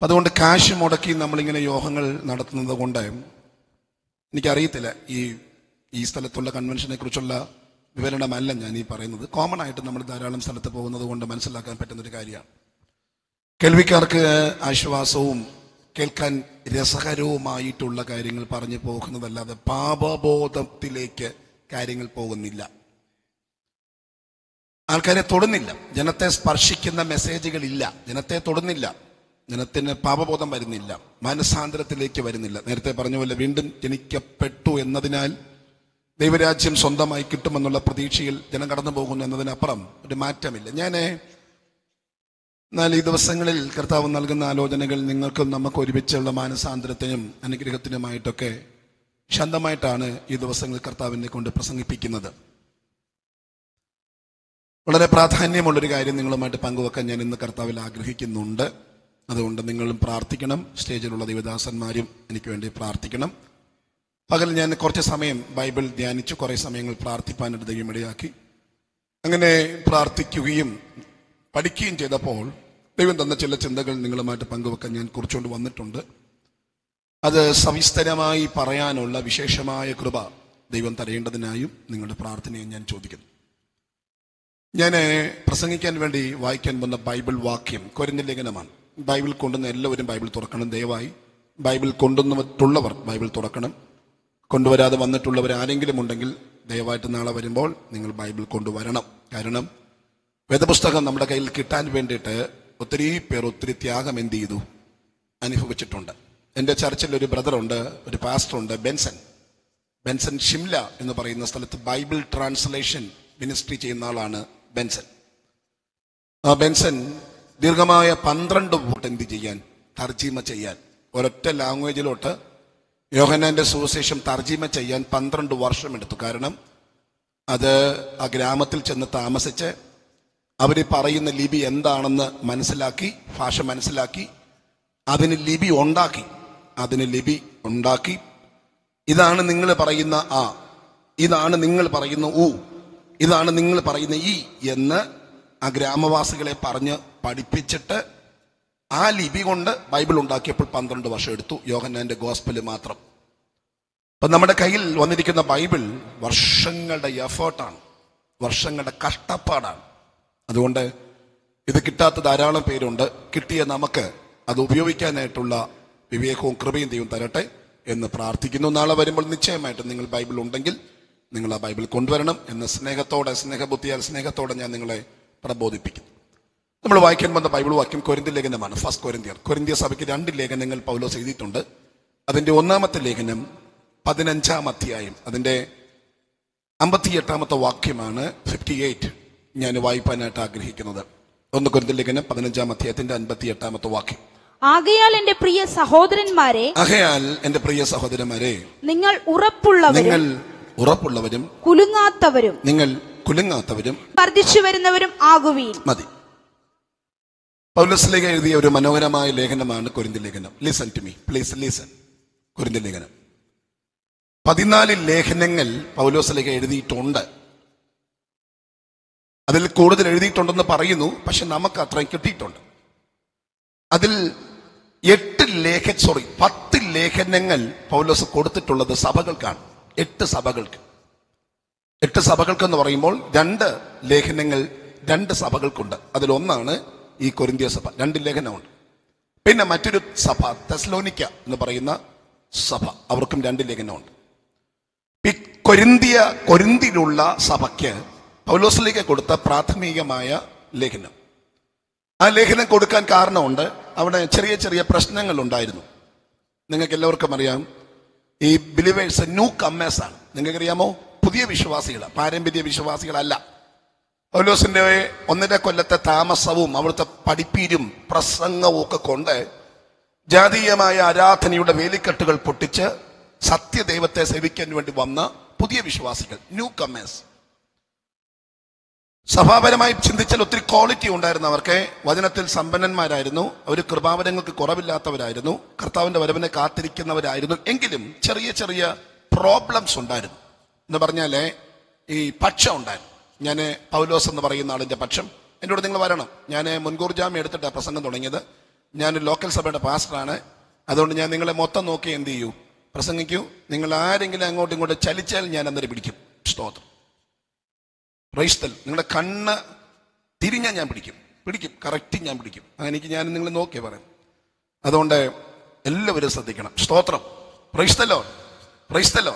അപ്പം അതുകൊണ്ട് കാശ് മുടക്കി നമ്മളിങ്ങനെ യോഗങ്ങൾ നടത്തുന്നത് കൊണ്ട് എനിക്കറിയത്തില്ല ഈ ഈ സ്ഥലത്തുള്ള കൺവെൻഷനെ കുറിച്ചുള്ള വിവരണമല്ല ഞാൻ ഈ പറയുന്നത് കോമൺ ആയിട്ട് നമ്മൾ ധാരാളം സ്ഥലത്ത് പോകുന്നത് കൊണ്ട് മനസ്സിലാക്കാൻ പറ്റുന്ന ഒരു കാര്യമാണ് കേൾവിക്കാർക്ക് ആശ്വാസവും കേൾക്കാൻ രസകരവുമായിട്ടുള്ള കാര്യങ്ങൾ പറഞ്ഞു പോകുന്നതല്ലാതെ പാപബോധത്തിലേക്ക് കാര്യങ്ങൾ പോകുന്നില്ല ആൾക്കാരെ തൊടുന്നില്ല ജനത്തെ സ്പർശിക്കുന്ന മെസ്സേജുകളില്ല ജനത്തെ തൊടുന്നില്ല ജനത്തിന് പാപബോധം വരുന്നില്ല മാനസാന്തരത്തിലേക്ക് വരുന്നില്ല നേരത്തെ പറഞ്ഞ പോലെ വീണ്ടും ജനിക്കപ്പെട്ടു എന്നതിനാൽ ദൈവരാജ്യം സ്വന്തമായി കിട്ടുമെന്നുള്ള പ്രതീക്ഷയിൽ ജനം കടന്നു പോകുന്നു എന്നതിനപ്പുറം ഒരു മാറ്റമില്ല ഞാൻ എന്നാൽ ഈ ദിവസങ്ങളിൽ കർത്താവ് നൽകുന്ന ആലോചനകൾ നിങ്ങൾക്കും നമുക്ക് ഒരുമിച്ചുള്ള മാനസാന്തരത്തിനും അനുഗ്രഹത്തിനുമായിട്ടൊക്കെ ശാന്തമായിട്ടാണ് ഈ ദിവസങ്ങൾ കർത്താവിനെ കൊണ്ട് പ്രസംഗിപ്പിക്കുന്നത് വളരെ പ്രാധാന്യമുള്ളൊരു കാര്യം നിങ്ങളുമായിട്ട് പങ്കുവെക്കാൻ ഞാൻ ഇന്ന് കർത്താവിൽ ആഗ്രഹിക്കുന്നുണ്ട് അതുകൊണ്ട് നിങ്ങളും പ്രാർത്ഥിക്കണം സ്റ്റേജിലുള്ള ദേവദാസന്മാരും എനിക്ക് വേണ്ടി പ്രാർത്ഥിക്കണം പകൽ ഞാൻ കുറച്ച് സമയം ബൈബിൾ ധ്യാനിച്ചു കുറേ സമയങ്ങൾ പ്രാർത്ഥിപ്പാനായിട്ട് ദൈവം ഇടയാക്കി അങ്ങനെ പ്രാർത്ഥിക്കുകയും പഠിക്കുകയും ചെയ്തപ്പോൾ ദൈവം തന്ന ചില ചിന്തകൾ നിങ്ങളുമായിട്ട് പങ്കുവെക്കാൻ ഞാൻ കുറിച്ചുകൊണ്ട് വന്നിട്ടുണ്ട് അത് സവിസ്തരമായി പറയാനുള്ള വിശേഷമായ കൃപ ദൈവം തരേണ്ടതിനായും നിങ്ങളുടെ പ്രാർത്ഥനയെ ഞാൻ ചോദിക്കുന്നു ഞാൻ പ്രസംഗിക്കാൻ വേണ്ടി വായിക്കാൻ വന്ന ബൈബിൾ വാക്യം കൊരിന്ത ലേഖനമാണ് ബൈബിൾ കൊണ്ടുവന്ന എല്ലാവരും ബൈബിൾ തുറക്കണം ദയവായി ബൈബിൾ കൊണ്ടുവന്നിട്ടുള്ളവർ ബൈബിൾ തുറക്കണം കൊണ്ടുവരാതെ വന്നിട്ടുള്ളവർ ആരെങ്കിലും ഉണ്ടെങ്കിൽ ദയവായിട്ട് നാളെ വരുമ്പോൾ നിങ്ങൾ ബൈബിൾ കൊണ്ടുവരണം കാരണം വേദപുസ്തകം നമ്മുടെ കയ്യിൽ കിട്ടാൻ വേണ്ടിയിട്ട് ഒത്തിരി പേർ ഒത്തിരി ത്യാഗം എന്ത് ചെയ്തു അനുഭവിച്ചിട്ടുണ്ട് എൻ്റെ ചർച്ചിൽ ഒരു ബ്രദറുണ്ട് ഒരു പാസ്റ്ററുണ്ട് ബെൻസൺ ബെൻസൺ ഷിംല എന്ന് പറയുന്ന സ്ഥലത്ത് ബൈബിൾ ട്രാൻസ്ലേഷൻ മിനിസ്ട്രി ചെയ്യുന്ന ആളാണ് ബെൻസൺ ആ ബെൻസൺ ദീർഘമായ പന്ത്രണ്ട് വോട്ട് എന്ത് ചെയ്യാൻ തർജീമ ചെയ്യാൻ ഒരൊറ്റ ലാംഗ്വേജിലോട്ട് യോഹനാന്റെ സുവിശേഷം തർജീമ ചെയ്യാൻ പന്ത്രണ്ട് വർഷം എടുത്തു കാരണം അത് ആ ഗ്രാമത്തിൽ ചെന്ന് താമസിച്ച് അവർ പറയുന്ന ലിപി എന്താണെന്ന് മനസ്സിലാക്കി ഭാഷ മനസ്സിലാക്കി അതിന് ലിപി ഉണ്ടാക്കി അതിന് ലിപി ഉണ്ടാക്കി ഇതാണ് നിങ്ങൾ പറയുന്ന ആ ഇതാണ് നിങ്ങൾ പറയുന്ന ഊ ഇതാണ് നിങ്ങൾ പറയുന്ന ഈ എന്ന് ആ ഗ്രാമവാസികളെ പറഞ്ഞ് പഠിപ്പിച്ചിട്ട് ആ ലിപി കൊണ്ട് ബൈബിൾ ഉണ്ടാക്കിയപ്പോൾ പന്ത്രണ്ട് വർഷം എടുത്തു യോഹന്നാന്റെ ഗോസ്പല് മാത്രം അപ്പൊ നമ്മുടെ കയ്യിൽ വന്നിരിക്കുന്ന ബൈബിൾ വർഷങ്ങളുടെ എഫേർട്ടാണ് വർഷങ്ങളുടെ കഷ്ടപ്പാടാണ് അതുകൊണ്ട് ഇത് കിട്ടാത്ത ധാരാളം പേരുണ്ട് കിട്ടിയ നമുക്ക് അത് ഉപയോഗിക്കാനായിട്ടുള്ള വിവേകവും കൃപയും ദൈവം തരട്ടെ എന്ന് പ്രാർത്ഥിക്കുന്നു നാളെ വരുമ്പോൾ നിശ്ചയമായിട്ടും നിങ്ങൾ ബൈബിൾ ഉണ്ടെങ്കിൽ നിങ്ങൾ ആ ബൈബിൾ കൊണ്ടുവരണം എന്ന സ്നേഹത്തോടെ സ്നേഹബുദ്ധിയാൽ സ്നേഹത്തോടെ ഞാൻ നിങ്ങളെ പ്രബോധിപ്പിക്കുന്നു നമ്മൾ വായിക്കാൻ വന്ന ബൈബിൾ വാക്യം കൊരിന്ത്യ ലേഖനമാണ് ഫസ്റ്റ് കൊരിന്ത്യർ കൊരിന്ത്യ സഭയ്ക്ക് രണ്ട് ലേഖനങ്ങൾ പൗലോസ് എഴുതിയിട്ടുണ്ട് അതിന്റെ ഒന്നാമത്തെ ലേഖനം പതിനഞ്ചാം അധ്യായം അതിന്റെ അമ്പത്തിയെട്ടാമത്തെ വാക്യമാണ് ഫിഫ്റ്റി എയ്റ്റ് ഞാൻ വായിപ്പാനായിട്ട് ആഗ്രഹിക്കുന്നത് ഒന്ന് കൊരിന്ത്യ ലേഖനം പതിനഞ്ചാം അധ്യായത്തിന്റെ അൻപത്തി എട്ടാമത്തെ വാക്യം ആകയാൽ എന്റെ പ്രിയ സഹോദരന്മാരെ ആകയാൽ എന്റെ പ്രിയ സഹോദരന്മാരെ നിങ്ങൾ ഉറപ്പുള്ളവരും നിങ്ങൾ ഉറപ്പുള്ളവരും കുലുങ്ങാത്തവരും നിങ്ങൾ കുലുങ്ങാത്തവരും വർദ്ധിച്ചു വരുന്നവരും ആകുവീൻ മതി പൗലസിലേക്ക് എഴുതിയ ഒരു മനോഹരമായ ലേഖനമാണ് കൊരിന്ത ലേഖനം listen to me please listen കൊരിന്ത ലേഖനം പതിനാല് ലേഖനങ്ങൾ പൗലോസിലേക്ക് എഴുതിയിട്ടുണ്ട് അതിൽ കൂടുതൽ എഴുതിയിട്ടുണ്ടെന്ന് പറയുന്നു പക്ഷെ നമുക്ക് അത്രയും കിട്ടിയിട്ടുണ്ട് അതിൽ എട്ട് ലേഖ സോറി പത്ത് ലേഖനങ്ങൾ പൗലോസ് കൊടുത്തിട്ടുള്ളത് സഭകൾക്കാണ് എട്ട് സഭകൾക്ക് എട്ട് സഭകൾക്ക് എന്ന് പറയുമ്പോൾ രണ്ട് ലേഖനങ്ങൾ രണ്ട് സഭകൾക്കുണ്ട് അതിലൊന്നാണ് ഈ കൊരിന്ത്യ സഭ രണ്ട് ലേഖനമുണ്ട് പിന്നെ മറ്റൊരു സഭ തെസ്ലോനിക്ക എന്ന് പറയുന്ന സഭ അവർക്കും രണ്ട് ലേഖനമുണ്ട് ഈ കൊരിന്തിയ കൊരിന്തിലുള്ള സഭയ്ക്ക് പൗലോസിലേക്ക് കൊടുത്ത പ്രാഥമികമായ ലേഖനം ആ ലേഖനം കൊടുക്കാൻ കാരണമുണ്ട് അവിടെ ചെറിയ ചെറിയ പ്രശ്നങ്ങൾ ഉണ്ടായിരുന്നു നിങ്ങൾക്ക് എല്ലാവർക്കും അറിയാം ഈ ബിലിവേഴ്സ് ന്യൂ കമ്മേഴ്സ് ആണ് നിങ്ങൾക്കറിയാമോ പുതിയ വിശ്വാസികൾ പാരമ്പര്യ വിശ്വാസികളല്ല പൗലോസിന്റെ ഒന്നര കൊല്ലത്തെ താമസവും അവിടുത്തെ പഠിപ്പീരും പ്രസംഗവും ഒക്കെ കൊണ്ട് ജാതീയമായ ആരാധനയുടെ വേലിക്കെട്ടുകൾ പൊട്ടിച്ച് സത്യദൈവത്തെ സേവിക്കാൻ വേണ്ടി വന്ന പുതിയ വിശ്വാസികൾ ന്യൂ കമ്മേഴ്സ് സഭാപരമായി ചിന്തിച്ചാൽ ഒത്തിരി ക്വാളിറ്റി ഉണ്ടായിരുന്നു അവർക്ക് വചനത്തിൽ സമ്പന്നന്മാരായിരുന്നു അവർ കൃപാവരങ്ങൾക്ക് കുറവില്ലാത്തവരായിരുന്നു കർത്താവിന്റെ വരവിനെ കാത്തിരിക്കുന്നവരായിരുന്നു എങ്കിലും ചെറിയ ചെറിയ പ്രോബ്ലംസ് ഉണ്ടായിരുന്നു എന്ന് പറഞ്ഞാല് ഈ പക്ഷം ഉണ്ടായിരുന്നു ഞാൻ പൗലോസ് എന്ന് പറയുന്ന ആളിന്റെ പക്ഷം എന്നോട് നിങ്ങൾ വരണം ഞാൻ മുൻകൂർ ജാമ്യം എടുത്തിട്ടാണ് പ്രസംഗം തുടങ്ങിയത് ഞാനൊരു ലോക്കൽ സഭയുടെ പാസ്റ്ററാണ് അതുകൊണ്ട് ഞാൻ നിങ്ങളെ മൊത്തം നോക്കി എന്ത് ചെയ്യൂ പ്രസംഗിക്കൂ നിങ്ങൾ ആരെങ്കിലും അങ്ങോട്ടും ഇങ്ങോട്ടും ചലിച്ചാൽ ഞാൻ അന്നേരം പിടിക്കും സ്തോത്രം റൈസ്തൽ നിങ്ങളുടെ കണ്ണ് തിരിഞ്ഞാൽ ഞാൻ പിടിക്കും പിടിക്കും കറക്റ്റ് ഞാൻ പിടിക്കും അങ്ങനെ എനിക്ക് ഞാൻ നിങ്ങൾ നോക്കിയേ പറയാം അതുകൊണ്ട് എല്ലാവരും ശ്രദ്ധിക്കണം സ്തോത്രം പ്രൈസ്തല്ലോ പ്രൈസ്തല്ലോ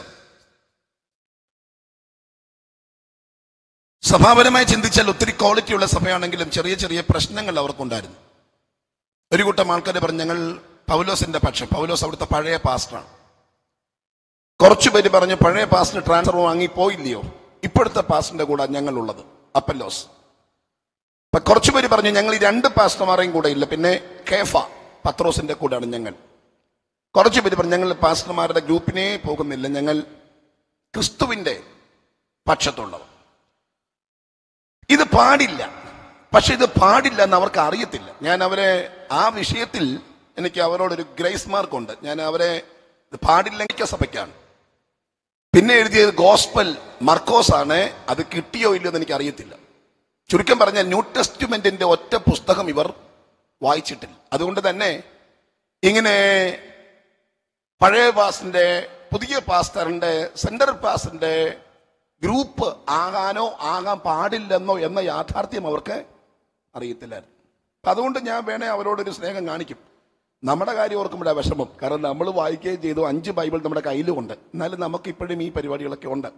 സഭാപരമായി ചിന്തിച്ചാൽ ഒത്തിരി ക്വാളിറ്റിയുള്ള സഭയാണെങ്കിലും ചെറിയ ചെറിയ പ്രശ്നങ്ങൾ അവർക്കുണ്ടായിരുന്നു ഒരു കൂട്ടം ആൾക്കാർ പറഞ്ഞു ഞങ്ങൾ പൗലോസിന്റെ പക്ഷം പൗലോസ് അവിടുത്തെ പഴയ പാസ്റ്ററാണ് കുറച്ചു പേര് പറഞ്ഞു പഴയ പാസ്റ്റർ ട്രാൻസ്ഫർ വാങ്ങി പോയില്ലയോ ഇപ്പോഴത്തെ പാസ്റ്ററിന്റെ കൂടെ ഞങ്ങളുള്ളത് അപ്പല്ലോസ് അപ്പൊ കുറച്ചു പേര് പറഞ്ഞു ഞങ്ങൾ ഈ രണ്ട് പാസ്റ്റർമാരെയും കൂടെ ഇല്ല പിന്നെ കേഫ പത്രോസിന്റെ കൂടെയാണ് ഞങ്ങൾ കുറച്ചു പേര് പറഞ്ഞു ഞങ്ങൾ പാസ്റ്റർമാരുടെ ഗ്രൂപ്പിനെ പോകുന്നില്ല ഞങ്ങൾ ക്രിസ്തുവിന്റെ പക്ഷത്തുള്ളവർ ഇത് പാടില്ല പക്ഷെ ഇത് പാടില്ല എന്ന് അവർക്ക് അറിയത്തില്ല ഞാൻ അവരെ ആ വിഷയത്തിൽ എനിക്ക് അവരോടൊരു ഗ്രേസ് മാർക്കുണ്ട് ഞാൻ അവരെ ഇത് പാടില്ലെങ്കിൽ സഭയ്ക്കാണ് പിന്നെ എഴുതിയത് ഗോസ്പൽ മർക്കോസ് ആണ് അത് കിട്ടിയോ ഇല്ലയോ എന്ന് എനിക്ക് അറിയത്തില്ല ചുരുക്കം പറഞ്ഞാൽ ന്യൂ ടെസ്റ്റ്മെന്റിന്റെ ഒറ്റ പുസ്തകം ഇവർ വായിച്ചിട്ടില്ല അതുകൊണ്ട് തന്നെ ഇങ്ങനെ പഴയ പാസ്റ്ററിന്റെ പുതിയ പാസ്റ്ററിന്റെ സെന്റർ പാസ്റ്ററിന്റെ ഗ്രൂപ്പ് ആകാനോ ആകാൻ പാടില്ലെന്നോ എന്ന യാഥാർത്ഥ്യം അവർക്ക് അറിയത്തില്ലായിരുന്നു അപ്പൊ അതുകൊണ്ട് ഞാൻ വേണേ അവരോടൊരു സ്നേഹം കാണിക്കും നമ്മുടെ കാര്യം ഓർക്കുമ്പോഴാ വിഷമം കാരണം നമ്മൾ വായിക്കുകയും ചെയ്തു അഞ്ച് ബൈബിൾ നമ്മുടെ കയ്യിലുമുണ്ട് എന്നാലും നമുക്ക് ഇപ്പോഴും ഈ പരിപാടികളൊക്കെ ഉണ്ട്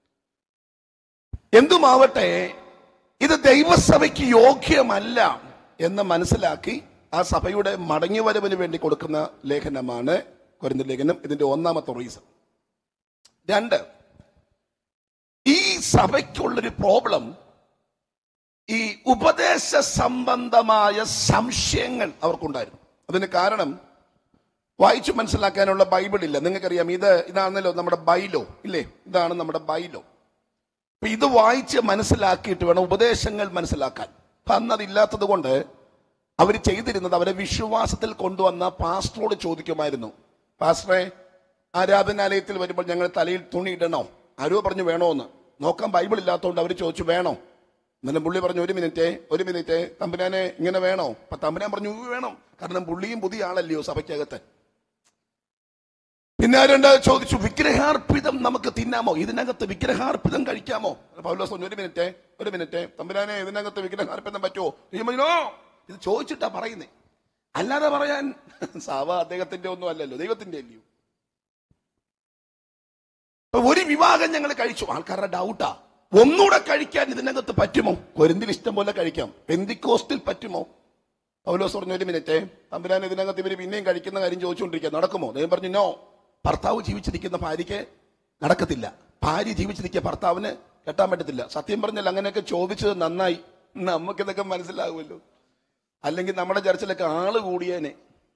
എന്തുമാവട്ടെ ഇത് ദൈവസഭയ്ക്ക് യോഗ്യമല്ല എന്ന് മനസ്സിലാക്കി ആ സഭയുടെ മടങ്ങിവരവിന് വേണ്ടി കൊടുക്കുന്ന ലേഖനമാണ് കുരുന്ന ലേഖനം ഇതിന്റെ ഒന്നാമത്തെ റീസൺ രണ്ട് ഈ സഭയ്ക്കുള്ളൊരു പ്രോബ്ലം ഈ ഉപദേശ സംബന്ധമായ സംശയങ്ങൾ അവർക്കുണ്ടായിരുന്നു അതിന് കാരണം വായിച്ചു മനസ്സിലാക്കാനുള്ള ബൈബിൾ ഇല്ല നിങ്ങൾക്കറിയാം ഇത് ഇതാണല്ലോ നമ്മുടെ ബൈലോ ഇല്ലേ ഇതാണ് നമ്മുടെ ബൈലോ അപ്പൊ ഇത് വായിച്ച് മനസ്സിലാക്കിയിട്ട് വേണം ഉപദേശങ്ങൾ മനസ്സിലാക്കാൻ അപ്പൊ അന്ന് അതില്ലാത്തത് കൊണ്ട് അവർ ചെയ്തിരുന്നത് അവരെ വിശ്വാസത്തിൽ കൊണ്ടുവന്ന പാസ്റ്ററോട് ചോദിക്കുമായിരുന്നു പാസ്റ്ററെ ആരാധനാലയത്തിൽ വരുമ്പോൾ ഞങ്ങൾ തലയിൽ തുണി ഇടണോ ആരോ പറഞ്ഞു വേണോ എന്ന് നോക്കാൻ ബൈബിൾ ഇല്ലാത്തതുകൊണ്ട് അവർ ചോദിച്ചു വേണോ എന്നാലും പുള്ളി പറഞ്ഞു ഒരു മിനിറ്റ് ഒരു മിനിറ്റ് തമ്പുരാനെ ഇങ്ങനെ വേണോ അപ്പൊ തമ്പുരാൻ പറഞ്ഞു "ഉവ്വ് വേണം കാരണം പുള്ളിയും പുതിയ ആളല്ലയോ സഭയ്ക്കകത്ത് പിന്നെ ആരുണ്ട് ചോദിച്ചു വിഗ്രഹാർപ്പിതം നമുക്ക് തിന്നാമോ ഇതിനകത്ത് വിഗ്രഹാർപ്പിതം കഴിക്കാമോ പൗലോസ് പറഞ്ഞു ഒരു മിനിറ്റ് ഒരു മിനിറ്റ് തമ്പുരാനെ ഇതിനകത്ത് വിഗ്രഹാർപ്പിതം പറ്റുമോ നീ പറഞ്ഞു, "നോ." ഇത് ചോദിച്ചിട്ടാ പറയുന്നേ അല്ലാതെ പറയാൻ സഭ അദ്ദേഹത്തിന്റെ ഒന്നും അല്ലല്ലോ ദൈവത്തിന്റെ അല്ലയോ അപ്പൊ ഒരു വിവാഹം ഞങ്ങൾ കഴിച്ചു ആൾക്കാരുടെ ഡൗട്ടാ ഒന്നുകൂടെ കഴിക്കാൻ ഇതിനകത്ത് പറ്റുമോ കൊരിന്തിൽ ഇഷ്ടം പോലെ കഴിക്കാം പെന്തിക്കോസ്റ്റിൽ പറ്റുമോ പൗലോസ് പറഞ്ഞു ഒരു മിനിറ്റ് തമ്പുരാൻ ഇതിനകത്ത് ഇവര് പിന്നെയും കഴിക്കുന്ന കാര്യം ചോദിച്ചുകൊണ്ടിരിക്കുക നടക്കുമോ ദൈവം പറഞ്ഞു നോ ഭർത്താവ് ജീവിച്ചിരിക്കുന്ന ഭാര്യയ്ക്ക് നടക്കത്തില്ല ഭാര്യ ജീവിച്ചിരിക്കുക ഭർത്താവിന് കെട്ടാൻ പറ്റത്തില്ല സത്യം പറഞ്ഞാൽ അങ്ങനെയൊക്കെ ചോദിച്ചത് നന്നായി നമുക്കിതൊക്കെ മനസ്സിലാകുമല്ലോ അല്ലെങ്കിൽ നമ്മുടെ ചർച്ചിലൊക്കെ ആള് കൂടിയേനെ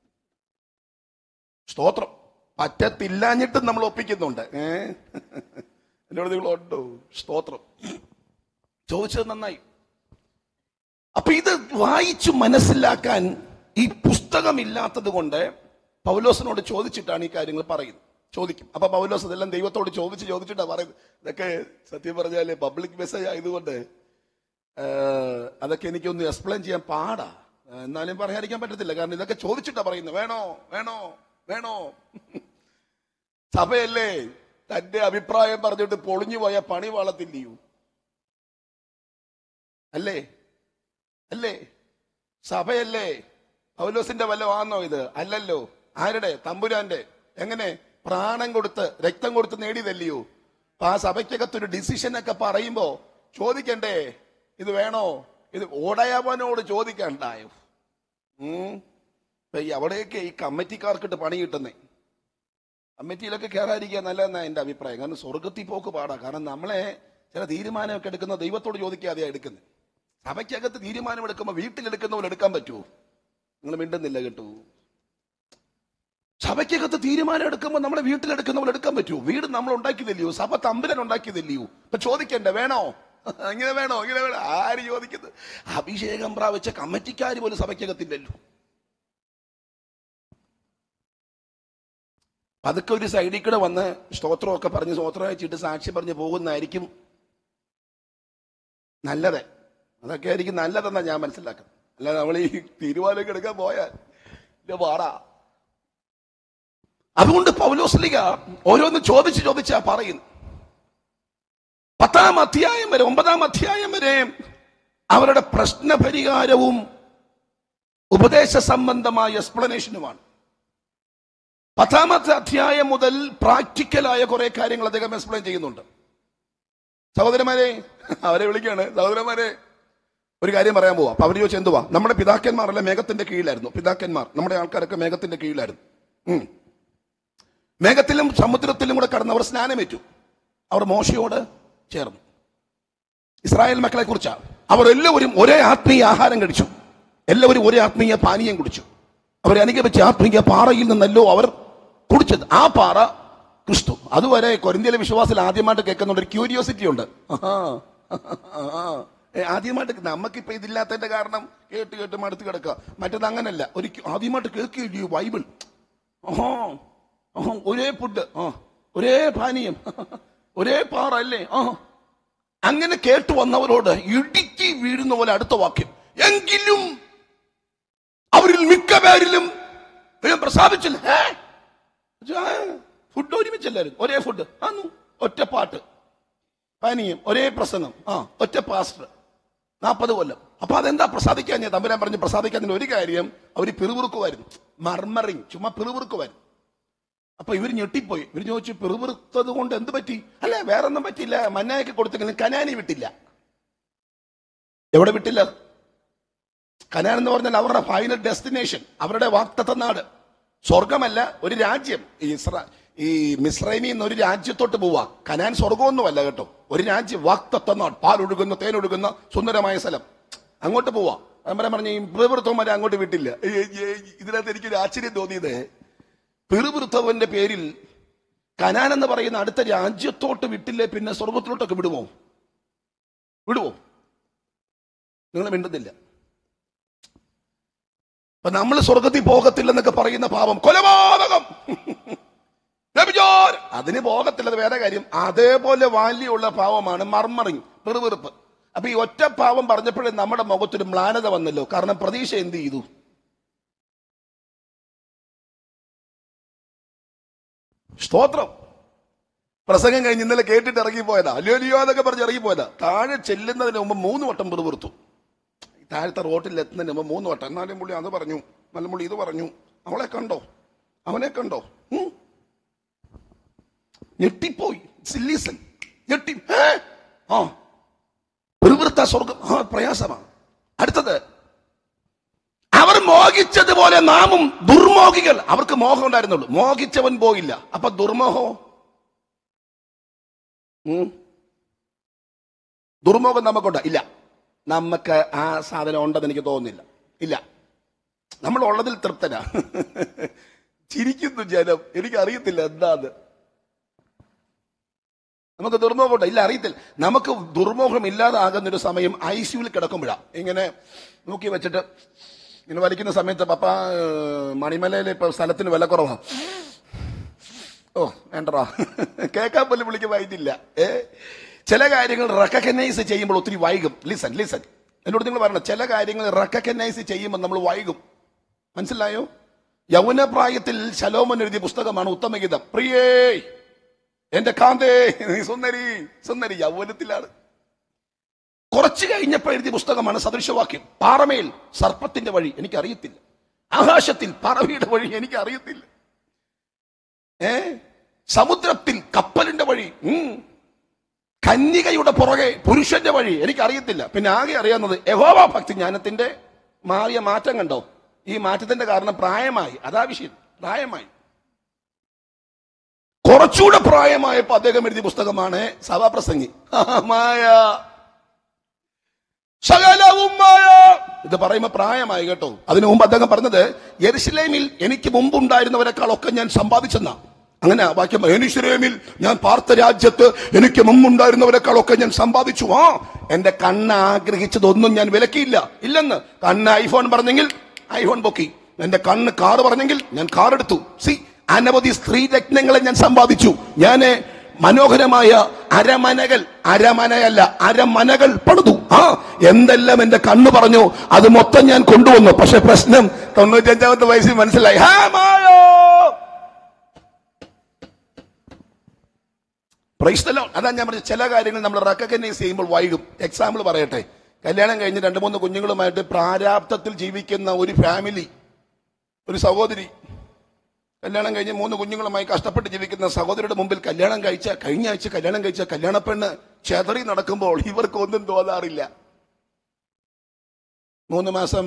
സ്തോത്രം പറ്റത്തില്ലാഞ്ഞിട്ടും നമ്മൾ ഒപ്പിക്കുന്നുണ്ട് ഏ എന്നോട് നിങ്ങൾ ഉണ്ടോ സ്തോത്രം ചോദിച്ചത് നന്നായി അപ്പൊ ഇത് വായിച്ചു മനസ്സിലാക്കാൻ ഈ പുസ്തകം ഇല്ലാത്തത് കൊണ്ട് പൗലോസിനോട് ചോദിച്ചിട്ടാണ് ഈ കാര്യങ്ങൾ പറയുന്നത് ചോദിക്കും അപ്പൊ പൗലോസ് ഇതെല്ലാം ദൈവത്തോട് ചോദിച്ച് ചോദിച്ചിട്ടാണ് പറയുന്നത് ഇതൊക്കെ സത്യം പറഞ്ഞാല് പബ്ലിക് മെസ്സേജ് ആയതുകൊണ്ട് ആ, അതൊക്കെ എനിക്കൊന്ന് എക്സ്പ്ലെയിൻ ചെയ്യാൻ പാടാ ആ, എന്നാലും പറയാതിരിക്കാൻ പറ്റത്തില്ല കാരണം ഇതൊക്കെ ചോദിച്ചിട്ടാ പറയുന്നത് വേണോ വേണോ വേണോ സഭയല്ലേ തന്റെ അഭിപ്രായം പറഞ്ഞിട്ട് പൊളിഞ്ഞു പോയ പണി വളത്തില്ലയോ അല്ലേ അല്ലേ സഭയല്ലേ പൗലോസിന്റെ വല്ല ആന്നോ ഇത് അല്ലല്ലോ ആരുടെ തമ്പുരാന്റെ എങ്ങനെ പ്രാണൻ കൊടുത്ത് രക്തം കൊടുത്ത് നേടിയതല്ലയോ അപ്പൊ ആ സഭയ്ക്കകത്തൊരു ഡിസിഷൻ ഒക്കെ പറയുമ്പോ ചോദിക്കണ്ടേ ഇത് വേണോ ഇത് ഓടയാവനോട് ചോദിക്കണ്ടായോ ഉം ഇപ്പൊ ഈ അവിടെയൊക്കെ ഈ കമ്മിറ്റിക്കാർക്കിട്ട് പണി കിട്ടുന്നേ കമ്മിറ്റിയിലൊക്കെ കയറാതിരിക്കുക നല്ലതെന്നാ എന്റെ അഭിപ്രായം കാരണം സ്വർഗത്തിൽ പോക്ക് പാടാ കാരണം നമ്മളെ ചില തീരുമാനമൊക്കെ എടുക്കുന്ന ദൈവത്തോട് ചോദിക്കാതെയാ എടുക്കുന്നത് സഭയ്ക്കകത്ത് തീരുമാനം എടുക്കുമ്പോൾ വീട്ടിലെടുക്കുന്ന പോലെ എടുക്കാൻ പറ്റുമോ നിങ്ങൾ മിണ്ടുന്നില്ല കേട്ടു സഭയ്ക്കകത്ത് തീരുമാനം എടുക്കുമ്പോൾ നമ്മുടെ വീട്ടിലെടുക്കുന്ന പോലെ എടുക്കാൻ പറ്റുമോ വീട് നമ്മൾ ഉണ്ടാക്കിയതല്ലയോ സഭ തമ്പുരൻ ഉണ്ടാക്കിയതല്ലയോ ഇപ്പൊ ചോദിക്കണ്ടേ വേണോ ഇങ്ങനെ വേണോ ഇങ്ങനെ വേണോ ആര് ചോദിക്കുന്നത് അഭിഷേകം പ്രാപിച്ച കമ്മിറ്റിക്കാർ പോലും സഭയ്ക്കകത്തില്ലല്ലോ അതൊക്കെ ഒരു സൈഡിൽ കൂടെ വന്ന് സ്തോത്രമൊക്കെ പറഞ്ഞ് സ്തോത്രം അയച്ചിട്ട് സാക്ഷി പറഞ്ഞ് പോകുന്നതായിരിക്കും നല്ലത് അതൊക്കെ ആയിരിക്കും നല്ലതെന്നാ ഞാൻ മനസ്സിലാക്കുന്നത് അല്ലാതെ നമ്മൾ ഈ തീരുമാനമൊക്കെ എടുക്കാൻ പോയാൽ ഇത് പാടാ അതുകൊണ്ട് പൗലോസ്ലിക ഓരോന്ന് ചോദിച്ച് ചോദിച്ചാ പറയുന്നു പത്താം അധ്യായം വരെ ഒമ്പതാം അധ്യായം വരെ അവരുടെ പ്രശ്നപരിഹാരവും ഉപദേശ സംബന്ധമായ എക്സ്പ്ലനേഷനുമാണ് പത്താമത്തെ അധ്യായം മുതൽ പ്രാക്ടിക്കലായ കുറെ കാര്യങ്ങൾ അദ്ദേഹം എക്സ്പ്ലെയിൻ ചെയ്യുന്നുണ്ട് സഹോദരന്മാരെ അവരെ വിളിക്കാണ് സഹോദരന്മാരെ ഒരു കാര്യം പറയാൻ പോവാ അപ്പൊ അവർ ചോദിച്ചു എന്തുവാ നമ്മുടെ പിതാക്കന്മാരല്ല മേഘത്തിന്റെ കീഴിലായിരുന്നു പിതാക്കന്മാർ നമ്മുടെ ആൾക്കാരൊക്കെ മേഘത്തിന്റെ കീഴിലായിരുന്നു ഉം. മേഘത്തിലും സമുദ്രത്തിലും കൂടെ കടന്നവർ സ്നാനമേറ്റു അവർ മോശയോട് ചേർന്നു ഇസ്രായേൽ മക്കളെ കുറിച്ചാണ് അവർ എല്ലാവരും ഒരേ ആത്മീയ ആഹാരം കഴിച്ചു എല്ലാവരും ഒരേ ആത്മീയ പാനീയം കുടിച്ചു അവരെ അനുഗമിച്ച ആത്മീയ പാറയിൽ നിന്നല്ലോ അവർ കുടിച്ചത് ആ പാറ ക്രിസ്തു അതുവരെ കൊരിന്ത്യയിലെ വിശ്വാസത്തിൽ ആദ്യമായിട്ട് കേൾക്കുന്ന ഒരു ക്യൂരിയോസിറ്റി ഉണ്ട് ആഹാ, ആഹാ. ഏ, ആദ്യമായിട്ട് നമുക്കിപ്പോ ഇതില്ലാത്തതിന്റെ കാരണം കേട്ട് കേട്ട് മടുത്ത് കിടക്കുക മറ്റത് അങ്ങനല്ല ഒരു ആദ്യമായിട്ട് കേൾക്കുകയില്ലയോ ബൈബിൾ ഓഹോ ഓഹോ ഒരേ ഫുഡ് ആ ഒരേ പാനീയം ഒരേ പാറ അല്ലേ ആ അങ്ങനെ കേട്ടു വന്നവരോട് ഇടുക്കി വീഴുന്ന പോലെ അടുത്ത വാക്യം എങ്കിലും അവരിൽ മിക്ക പേരിലും ദൈവം പ്രസാദിച്ചില്ല ഏ? ആ, ഫുഡ് ഒരുമിച്ചല്ലായിരുന്നു ഒരേ ഫുഡ് ആന്നു ഒറ്റ പാട്ട് പാനീയം ഒരേ പ്രസംഗം ആ ഒറ്റ പാസ്റ്റർ നാൽപ്പത് കൊല്ലം അപ്പൊ അതെന്താ പ്രസാദിക്കാൻ ഞാൻ തമ്പുരാൻ പറഞ്ഞ് പ്രസാദിക്കാൻ ഒരു കാര്യം അവർ പിറുപിറുക്കുമായിരുന്നു മർമറിങ് ചുമ്മാ പിറുപിറുക്കുമായിരുന്നു അപ്പൊ ഇവർ ഞെട്ടിപ്പോയി ഇവർ ചോദിച്ചു പിറുപിറുത്തത് കൊണ്ട് എന്ത് പറ്റി അല്ല വേറൊന്നും പറ്റില്ല മന്നായൊക്കെ കൊടുത്തെങ്കിലും കനാനി വിട്ടില്ല എവിടെ വിട്ടില്ല കനാൻ എന്ന് പറഞ്ഞാൽ അവരുടെ ഫൈനൽ ഡെസ്റ്റിനേഷൻ അവരുടെ വാക്തത്വ നാട് സ്വർഗമല്ല ഒരു രാജ്യം ഈ ഇസ്ര ഈ മിസ്രൈമി എന്നൊരു രാജ്യത്തോട്ട് പോവാ കനാൻ സ്വർഗമൊന്നുമല്ല കേട്ടോ ഒരു രാജ്യം വാക്തത്വ നാട് പാലൊഴുകുന്ന തേനൊഴുകുന്ന സുന്ദരമായ സ്ഥലം അങ്ങോട്ട് പോവാ ഞാൻ പറഞ്ഞ ഈ പിറുപിറുത്തവന്മാരെ അങ്ങോട്ട് വിട്ടില്ല ഏയ് ഏയ് ഏയ് ഇതിനകത്ത് എനിക്കൊരു ആശ്ചര്യം തോന്നിയത് പിറുപിറുത്തവന്റെ പേരിൽ കനാൻ എന്ന് പറയുന്ന അടുത്ത രാജ്യത്തോട്ട് വിട്ടില്ലേ പിന്നെ സ്വർഗത്തിലോട്ടൊക്കെ വിടുമോ വിടുവോ നിങ്ങൾ മിണ്ടുന്നില്ല അപ്പൊ നമ്മൾ സ്വർഗത്തിൽ പോകത്തില്ലെന്നൊക്കെ പറയുന്ന പാപം കൊലപാതകം വ്യഭിചാരം. അതിന് പോകത്തില്ല വേറെ കാര്യം അതേപോലെ വാല്യുള്ള പാവമാണ് മർമറിങ് പെറുപെറുപ്പ് അപ്പൊ ഈ ഒറ്റ പാവം പറഞ്ഞപ്പോഴേ നമ്മുടെ മുഖത്തൊരു മ്ലാനത വന്നല്ലോ കാരണം പ്രതീക്ഷ എന്ത് ചെയ്തു സ്തോത്രം പ്രസംഗം കഴിഞ്ഞ് ഇന്നലെ കേട്ടിട്ട് ഇറങ്ങിപ്പോയതാ അല്ലയോ അല്ലയോ എന്നൊക്കെ പറഞ്ഞ് ഇറങ്ങിപ്പോയതാ താഴെ ചെല്ലുന്നതിന് മുമ്പ് മൂന്ന് വട്ടം പെറുപെറുത്തു താഴത്തെ റോട്ടിൽ എത്തുന്നതിന് മുമ്പ് മൂന്ന് വട്ടം എന്നാലും പുള്ളി അത് പറഞ്ഞു നല്ല പുള്ളി ഇത് പറഞ്ഞു അവളെ കണ്ടോ അവനെ കണ്ടോ ഉം. ഞെട്ടിപ്പോയി സില്ലീസൻ ഞെട്ടി ഏ? ആ പെരുവൃത്ത സ്വർഗം ആ പ്രയാസമാണ് അടുത്തത് അവർ മോഹിച്ചതുപോലെ നാമും ദുർമോഹികൾ അവർക്ക് മോഹം ഉണ്ടായിരുന്നുള്ളൂ മോഹിച്ചവൻ പോയില്ല അപ്പൊ ദുർമോഹോ ഉം. ദുർമോഹം നമുക്കുണ്ടോ ഇല്ല നമുക്ക് ആ സാധനം ഉണ്ടെന്ന് എനിക്ക് തോന്നുന്നില്ല ഇല്ല നമ്മൾ ഉള്ളതിൽ തൃപ്തനാ ചിരിക്കുന്നു ജനം എനിക്ക് അറിയത്തില്ല എന്താന്ന് നമുക്ക് ദുർമോഹമുണ്ട് ഇല്ല അറിയത്തില്ല നമുക്ക് ദുർമോഹം ഇല്ലാതാകുന്ന ഒരു സമയം ഐ സിയുവിൽ കിടക്കുമ്പോഴാ ഇങ്ങനെ നോക്കി വെച്ചിട്ട് ഇങ്ങനെ വലിക്കുന്ന സമയത്ത് പപ്പ ഏഹ്, മണിമലയിലെ ഇപ്പൊ സ്ഥലത്തിന് വില കുറവാ ഓ വേണ്ടടാ കേൾക്കാൻ പോലും വിളിക്കുമായിട്ടില്ല ഏ ചില കാര്യങ്ങൾ റെക്കഗ്നൈസ് ചെയ്യുമ്പോൾ ഒത്തിരി വൈകും ലിസൺ ലിസൺ എന്നോട് നിങ്ങൾ പറയണം ചില കാര്യങ്ങൾ റെക്കഗ്നൈസ് ചെയ്യുമ്പോൾ നമ്മൾ വൈകും മനസ്സിലായോ യൗവനപ്രായത്തിൽ ശലോമൻ എഴുതിയ പുസ്തകമാണ് ഉത്തമഗീതം പ്രിയേ എന്റെ കാന്തേ നീ സുന്ദരി സുന്ദരി യൗവനത്തിലാണ് കുറച്ചു കഴിഞ്ഞപ്പോൾ എഴുതിയ പുസ്തകമാണ് സദൃശവാക്യം പാറമേൽ സർപ്പത്തിന്റെ വഴി എനിക്ക് അറിയത്തില്ല ആകാശത്തിൽ പറവയുടെ വഴി എനിക്ക് അറിയത്തില്ല ഏ സമുദ്രത്തിൽ കപ്പലിന്റെ വഴി ഉം. കന്യകയുടെ പുറകെ പുരുഷന്റെ വഴി എനിക്ക് അറിയത്തില്ല പിന്നെ ആകെ അറിയാവുന്നത് യഹോവ ഭക്തി ജ്ഞാനത്തിന്റെ മാറിയ മാറ്റം കണ്ടോ ഈ മാറ്റത്തിന്റെ കാരണം പ്രായമായി അതാ വിഷയം പ്രായമായി കുറച്ചുകൂടെ പ്രായമായപ്പോ അദ്ദേഹം എഴുതിയ പുസ്തകമാണ് സഭാപ്രസംഗി മായ സകലവും മായ ഇത് പറയുമ്പോ പ്രായമായി കേട്ടോ അതിനു മുമ്പ് അദ്ദേഹം പറഞ്ഞത് യെരുശലേമിൽ എനിക്ക് മുമ്പുണ്ടായിരുന്നവരെക്കാളൊക്കെ ഞാൻ സമ്പാദിച്ചെന്ന അങ്ങനെ ആ വാക്യം യെരുശലേമിൽ ഞാൻ പാർത്ത രാജ്യത്ത് എനിക്ക് മുമ്പുണ്ടായിരുന്നവരെക്കാളൊക്കെ ഞാൻ സമ്പാദിച്ചു ആ എന്റെ കണ്ണ് ആഗ്രഹിച്ചതൊന്നും ഞാൻ വിലക്കിയില്ല ഇല്ലെന്ന് കണ്ണ് ഐഫോൺ പറഞ്ഞെങ്കിൽ ഐഫോൺ പൊക്കി എന്റെ കണ്ണ് കാർ പറഞ്ഞെങ്കിൽ ഞാൻ കാർ എടുത്തു സി അനവധി സ്ത്രീ രത്നങ്ങളെ ഞാൻ സമ്പാദിച്ചു ഞാൻ മനോഹരമായ അരമനകൾ അരമനയല്ല അരമനകൾ പണിതു ആ എന്തെല്ലാം എന്റെ കണ്ണ് പറഞ്ഞു അത് മൊത്തം ഞാൻ കൊണ്ടുവന്നു പക്ഷെ പ്രശ്നം തൊണ്ണൂറ്റഞ്ചാമത്തെ വയസ്സിൽ മനസ്സിലായി ഹാ മായോ പ്രൈസ്തലോ അതാ ഞാൻ പറഞ്ഞ ചില കാര്യങ്ങൾ നമ്മൾ റെക്കഗ്നൈസ് ചെയ്യുമ്പോൾ വൈകും എക്സാമ്പിൾ പറയട്ടെ കല്യാണം കഴിഞ്ഞ് രണ്ട് മൂന്ന് കുഞ്ഞുങ്ങളുമായിട്ട് പ്രാരാബ്ധത്തിൽ ജീവിക്കുന്ന ഒരു ഫാമിലി ഒരു സഹോദരി കല്യാണം കഴിഞ്ഞ് മൂന്ന് കുഞ്ഞുങ്ങളുമായി കഷ്ടപ്പെട്ട് ജീവിക്കുന്ന സഹോദരിയുടെ മുമ്പിൽ കല്യാണം കഴിച്ച കഴിഞ്ഞ ആഴ്ച കല്യാണം കഴിച്ച കല്യാണ പെണ്ണ് ചെതറി നടക്കുമ്പോൾ ഇവർക്ക് ഒന്നും തോന്നാറില്ല മൂന്ന് മാസം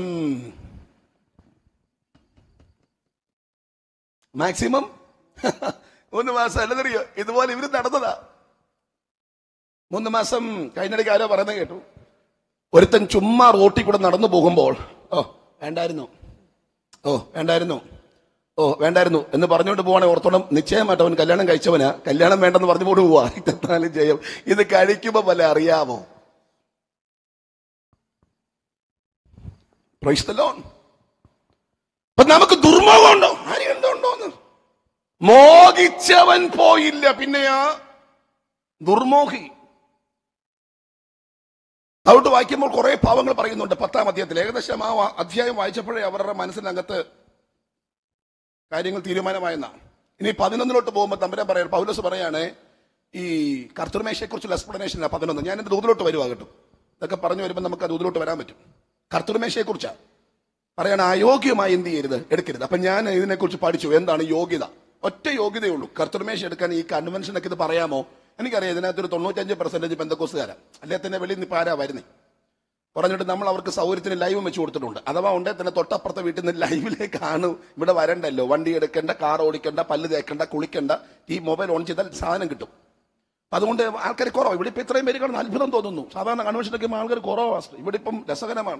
മാക്സിമം മൂന്ന് മാസം അല്ലെന്നറിയോ ഇതുപോലെ ഇവര് നടന്നതാ മൂന്ന് മാസം കഴിഞ്ഞിടയ്ക്ക് ആരോ പറയുന്നത് കേട്ടു ഒരുത്തൻ ചുമ്മാ റോട്ടിൽ കൂടെ നടന്നു പോകുമ്പോൾ ഓ വേണ്ടായിരുന്നു ഓ വേണ്ടായിരുന്നു ഓ വേണ്ടായിരുന്നു എന്ന് പറഞ്ഞുകൊണ്ട് പോവാണെ ഓർത്തോണം നിശ്ചയമായിട്ട് അവൻ കല്യാണം കഴിച്ചവനാ കല്യാണം വേണ്ടെന്ന് പറഞ്ഞു കൊണ്ട് പോവാ ഇരുപത്തിനാല് ജയം ഇത് കഴിക്കുമ്പോ വല്ല അറിയാമോ Praise the Lord. അപ്പൊ നമുക്ക് ദുർമോഹമുണ്ടോ ആരും എന്തുണ്ടോന്ന് മോഹിച്ചവൻ പോയില്ല പിന്നെയാ ദുർമോഹി അവിടെ വായിക്കുമ്പോൾ കുറെ പാവങ്ങൾ പറയുന്നുണ്ട് പത്താം അധ്യായത്തിൽ ഏകദേശം ആ വാ- അധ്യായം വായിച്ചപ്പോഴേ അവരുടെ മനസ്സിനകത്ത് കാര്യങ്ങൾ തീരുമാനമായെന്ന ഇനി പതിനൊന്നിലോട്ട് പോകുമ്പോൾ തമ്പുരാൻ പറയാം പൗലോസ് പറയാണ് ഈ കർത്തൃമേശയെ കുറിച്ചുള്ള എക്സ്പ്ലനേഷൻ പതിനൊന്ന് ഞാൻ എന്റെ ദൂതിലോട്ട് വരുവാ കേട്ടോ ഇതൊക്കെ പറഞ്ഞു വരുമ്പോൾ നമുക്ക് ആ ദൂതിലോട്ട് വരാൻ പറ്റും കർത്തൃമേശയെ കുറിച്ചാ പറയാണ് അയോഗ്യമായി എന്ത് ചെയ്യരുത് എടുക്കരുത് അപ്പൊ ഞാൻ ഇതിനെക്കുറിച്ച് പഠിച്ചു എന്താണ് യോഗ്യത ഒറ്റ യോഗ്യതയുള്ളൂ കർത്തൃമേശ എടുക്കാൻ ഈ കൺവെൻഷനൊക്കെ ഇത് പറയാമോ എനിക്കറിയാം ഇതിനകത്തൊരു തൊണ്ണൂറ്റഞ്ച് പെർസെന്റേജ് ബന്ധക്കോസുകാരാ അല്ലെ തന്നെ വെളിയിൽ നിന്ന് ഇപ്പൊ ആരാ വരുന്നേ പറഞ്ഞിട്ട് നമ്മൾ അവർക്ക് സൗകര്യത്തിന് ലൈവ് വെച്ച് കൊടുത്തിട്ടുണ്ട് അഥവാ ഉണ്ടേ തന്നെ തൊട്ടപ്പുറത്തെ വീട്ടിൽ നിന്ന് ലൈവിലേക്കാണ് ഇവിടെ വരണ്ടല്ലോ വണ്ടി എടുക്കണ്ട കാർ ഓടിക്കണ്ട പല്ല് തേക്കണ്ട കുളിക്കണ്ട ഈ മൊബൈൽ ഓൺ ചെയ്താൽ സാധനം കിട്ടും അതുകൊണ്ട് ആൾക്കാർ കുറവ് ഇവിടെ ഇപ്പൊ ഇത്രയും പേര് കാണുന്ന അത്ഭുതം തോന്നുന്നു സാധാരണ കൺവെൻഷനൊക്കെ ആൾക്കാർ കുറവാണ് ഇവിടെ ഇപ്പം രസകരമാണ്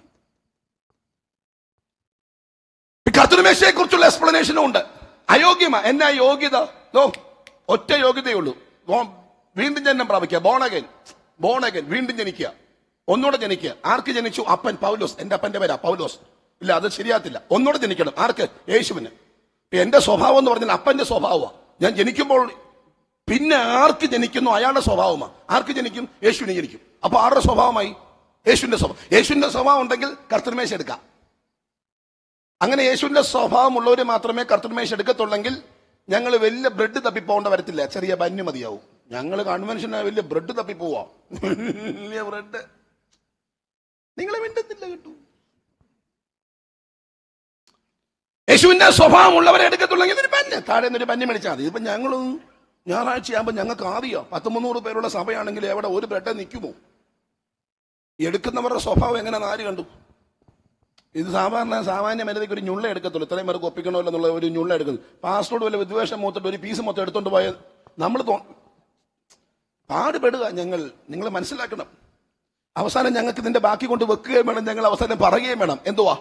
കർത്തൃമേശയെ കുറിച്ചുള്ള എക്സ്പ്ലനേഷനും ഉണ്ട് അയോഗ്യമാ എന്നാ യോഗ്യത നോ ഒറ്റ യോഗ്യതയുള്ളൂ ബോ- വീണ്ടും ജന്മം പ്രാപിക്കുക ബോണകൻ ബോണകൻ വീണ്ടും ജനിക്കുക ഒന്നുകൂടെ ജനിക്കുക ആർക്ക് ജനിച്ചു അപ്പൻ പൗലോസ് എന്റെ അപ്പന്റെ പേരാ പൗലോസ് ഇല്ല അത് ശരിയാത്തില്ല ഒന്നുകൂടെ ജനിക്കണം ആർക്ക് യേശുവിന് ഇപ്പൊ എന്റെ സ്വഭാവം എന്ന് പറഞ്ഞാൽ അപ്പന്റെ സ്വഭാവമാണ് ഞാൻ ജനിക്കുമ്പോൾ പിന്നെ ആർക്ക് ജനിക്കുന്നു അയാളുടെ സ്വഭാവമാ ആർക്ക് ജനിക്കും യേശുവിന് ജനിക്കും അപ്പൊ ആരുടെ സ്വഭാവമായി യേശുവിന്റെ സ്വഭാവം യേശുവിന്റെ സ്വഭാവം ഉണ്ടെങ്കിൽ കർത്തൃമേശ എടുക്കാം അങ്ങനെ യേശുവിന്റെ സ്വഭാവമുള്ളവർ മാത്രമേ കർത്തൃമേശ എടുക്കത്തുള്ളെങ്കിൽ ഞങ്ങൾ വലിയ ബ്രെഡ് തപ്പിപ്പോണ്ട വരത്തില്ല ചെറിയ ബന്യ മതിയാവും ഞങ്ങൾ കൺവെൻഷന് വലിയ ബ്രെഡ് തപ്പിപ്പോവാ വലിയ ബ്രെഡ് നിങ്ങളെ വേണ്ടത്തില്ല കേട്ടു യേശുവിന്റെ സ്വഭാവമുള്ളവരെ എടുക്കത്തുള്ളെങ്കിൽ ഒരു പഞ്ഞ് താഴെ നിന്നൊരു പഞ്ഞ് മേടിച്ചാൽ മതി ഇതിപ്പോ ഞങ്ങളും ഞായറാഴ്ച ആകുമ്പോൾ ഞങ്ങൾക്ക് ആദ്യോ പത്ത് മുന്നൂറ് പേരുള്ള സഭയാണെങ്കിൽ എവിടെ ഒരു ബ്രെഡ് നിൽക്കുമോ എടുക്കുന്നവരുടെ സ്വഭാവം എങ്ങനെ ആര് കണ്ടു ഇത് സാധാരണ സാമാന്യ മര്യാദയ്ക്ക് ഒരു ഞുള്ള എടുക്കത്തുള്ളൂ ഇത്രയും പേർക്ക് ഒപ്പിക്കണമല്ലോ എന്നുള്ള ഒരു ഞുള്ള എടുക്കുന്നു പാസ്പോർട്ട് വല്ല വിദ്വേഷം മൂത്തിട്ട് ഒരു പീസ് മൊത്തം എടുത്തോണ്ട് പോയാൽ നമ്മൾ തോ പാടുപെടുക ഞങ്ങൾ നിങ്ങൾ മനസ്സിലാക്കണം അവസാനം ഞങ്ങൾക്ക് ഇതിന്റെ ബാക്കി കൊണ്ട് വെക്കുകയും വേണം ഞങ്ങൾ അവസാനം പറയുകയും വേണം എന്തുവാ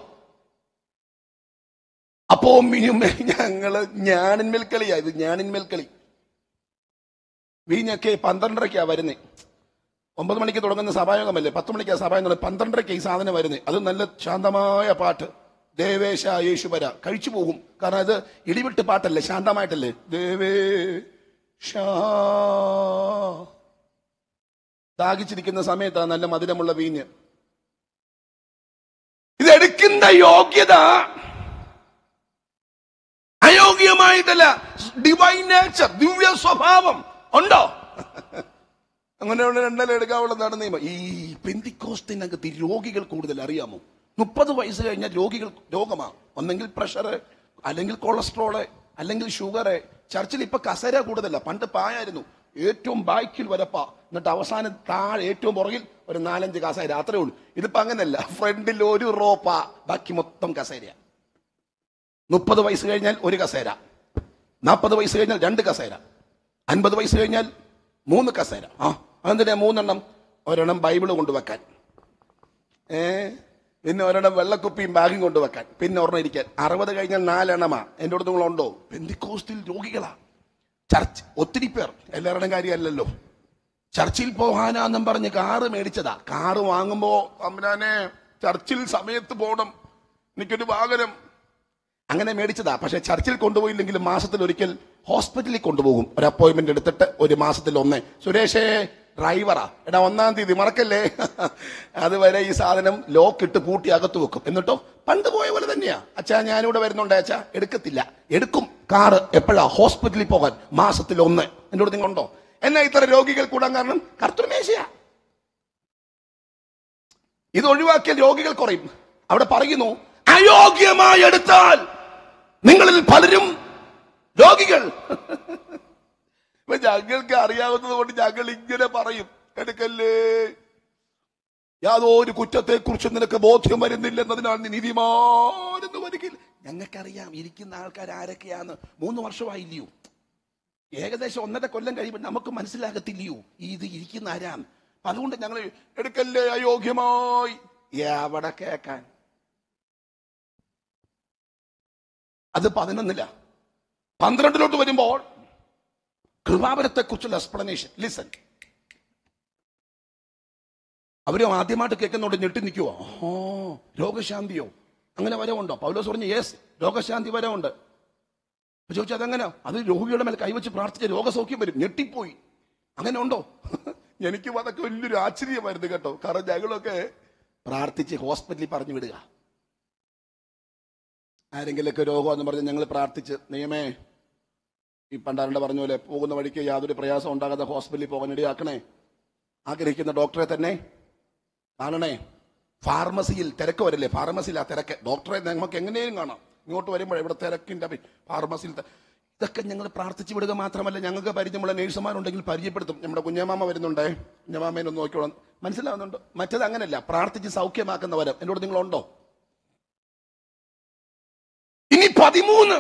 അപ്പോ മിനിമേ ഞങ്ങള് ഞാനിന്മേൽ കളിയാ ഇത് ഞാനിന്മേൽ കളി വീഞ്ഞൊക്കെ പന്ത്രണ്ടരയ്ക്കാ വരുന്നേ ഒമ്പത് മണിക്ക് തുടങ്ങുന്ന സഭായോഗമല്ലേ പത്ത് മണിക്കാ സഭായോഗം പന്ത്രണ്ടരയ്ക്ക് ഈ സാധനം വരുന്നത് അത് നല്ല ശാന്തമായ പാട്ട് ദേവേശ യേശുവര കഴിച്ചു പോകും കാരണം അത് ഇടിവിട്ട് പാട്ടല്ലേ ശാന്തമായിട്ടല്ലേ ദേവേശ ദാഹിച്ചിരിക്കുന്ന സമയത്താണ് നല്ല മധുരമുള്ള വീഞ്ഞ് ഇത് എടുക്കുന്ന യോഗ്യത അയോഗ്യമായിട്ടല്ല ഡിവൈൻ നേച്ചർ ദിവ്യ സ്വഭാവം ഉണ്ടോ അങ്ങനെയുള്ള രണ്ടല്ല എടുക്കാവുള്ളതാണ് നിയമം ഈ പെന്തിക്കോസ്തിനകത്ത് ഈ രോഗികൾ കൂടുതൽ അറിയാമോ മുപ്പത് വയസ്സ് കഴിഞ്ഞാൽ രോഗികൾ രോഗമാ ഒന്നെങ്കിൽ പ്രഷർ അല്ലെങ്കിൽ കൊളസ്ട്രോള് അല്ലെങ്കിൽ ഷുഗർ ചർച്ചിൽ ഇപ്പൊ കസര കൂടുതലല്ല പണ്ട് പായായിരുന്നു ഏറ്റവും ബാക്കിൽ വരപ്പ എന്നിട്ട് അവസാനം താഴെ ഏറ്റവും പുറകിൽ ഒരു നാലഞ്ച് കസേര അത്രേ ഉള്ളൂ ഇതിപ്പോ അങ്ങനെയല്ല ഫ്രണ്ടിൽ ഒരു റോപ്പ ബാക്കി മൊത്തം കസേരയാ മുപ്പത് വയസ്സ് കഴിഞ്ഞാൽ ഒരു കസേര നാൽപ്പത് വയസ്സ് കഴിഞ്ഞാൽ രണ്ട് കസേര അൻപത് വയസ്സ് കഴിഞ്ഞാൽ മൂന്ന് കസേര ആ അതെന്തിനാ മൂന്നെണ്ണം ഒരെണ്ണം ബൈബിള് കൊണ്ടുവെക്കാൻ ഏ പിന്നെ ഒരെണ്ണം വെള്ളക്കുപ്പിയും ബാഗും കൊണ്ടുവെക്കാൻ പിന്നെ ഒരെണ്ണം ഇരിക്കാൻ അറുപത് കഴിഞ്ഞാൽ നാലെണ്ണമാ എൻ്റെ അടുത്ത് നിങ്ങളുണ്ടോ പെന്തിക്കോസ്റ്റിൽ രോഗികളാ ചർച്ച് ഒത്തിരി പേർ എല്ലാവരുടെയും കാര്യമല്ലല്ലോ ചർച്ചിൽ പോകാനാന്നും പറഞ്ഞ് കാറ് മേടിച്ചതാ കാറ് വാങ്ങുമ്പോ അമ്രാനെ ചർച്ചിൽ സമയത്ത് പോകണം എനിക്കൊരു വാഹനം അങ്ങനെ മേടിച്ചതാ പക്ഷെ ചർച്ചിൽ കൊണ്ടുപോയില്ലെങ്കിലും മാസത്തിൽ ഒരിക്കൽ ഹോസ്പിറ്റലിൽ കൊണ്ടുപോകും ഒരു അപ്പോയിന്റ്മെന്റ് എടുത്തിട്ട് ഒരു മാസത്തിൽ ഒന്നേ സുരേഷേ ഡ്രൈവറാ എടാ ഒന്നാം തീയതി മറക്കല്ലേ അതുവരെ ഈ സാധനം ലോക്ക് ഇട്ട് പൂട്ടി അകത്ത് വെക്കും എന്നിട്ടോ പണ്ട് പോയ പോലെ തന്നെയാ അച്ഛാ ഞാനിവിടെ വരുന്നുണ്ട് അച്ഛാ എടുക്കത്തില്ല എടുക്കും കാറ് എപ്പോഴാ ഹോസ്പിറ്റലിൽ പോകാൻ മാസത്തിൽ ഒന്ന് എന്നോട് നിങ്ങളുണ്ടോ എന്നാ ഇത്ര രോഗികൾ കൂടാൻ കാരണം കർത്തൃമേശയാ ഇത് ഒഴിവാക്കിയാൽ രോഗികൾ കുറയും അവിടെ പറയുന്നു അയോഗ്യമായി എടുത്താൽ നിങ്ങളിൽ പലരും രോഗികൾ ഇപ്പൊ ഞങ്ങൾക്ക് അറിയാവുന്നത് കൊണ്ട് ഞങ്ങൾ ഇങ്ങനെ പറയും എടുക്കല്ലേ യാതൊരു കുറ്റത്തെ കുറിച്ച് നിനക്ക് ബോധ്യം വരുന്നില്ലെന്നതിനാൽ നീ നീതിമാനെന്ന് വരികിൽ ഞങ്ങൾക്കറിയാം ഇരിക്കുന്ന ആൾക്കാർ ആരൊക്കെയാന്ന് മൂന്ന് വർഷമായില്ലയോ ഏകദേശം ഒന്നര കൊല്ലം കഴിയുമ്പോൾ നമുക്ക് മനസ്സിലാകത്തില്ലയോ ഇത് ഇരിക്കുന്ന ആരാം അപ്പൊ അതുകൊണ്ട് ഞങ്ങൾ എടുക്കല്ലേ അയോഗ്യമായി എവിടെ കേക്കാൻ അത് പതിനൊന്നില്ല പന്ത്രണ്ടിലോട്ട് വരുമ്പോൾ കൃപാപരത്തെ കുറിച്ചുള്ള എക്സ്പ്ലനേഷൻ ലിസൺ അവരും ആദ്യമായിട്ട് കേൾക്കുന്നോണ്ട് ഞെട്ടി നിൽക്കുവോ ഓ രോഗശാന്തിയോ അങ്ങനെ വരവുണ്ടോ പൗലോസ് പറഞ്ഞു യെസ് രോഗശാന്തി വരവുണ്ട് അപ്പൊ ചോദിച്ചു അതെങ്ങനെ അത് രോഗിയുടെ മേൽ കൈവച്ച് പ്രാർത്ഥിച്ച രോഗസൗഖ്യം വരും ഞെട്ടിപ്പോയി അങ്ങനെ ഉണ്ടോ എനിക്കും അതൊക്കെ വലിയൊരു ആശ്ചര്യമായിരുന്നു കേട്ടോ കാരണം ഞങ്ങളൊക്കെ പ്രാർത്ഥിച്ച് ഹോസ്പിറ്റലിൽ പറഞ്ഞു വിടുക ആരെങ്കിലൊക്കെ രോഗമെന്ന് പറഞ്ഞ് ഞങ്ങൾ പ്രാർത്ഥിച്ച് നിയമേ ഈ പണ്ടാരണ്ട പറഞ്ഞ പോലെ പോകുന്ന വഴിക്ക് യാതൊരു പ്രയാസം ഉണ്ടാകാതെ ഹോസ്പിറ്റലിൽ പോകാൻ ഇടയാക്കണേ ആഗ്രഹിക്കുന്ന ഡോക്ടറെ തന്നെ കാണണേ ഫാർമസിയിൽ തിരക്ക് വരില്ലേ ഫാർമസിയിൽ ആ തിരക്ക് ഡോക്ടറെ നമുക്ക് എങ്ങനെയും കാണാം ഇങ്ങോട്ട് വരുമ്പോൾ ഇവിടെ തിരക്കിൻ്റെ അഭി- ഫാർമസിയിൽ ത- ഇതൊക്കെ ഞങ്ങൾ പ്രാർത്ഥിച്ചു വിടുക മാത്രമല്ല ഞങ്ങൾക്ക് പരിചയമുള്ള നേഴ്സുമാരുണ്ടെങ്കിൽ പരിചയപ്പെടുത്തും നമ്മുടെ കുഞ്ഞമാമ വരുന്നുണ്ടേ കുഞ്ഞമാമേനെ ഒന്ന് നോക്കിക്കോളാം മനസ്സിലാവുന്നുണ്ടോ മറ്റത് അങ്ങനെയല്ല പ്രാർത്ഥിച്ച് സൗഖ്യമാക്കുന്നവരും എന്നോട് നിങ്ങളുണ്ടോ ഇനി പതിമൂന്ന്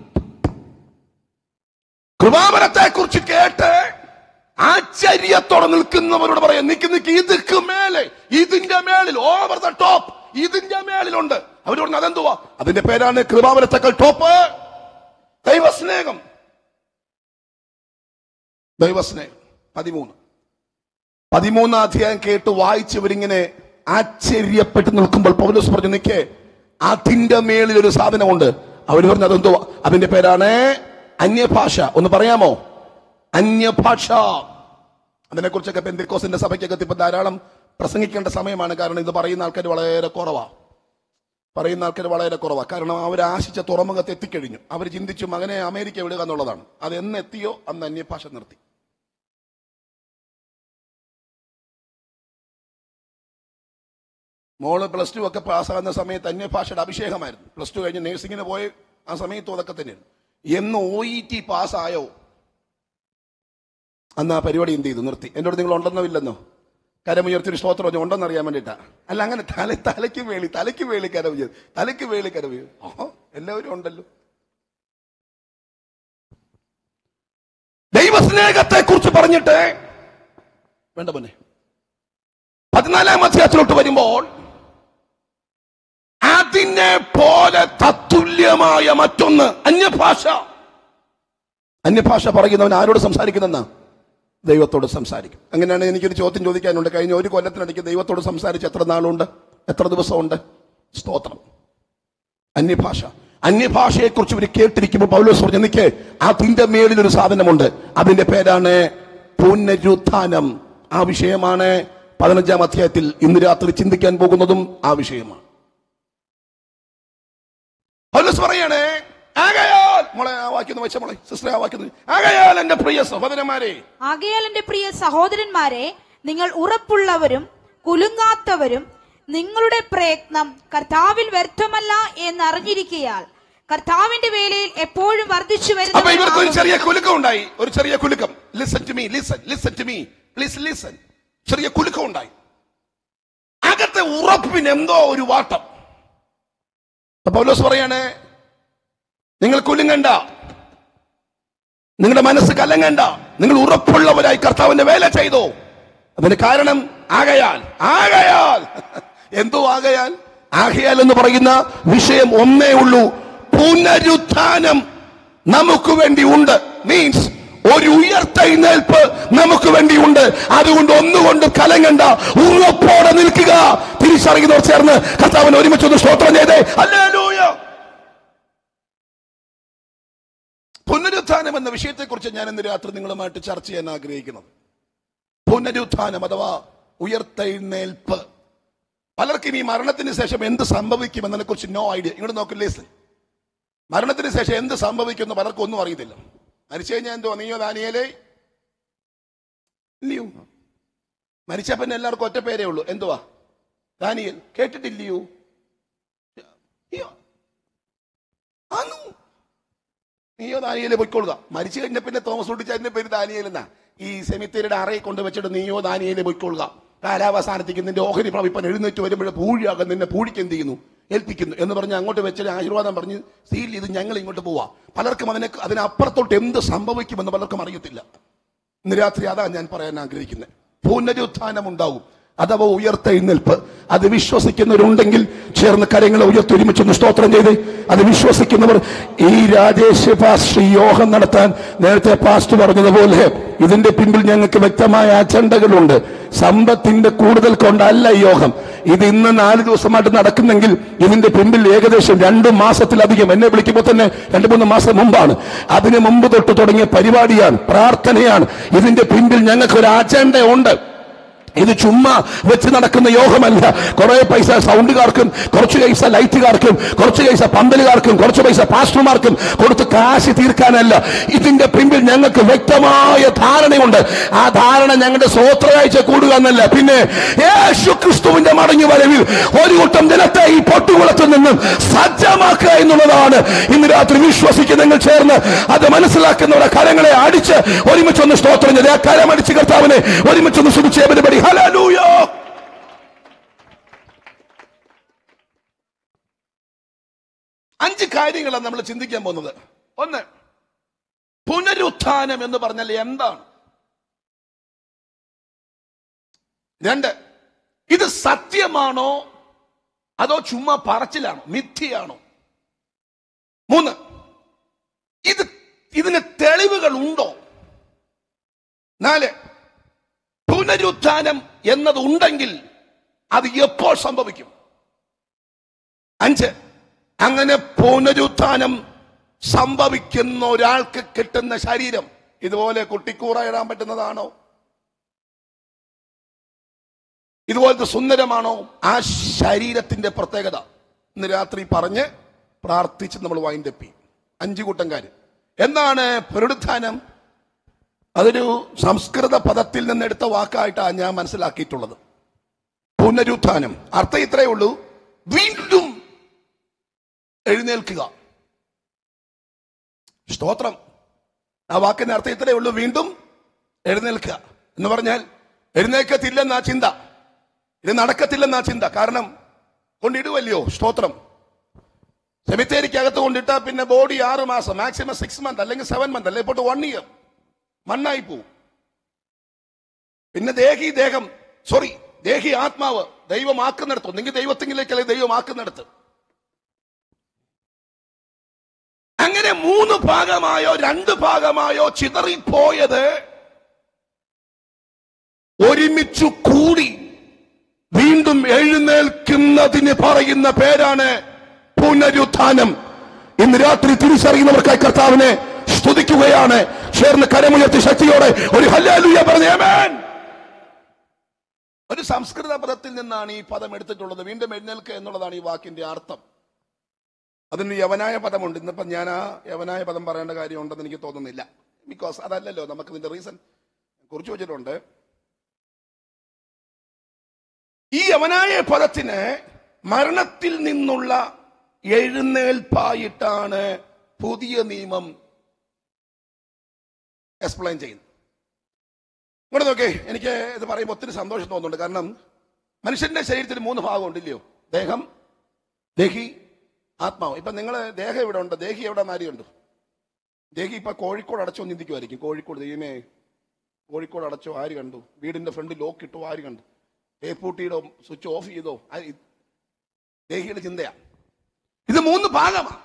കൃപാവരത്തെ കുറിച്ച് കേട്ട് ആശ്ചര്യത്തോടെ നിൽക്കുന്നവരോട് പറയാം നിക്ക് നിക്ക് ഇതുക്ക് മേലെ ഇതിന്റെ മേളിൽ ഓവർ ദ ടോപ്പ് ഇതിന്റെ മേളിലുണ്ട് അവർ പറഞ്ഞു അതെന്തുവാ അതിന്റെ പേരാണ് കൃപാവരത്തേക്കാൾ ടോപ്പ് ദൈവസ്നേഹം ദൈവസ്നേഹം പതിമൂന്ന് പതിമൂന്നാം അധ്യായം കേട്ട് വായിച്ചവരിങ്ങനെ ആശ്ചര്യപ്പെട്ട് നിൽക്കുമ്പോൾ പൗലോസ് പറഞ്ഞു നിക്കേ അതിന്റെ മേളിൽ ഒരു സാധനമുണ്ട് അവർ പറഞ്ഞു അതെന്തോ അതിന്റെ പേരാണ് അന്യഭാഷ ഒന്ന് പറയാമോ അന്യഭാഷ അതിനെ കുറിച്ചൊക്കെ പെന്തിക്കോസിന്റെ സഭയ്ക്കൊക്കെ ഇപ്പൊ ധാരാളം പ്രസംഗിക്കേണ്ട സമയമാണ് കാരണം ഇത് പറയുന്ന ആൾക്കാർ വളരെ കുറവാ പറയുന്ന ആൾക്കാർ വളരെ കുറവാ കാരണം അവർ ആശിച്ച തുറമുഖത്ത് എത്തിക്കഴിഞ്ഞു അവർ ചിന്തിച്ചു മകനെ അമേരിക്ക വിടുക എന്നുള്ളതാണ് അത് എന്ന് എത്തിയോ അന്ന് അന്യഭാഷ നിർത്തി മോള് പ്ലസ് ടു ഒക്കെ പാസ്സാകുന്ന സമയത്ത് അന്യഭാഷയുടെ അഭിഷേകമായിരുന്നു പ്ലസ് ടു കഴിഞ്ഞ് നേഴ്സിങ്ങിന് പോയി ആ സമയത്തും അതൊക്കെ തന്നെയായിരുന്നു എന്ന് ഒ ഇ ടി പാസ്സായോ അന്ന് ആ പരിപാടി എന്ത് ചെയ്തു നിർത്തി എന്നോട് നിങ്ങൾ ഉണ്ടെന്നോ ഇല്ലെന്നോ കരമുയർത്തിയൊരു സ്തോത്രം പറഞ്ഞു ഉണ്ടെന്ന് അറിയാൻ വേണ്ടിയിട്ടാ അല്ല അങ്ങനെ തല തലയ്ക്ക് വേളി തലയ്ക്ക് വേളി കരമുയർ തലയ്ക്ക് വേളി കരമുയർ ഓഹോ എല്ലാവരും ഉണ്ടല്ലോ ദൈവസ്നേഹത്തെ കുറിച്ച് പറഞ്ഞിട്ട് വേണ്ട പൊന്നെ പതിനാലാം അധ്യായത്തിലോട്ട് വരുമ്പോൾ അതിനെ പോലെ തത്തുല്യമായ മറ്റൊന്ന് അന്യഭാഷ അന്യഭാഷ പറയുന്നവൻ ആരോട് സംസാരിക്കുന്നെന്നാ ദൈവത്തോട് സംസാരിക്കും അങ്ങനെയാണ് എനിക്കൊരു ചോദ്യം ചോദിക്കാനുണ്ട് കഴിഞ്ഞ ഒരു കൊല്ലത്തിനിടയ്ക്ക് ദൈവത്തോട് സംസാരിച്ച് എത്ര നാളുണ്ട് എത്ര ദിവസമുണ്ട് സ്തോത്രം അന്യഭാഷ അന്യഭാഷയെക്കുറിച്ച് ഇവർ കേട്ടിരിക്കുമ്പോൾ പൗലോസ് പറഞ്ഞു എനിക്ക് അതിന്റെ മേളിൽ ഒരു സാധനമുണ്ട് അതിന്റെ പേരാണ് പുനരുത്ഥാനം ആ വിഷയമാണ് പതിനഞ്ചാം അധ്യായത്തിൽ ഇന്ന് രാത്രി ചിന്തിക്കാൻ പോകുന്നതും ആ വിഷയമാണ് പൗലോസ് പറയണേ ആകയാൽ മോളെ ആ വാക്യം വെച്ച മോളെ സിസ്റ്ററെ ആ വാക്യം ഒന്ന്. ആകയാൽ എന്റെ പ്രിയ സഹോദരന്മാരെ ആകയാൽ എന്റെ പ്രിയ സഹോദരന്മാരെ നിങ്ങൾ ഉറപ്പുള്ളവരും കുലുങ്ങാത്തവരും നിങ്ങളുടെ പ്രയത്നം കർത്താവിൽ വ്യർത്ഥമല്ല എന്ന് അറിഞ്ഞിരിക്കയാൽ കർത്താവിന്റെ വേലയിൽ എപ്പോഴും വർദ്ധിച്ചു അപ്പൊ ഇവർക്ക് ഒരു വരുന്ന ചെറിയ കുലുക്കം ഉണ്ടായി ഒരു ചെറിയ കുലുക്കം listen to me listen listen to me please listen ചെറിയ കുലുക്കം ഉണ്ടായി അകത്തെ ഉറപ്പിന് എന്തോ ഒരു വാട്ടം അപ്പൊ പൗലോസ് പറയാണ് നിങ്ങൾ കുലുങ്ങണ്ട നിങ്ങളുടെ മനസ്സ് കലങ്ങണ്ട നിങ്ങൾ ഉറപ്പുള്ളവരായി കർത്താവിന്റെ വേല ചെയ്തു അതിന് കാരണം ആകയാൽ ആകയാൽ എന്തോ ആകയാൽ ആകയാൽ എന്ന് പറയുന്ന വിഷയം ഒന്നേ ഉള്ളൂ പുനരുത്ഥാനം നമുക്ക് വേണ്ടി ഉണ്ട് മീൻസ് ഒരു ഉയർത്തെഴുന്നേൽപ്പ് നമുക്ക് വേണ്ടിയുണ്ട് അതുകൊണ്ട് ഒന്നുകൊണ്ട് കലങ്ങണ്ട ഉറപ്പോടെ നിൽക്കുക തിരിച്ചറിയുന്നവർ ചേർന്ന് കർത്താവിന് ഒരുമിച്ച് ഒന്ന് സ്തോത്രം ചെയ്തേ അല്ലേ പുനരുത്ഥാനം എന്ന വിഷയത്തെക്കുറിച്ച് ഞാൻ ഇന്ന് രാത്രി നിങ്ങളുമായിട്ട് ചർച്ച ചെയ്യാൻ ആഗ്രഹിക്കുന്നത് പുനരുത്ഥാനം അഥവാ ഉയർത്തെഴുന്നേൽപ്പ് പലർക്കും ഈ മരണത്തിന് ശേഷം എന്ത് സംഭവിക്കും എന്നതിനെ കുറിച്ച് നോ ഐഡിയ ഇങ്ങോട്ട് നോക്കില്ലേ മരണത്തിന് ശേഷം എന്ത് സംഭവിക്കുമെന്ന് പലർക്കും ഒന്നും അറിയത്തില്ല മരിച്ചു കഴിഞ്ഞാൽ എന്തോ നീയോ ദാനിയലേ ഇല്ലയോ മരിച്ച പിന്നെ എല്ലാവർക്കും ഒറ്റ പേരേ ഉള്ളൂ എന്തുവാ ദാനിയൽ കേട്ടിട്ടില്ലയോ അയ്യോ. ആന്നു. നീയോ ദാനിയലെ പൊയ്ക്കൊള്ളുക മരിച്ചു കഴിഞ്ഞ പിന്നെ തോമസ് കുട്ടിച്ചാന്റെ പേര് ദാനിയൽ എന്നാ ഈ സെമിത്തേരിയുടെ അറയിൽ കൊണ്ട് വെച്ചിട്ട് നീയോ ദാനിയലെ പൊയ്ക്കൊള്ളുക കാലാവസാനത്തേക്ക് നിന്റെ ഓഹരി പ്രാപിപ്പൻ എഴുന്നേറ്റ് വരുമ്പോൾ പൂഴിയാകും നിന്നെ പൂഴിക്ക് എന്ത് ചെയ്യുന്നു ഏൽപ്പിക്കുന്നു എന്ന് പറഞ്ഞ് അങ്ങോട്ട് വെച്ചിട്ട് ആശീർവാദം പറഞ്ഞ് സീൽ ഇത് ഞങ്ങൾ ഇങ്ങോട്ട് പോവാ പലർക്കും അതിനെ അതിനപ്പുറത്തോട്ട് എന്ത് സംഭവിക്കുമെന്ന് പലർക്കും അറിയത്തില്ല ഇന്ന് രാത്രി അതാ ഞാൻ പറയാൻ ആഗ്രഹിക്കുന്നത് പുനരുത്ഥാനം ഉണ്ടാവും അഥവാ ഉയർത്തെഴുന്നേൽപ്പ് അത് വിശ്വസിക്കുന്നവരുണ്ടെങ്കിൽ ചേർന്ന് കരങ്ങളെ ഉയർത്തൊരുമിച്ചൊന്ന് സ്തോത്രം ചെയ്ത് അത് വിശ്വസിക്കുന്നവർ ഈ രാജേഷ് പാസ്റ്റ് യോഗം നടത്താൻ നേരത്തെ പാസ്റ്റ് പറഞ്ഞതുപോലെ ഇതിന്റെ പിന്നിൽ ഞങ്ങൾക്ക് വ്യക്തമായ അജണ്ടകളുണ്ട് സമ്പത്തിന്റെ കൂടുതൽ കൊണ്ടല്ല ഈ യോഗം ഇത് ഇന്ന് നാല് ദിവസമായിട്ട് നടക്കുന്നെങ്കിൽ ഇതിന്റെ പിന്നിൽ ഏകദേശം രണ്ട് മാസത്തിലധികം എന്നെ വിളിക്കുമ്പോൾ തന്നെ രണ്ട് മൂന്ന് മാസം മുമ്പാണ് അതിന് മുമ്പ് തൊട്ട് തുടങ്ങിയ പരിപാടിയാണ് പ്രാർത്ഥനയാണ് ഇതിന്റെ പിന്നിൽ ഞങ്ങൾക്ക് ഒരു അജണ്ട ഉണ്ട് ഇത് ചുമ്മാ വെച്ച് നടക്കുന്ന യോഗമല്ല കുറെ പൈസ സൗണ്ടുകാർക്കും കുറച്ച് പൈസ ലൈറ്റുകാർക്കും കുറച്ച് പൈസ പന്തലുകാർക്കും കുറച്ച് പൈസ പാസ്റ്റർമാർക്കും കൊടുത്ത് കാശ് തീർക്കാനല്ല ഇതിന്റെ പിമ്പിൽ ഞങ്ങൾക്ക് വ്യക്തമായ ധാരണയുണ്ട് ആ ധാരണ ഞങ്ങളുടെ സ്വോത്രയാഴ്ച കൂടുക എന്നല്ല പിന്നെ യേശു ക്രിസ്തുവിന്റെ മടങ്ങി വരവിൽ ഒരു കൂട്ടം ജനത്തെ ഈ പൊട്ടുകുളത്തിൽ നിന്നും സജ്ജമാക്കുക എന്നുള്ളതാണ് ഇന്ന് രാത്രി വിശ്വസിക്കുന്ന ചേർന്ന് അത് മനസ്സിലാക്കുന്നവരുടെ കരങ്ങളെ അടിച്ച് ഒരുമിച്ചൊന്ന് സ്തോത്രം ചെയ്ത് ആ കരം അടിച്ച് കർത്താവിനെ ഒരുമിച്ചൊന്ന് ശ്രമിച്ചേ പരിപാടി ഹലൂയോ അഞ്ച് കാര്യങ്ങളാണ് നമ്മൾ ചിന്തിക്കാൻ പോകുന്നത് ഒന്ന് പുനരുത്ഥാനം എന്ന് പറഞ്ഞാൽ എന്താണ് രണ്ട് ഇത് സത്യമാണോ അതോ ചുമ്മാ പറച്ചിലാണോ മിഥ്യയാണോ മൂന്ന് ഇത് ഇതിന് തെളിവുകൾ ഉണ്ടോ നാല് പുനരുത്ഥാനം എന്നത് ഉണ്ടെങ്കിൽ അത് എപ്പോൾ സംഭവിക്കും അഞ്ച് അങ്ങനെ പുനരുത്ഥാനം സംഭവിക്കുന്ന ഒരാൾക്ക് കിട്ടുന്ന ശരീരം ഇതുപോലെ കുട്ടിക്കൂറ ഇടാൻ പറ്റുന്നതാണോ ഇതുപോലത്തെ സുന്ദരമാണോ ആ ശരീരത്തിന്റെ പ്രത്യേകത ഇന്ന് രാത്രി പറഞ്ഞ് പ്രാർത്ഥിച്ച് നമ്മൾ വൈൻഡപ്പി അഞ്ചു കൂട്ടംകാര് എന്താണ് പുനരുത്ഥാനം അതൊരു സംസ്കൃത പദത്തിൽ നിന്ന് എടുത്ത വാക്കായിട്ടാണ് ഞാൻ മനസ്സിലാക്കിയിട്ടുള്ളത് പുനരുത്ഥാനം അർത്ഥം ഇത്രയേ ഉള്ളൂ വീണ്ടും എഴുന്നേൽക്കുക സ്തോത്രം ആ വാക്കിന്റെ അർത്ഥം ഇത്രയേ ഉള്ളൂ വീണ്ടും എഴുന്നേൽക്കുക എന്ന് പറഞ്ഞാൽ എഴുന്നേൽക്കത്തില്ലെന്നാ ചിന്ത ഇത് നടക്കത്തില്ലെന്നാ ചിന്ത കാരണം കൊണ്ടിടുവല്ലയോ സ്തോത്രം സെമിത്തേരിക്കകത്ത് കൊണ്ടിട്ടാ പിന്നെ ബോഡി ആറ് മാസം മാക്സിമം സിക്സ് മന്ത് അല്ലെങ്കിൽ സെവൻ മന്ത് അല്ലെങ്കിൽ ഇപ്പോൾ വൺ ഇയർ മണ്ണായി പോവും പിന്നെ ദേഹി ദേഹം സോറി ദേഹി ആത്മാവ് ദൈവമാക്കുന്നിടത്ത് ഒന്നെങ്കിൽ ദൈവത്തെങ്കിലേക്കല്ലേ ദൈവമാക്കുന്നിടത്ത് അങ്ങനെ മൂന്ന് ഭാഗമായോ രണ്ട് ഭാഗമായോ ചിതറിപ്പോയത് ഒരുമിച്ചു കൂടി വീണ്ടും എഴുന്നേൽക്കുന്നതിന് പറയുന്ന പേരാണ് പുനരുത്ഥാനം ഇന്ന് രാത്രി തിരിച്ചറിയുന്നവർക്കായി കർത്താവിനെ സ്തുതിക്കുകയാണ് ചേർന്ന് കരമുയർത്തി ശക്തിയോടെ ഒരു ഹല്ലാലുയ പറഞ്ഞ ആമേൻ ഒരു സംസ്കൃത പദത്തിൽ നിന്നാണ് ഈ പദം എടുത്തിട്ടുള്ളത് വീണ്ടും എഴുന്നേൽക്കുക എന്നുള്ളതാണ് ഈ വാക്കിന്റെ അർത്ഥം അതിന് യവനായ പദമുണ്ട് ഇന്നിപ്പോ ഞാൻ ആ യവനായ പദം പറയേണ്ട കാര്യം ഉണ്ടെന്ന് എനിക്ക് തോന്നുന്നില്ല ബിക്കോസ് അതല്ലല്ലോ നമുക്ക് ഇതിന്റെ റീസൺ കുറിച്ച് വെച്ചിട്ടുണ്ട് ഈ യവനായ പദത്തിന് മരണത്തിൽ നിന്നുള്ള എഴുന്നേൽപ്പായിട്ടാണ് പുതിയ നിയമം എക്സ്പ്ലെയിൻ ചെയ്യുന്നത് ഇങ്ങോട്ട് നോക്കേ എനിക്ക് ഇത് പറയുമ്പോൾ ഒത്തിരി സന്തോഷം തോന്നുന്നുണ്ട് കാരണം മനുഷ്യന്റെ ശരീരത്തിൽ മൂന്ന് ഭാഗമുണ്ട് ഇല്ലയോ ദേഹം ദേഹി ആത്മാവ് ഇപ്പൊ നിങ്ങൾ ദേഹം ഇവിടെ ഉണ്ട് ദേഹി എവിടെ നാരിയുണ്ട് ദേഹി ഇപ്പൊ കോഴിക്കോട് അടച്ചോ ചിന്തിക്കുമായിരിക്കും കോഴിക്കോട് ദൈവമേ കോഴിക്കോട് അടച്ചോ ആര് കണ്ടു വീടിന്റെ ഫ്രണ്ട് ലോക്ക് ഇട്ടോ ആര് കണ്ടു തേപ്പൂട്ടിയുടെ സ്വിച്ച് ഓഫ് ചെയ്തോ ആര് ദേഹിയുടെ ചിന്തയാ ഇത് മൂന്ന് ഭാഗമാണ്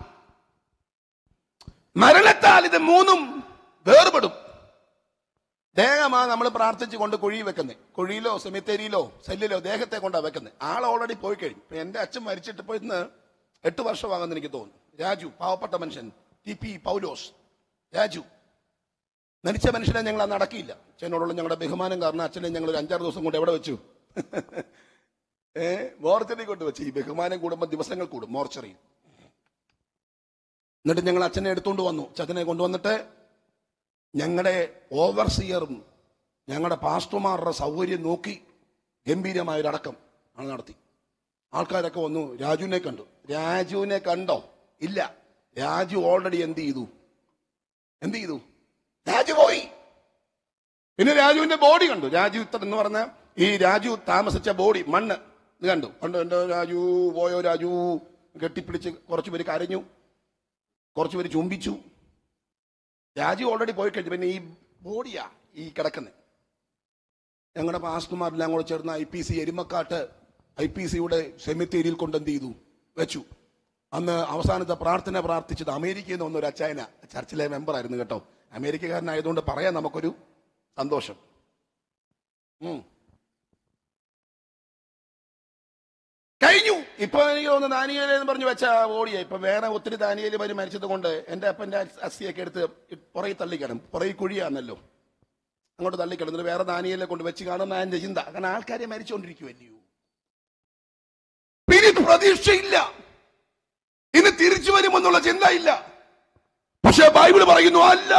മരണത്താൽ ഇത് മൂന്നും വേർപെടും ദേഹമാ നമ്മൾ പ്രാർത്ഥിച്ച് കൊണ്ട് കുഴി വെക്കുന്നത് കുഴിയിലോ സെമിത്തേരിയിലോ സെല്ലിലോ ദേഹത്തെ കൊണ്ടാ വെക്കുന്നത് ആൾ ഓൾറെഡി പോയി കഴിഞ്ഞു ഇപ്പൊ എന്റെ അച്ഛൻ മരിച്ചിട്ട് ഇപ്പൊ ഇന്ന് എട്ട് വർഷമാകുമെന്ന് എനിക്ക് തോന്നുന്നു രാജു പാവപ്പെട്ട മനുഷ്യൻ ടി പി പൗലോസ് രാജു മരിച്ച മനുഷ്യനെ ഞങ്ങൾ അന്ന് അടക്കിയില്ല അച്ഛനോടുള്ള ഞങ്ങളുടെ ബഹുമാനം കാരണം അച്ഛനെ ഞങ്ങൾ ഒരു അഞ്ചാറ് ദിവസം കൊണ്ട് എവിടെ വെച്ചു ഏ മോർച്ചറി കൊണ്ട് വെച്ചു ഈ ബഹുമാനം കൂടുമ്പോൾ ദിവസങ്ങൾ കൂടും മോർച്ചറി എന്നിട്ട് ഞങ്ങൾ അച്ഛനെ എടുത്തുകൊണ്ട് വന്നു അച്ഛനെ കൊണ്ടുവന്നിട്ട് ഞങ്ങളുടെ ഓവർസിയറും ഞങ്ങളുടെ പാസ്റ്റർമാരുടെ സൗകര്യം നോക്കി ഗംഭീരമായ ഒരു അടക്കം ആണ് നടത്തി ആൾക്കാരൊക്കെ വന്നു രാജുവിനെ കണ്ടു രാജുവിനെ കണ്ടോ ഇല്ല രാജു ഓൾറെഡി എന്ത് ചെയ്തു എന്ത് ചെയ്തു രാജു പോയി പിന്നെ രാജുവിന്റെ ബോഡി കണ്ടു രാജു ഇത്ര എന്ന് പറഞ്ഞ ഈ രാജു താമസിച്ച ബോഡി മണ്ണ് ഇത് കണ്ടു കണ്ടു എന്റെ രാജു പോയോ രാജു കെട്ടിപ്പിടിച്ച് കുറച്ചു പേര് കരഞ്ഞു കുറച്ചു പേര് ചുംബിച്ചു രാജു ഓൾറെഡി പോയി കഴിഞ്ഞു പിന്നെ ഈ ബോഡിയാ ഈ കിടക്കുന്നത് ഞങ്ങളുടെ പാസ്റ്റർമാരെല്ലാം കൂടെ ചേർന്ന് I P C Erumakkad I P സിയുടെ സെമിത്തേരിയിൽ കൊണ്ട് എന്ത് ചെയ്തു വെച്ചു അന്ന് അവസാനത്തെ പ്രാർത്ഥന പ്രാർത്ഥിച്ചത് അമേരിക്കയിൽ നിന്ന് വന്ന ഒരു അച്ചായന ചർച്ചിലെ മെമ്പർ ആയിരുന്നു കേട്ടോ അമേരിക്കക്കാരനായതുകൊണ്ട് പറയാൻ നമുക്കൊരു സന്തോഷം ഉം. കഴിഞ്ഞു ഇപ്പൊ എനിക്ക് തോന്നുന്നു ദാനിയേല് എന്ന് പറഞ്ഞു വെച്ച ഓടിയ ഇപ്പൊ വേറെ ഒത്തിരി ദാനിയേല് വരും മരിച്ചത് കൊണ്ട് എന്റെ അപ്പന്റെ അസ്ഥിയൊക്കെ എടുത്ത് പുറകെ തള്ളിക്കണം പുറകെ കുഴിയാന്നല്ലോ അങ്ങോട്ട് തള്ളിക്കിടന്നിട്ട് വേറെ ദാനിയല്ലേ കൊണ്ട് വെച്ച് കാണുന്ന എന്റെ ചിന്ത കാരണം ആൾക്കാരെ മരിച്ചുകൊണ്ടിരിക്കുവല്ലയോ ഇനി പ്രതീക്ഷയില്ല ഇനി തിരിച്ചു വരുമെന്നുള്ള ചിന്ത ഇല്ല പക്ഷെ ബൈബിൾ പറയുന്നു അല്ല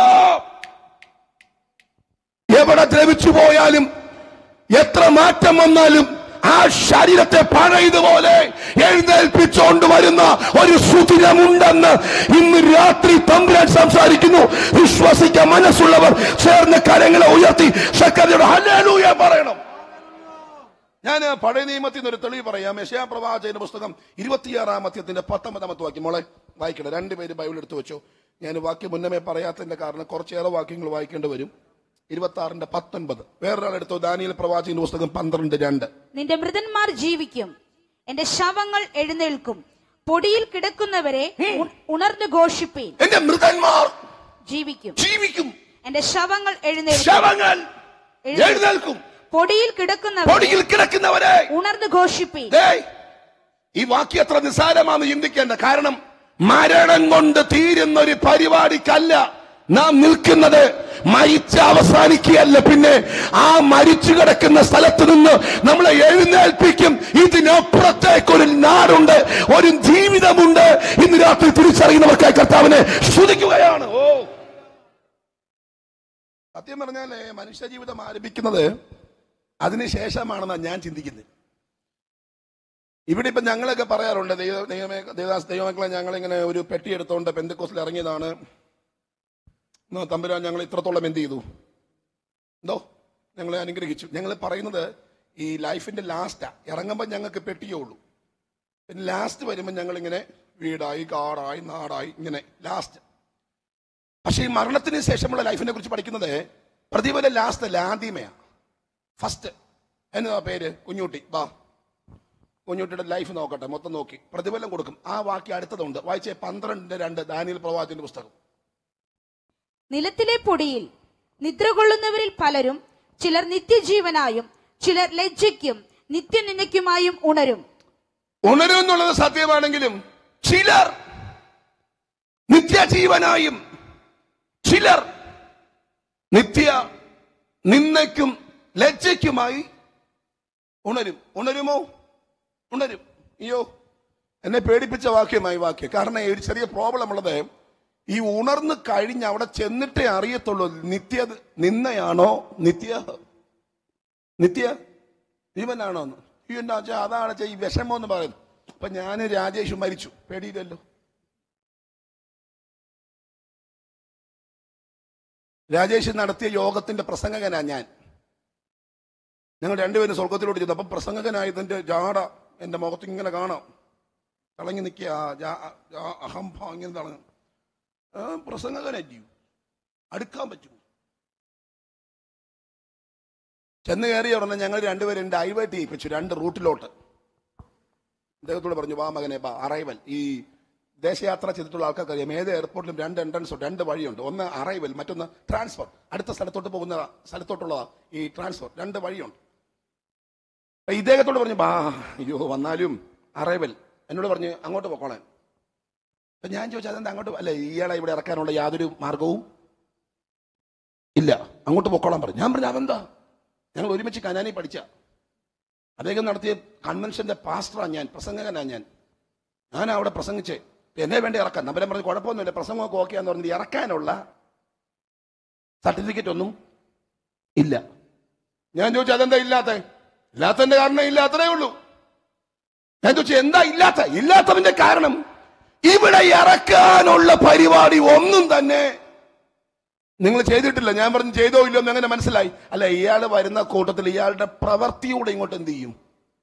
എവിടെ ദ്രവിച്ചു പോയാലും എത്ര മാറ്റം വന്നാലും ആ ശരീരത്തെ പഴയതുപോലെ എഴുന്നേൽപ്പിച്ചുകൊണ്ട് വരുന്ന ഒരു സുദിനമുണ്ടെന്ന് ഇന്ന് രാത്രി തമ്പുരാൻ സംസാരിക്കുന്നു വിശ്വസിക്കാൻ മനസ്സുള്ളവർ ചേർന്ന് കരങ്ങളെ ഉയർത്തി ശക്കരയുടെ ഹല്ലേലൂയ പറയണം ഞാൻ പഴയ നിയമത്തിൽ നിന്ന് ഒരു തെളിവ് പറയാം യശയാ പ്രവാചകന്റെ പുസ്തകം ഇരുപത്തിയാറാം അധ്യത്തിന്റെ പത്തൊമ്പതാമത്തെ വാക്യം മോളെ വായിക്കണം രണ്ടുപേര് ബൈബിൾ എടുത്തു വെച്ചോ ഞാൻ വാക്യം മുന്നമേ പറയാത്തതിന്റെ കാരണം കുറച്ചേറെ വാക്യങ്ങൾ വായിക്കേണ്ടി വരും ഇരുപത്തി ആറിന്റെ പത്തൊൻപത് വേറൊരാൾ എടുത്തോ ദാനിയൽ പ്രവാചകന്റെ പുസ്തകം പന്ത്രണ്ട് രണ്ട് നിന്റെ മൃതന്മാർ ജീവിക്കും എന്റെ ശവങ്ങൾ എഴുന്നേൽക്കും പൊടിയിൽ കിടക്കുന്നവരെ ഉ- ഉണർന്നു ഘോഷിപ്പീൻ എന്റെ മൃതന്മാർ ജീവിക്കും ജീവിക്കും എന്റെ ശവങ്ങൾ എഴുന്നേൽക്കും ശവങ്ങൾ എഴുന്നേൽക്കും പൊടിയിൽ കിടക്കുന്നവരെ പൊടിയിൽ കിടക്കുന്നവരെ ഉണർന്നു ഘോഷിപ്പീൻ ദേ, ഈ വാക്യം എത്ര നിസ്സാരമാണെന്ന് ചിന്തിക്കേണ്ട കാരണം മരണം കൊണ്ട് തീരുന്ന ഒരു പരിപാടിക്കല്ല നാം നിൽക്കുന്നത് മരിച്ച് അവസാനിക്കുകയല്ല പിന്നെ ആ മരിച്ചു കിടക്കുന്ന സ്ഥലത്ത് നിന്ന് നമ്മളെ എഴുന്നേൽപ്പിക്കും ഇതിനപ്പുറത്തേക്കൊരു നാടുണ്ട് ഒരു ജീവിതമുണ്ട് ഇന്ന് രാത്രി തിരിച്ചറിയുന്നവർക്കായി കർത്താവിനെ സ്തുതിക്കുകയാണ് ഓ സത്യം പറഞ്ഞാലേ മനുഷ്യ ജീവിതം ആരംഭിക്കുന്നത് അതിനുശേഷമാണെന്നാണ് ഞാൻ ചിന്തിക്കുന്നത് ഇവിടെ ഇപ്പൊ ഞങ്ങളൊക്കെ പറയാറുണ്ട് ദൈവ ദൈവമേ ദേവദാസ് ദൈവമക്കളെ ഞങ്ങളിങ്ങനെ ഒരു പെട്ടി എടുത്തോണ്ട് പെന്തക്കോസിൽ ഇറങ്ങിയതാണ് എന്നാ തമ്പുരാൻ ഞങ്ങൾ ഇത്രത്തോളം എന്ത് ചെയ്തു എന്തോ ഞങ്ങളെ അനുഗ്രഹിച്ചു ഞങ്ങൾ പറയുന്നത് ഈ ലൈഫിന്റെ ലാസ്റ്റാ ഇറങ്ങുമ്പോൾ ഞങ്ങൾക്ക് പെട്ടിയേ ഉള്ളൂ പിന്നെ ലാസ്റ്റ് വരുമ്പോൾ ഞങ്ങളിങ്ങനെ വീടായി കാടായി നാടായി ഇങ്ങനെ ലാസ്റ്റ് പക്ഷേ ഈ മരണത്തിന് ശേഷമുള്ള ലൈഫിനെ കുറിച്ച് പഠിക്കുന്നത് പ്രതിഫലം ലാസ്റ്റ് അല്ല ആദ്യമയാണ് ഫസ്റ്റ് എന്നതാ പേര് കുഞ്ഞുട്ടി വാ കുഞ്ഞുട്ടിയുടെ ലൈഫ് നോക്കട്ടെ മൊത്തം നോക്കി പ്രതിഫലം കൊടുക്കും ആ വാക്യം അടുത്തതുണ്ട് വായിച്ചേ പന്ത്രണ്ടിന്റെ രണ്ട് ദാനിയൽ പ്രവാചന്റെ പുസ്തകം നിലത്തിലെ പൊടിയിൽ നിദ്ര കൊള്ളുന്നവരിൽ പലരും ചിലർ നിത്യജീവനായും ചിലർ ലജ്ജയ്ക്കും നിത്യനിന്ദയ്ക്കുമായും ഉണരും ഉണരും എന്നുള്ളത് സത്യമാണെങ്കിലും ചിലർ നിത്യജീവനായും ചിലർ നിത്യ നിന്നയ്ക്കും ലജ്ജയ്ക്കുമായി ഉണരും ഉണരുമോ ഉണരും അയ്യോ എന്നെ പേടിപ്പിച്ച വാക്യമായി വാക്യം കാരണം ഈ ഒരു ചെറിയ പ്രോബ്ലം ഉള്ളത് ഈ ഉണർന്ന് കഴിഞ്ഞ് അവിടെ ചെന്നിട്ടേ അറിയത്തുള്ളൂ നിത്യ നിന്നയാണോ നിത്യ നിത്യ ജീവനാണോ എന്ന് ഈ എന്നാ വെച്ചാ അതാണ് വെച്ചാ ഈ വിഷമം എന്ന് പറയുന്നത് അപ്പൊ ഞാൻ രാജേഷ് മരിച്ചു പേടിയില്ലല്ലോ രാജേഷ് നടത്തിയ യോഗത്തിന്റെ പ്രസംഗകനാ ഞാൻ ഞങ്ങൾ രണ്ടുപേരും സ്വർഗത്തിലോട്ട് ചെന്നു അപ്പം പ്രസംഗകനായതിന്റെ ജാട എന്റെ മുഖത്ത് ഇങ്ങനെ കാണാം തിളങ്ങി നിൽക്കുക ആ ജാ- ആ അഹംഭ ഇങ്ങനെ തിളങ്ങും ആ പ്രസംഗകനല്ലയോ അടുക്കാൻ പറ്റുമോ ചെന്ന് കയറിയ ഉടനെ ഞങ്ങൾ രണ്ടുപേരും ഡൈവേർട്ട് ചെയ്യിപ്പിച്ചു രണ്ട് റൂട്ടിലോട്ട് അദ്ദേഹത്തോട് പറഞ്ഞു വാ മകനെ ബാ അറൈവൽ ഈ ദേശയാത്ര ചെയ്തിട്ടുള്ള ആൾക്കാർക്ക് അറിയാം ഏത് എയർപോർട്ടിലും രണ്ട് എൻട്രൻസ് രണ്ട് വഴിയുണ്ട് ഒന്ന് അറൈവൽ മറ്റൊന്ന് ട്രാൻസ്ഫർ അടുത്ത സ്ഥലത്തോട്ട് പോകുന്ന സ്ഥലത്തോട്ടുള്ളതാ ഈ ട്രാൻസ്ഫർ രണ്ട് വഴിയുണ്ട് അപ്പൊ ഇദ്ദേഹത്തോട് പറഞ്ഞു ബാ അയ്യോ വന്നാലും അറൈവൽ എന്നോട് പറഞ്ഞു അങ്ങോട്ട് പൊക്കോളാൻ അപ്പൊ ഞാൻ ചോദിച്ചു അതെന്താ അങ്ങോട്ട് അല്ല ഇയാളെ ഇവിടെ ഇറക്കാനുള്ള യാതൊരു മാർഗവും ഇല്ല അങ്ങോട്ട് പൊക്കോളാൻ പറഞ്ഞു ഞാൻ പറഞ്ഞു അതെന്താ ഞങ്ങൾ ഒരുമിച്ച് കനാനി പഠിച്ച അദ്ദേഹം നടത്തിയ കൺവെൻഷന്റെ പാസ്റ്ററാണ് ഞാൻ പ്രസംഗകനാണ് ഞാൻ ഞാൻ അവിടെ പ്രസംഗിച്ച് എന്നെ വേണ്ടി ഇറക്കാൻ നമ്പരം പറഞ്ഞ് കുഴപ്പമൊന്നുമില്ല പ്രസംഗമൊക്കെ ഓക്കെയാന്ന് പറഞ്ഞത് ഇറക്കാനുള്ള സർട്ടിഫിക്കറ്റ് ഒന്നും ഇല്ല ഞാൻ ചോദിച്ചു അതെന്താ ഇല്ലാത്ത ഇല്ലാത്തതിന്റെ കാരണം ഇല്ലാത്തതേ ഉള്ളൂ ഞാൻ ചോദിച്ചു എന്താ ഇല്ലാത്ത ഇല്ലാത്തതിന്റെ കാരണം ഇവിടെ ഇറക്കാനുള്ള പരിപാടി ഒന്നും തന്നെ നിങ്ങൾ ചെയ്തിട്ടില്ല ഞാൻ പറഞ്ഞു ചെയ്തോ ഇല്ലോ എന്ന് എങ്ങനെ മനസ്സിലായി അല്ല ഇയാൾ വരുന്ന കൂട്ടത്തിൽ ഇയാളുടെ പ്രവൃത്തിയൂടെ ഇങ്ങോട്ട് എന്ത് ചെയ്യും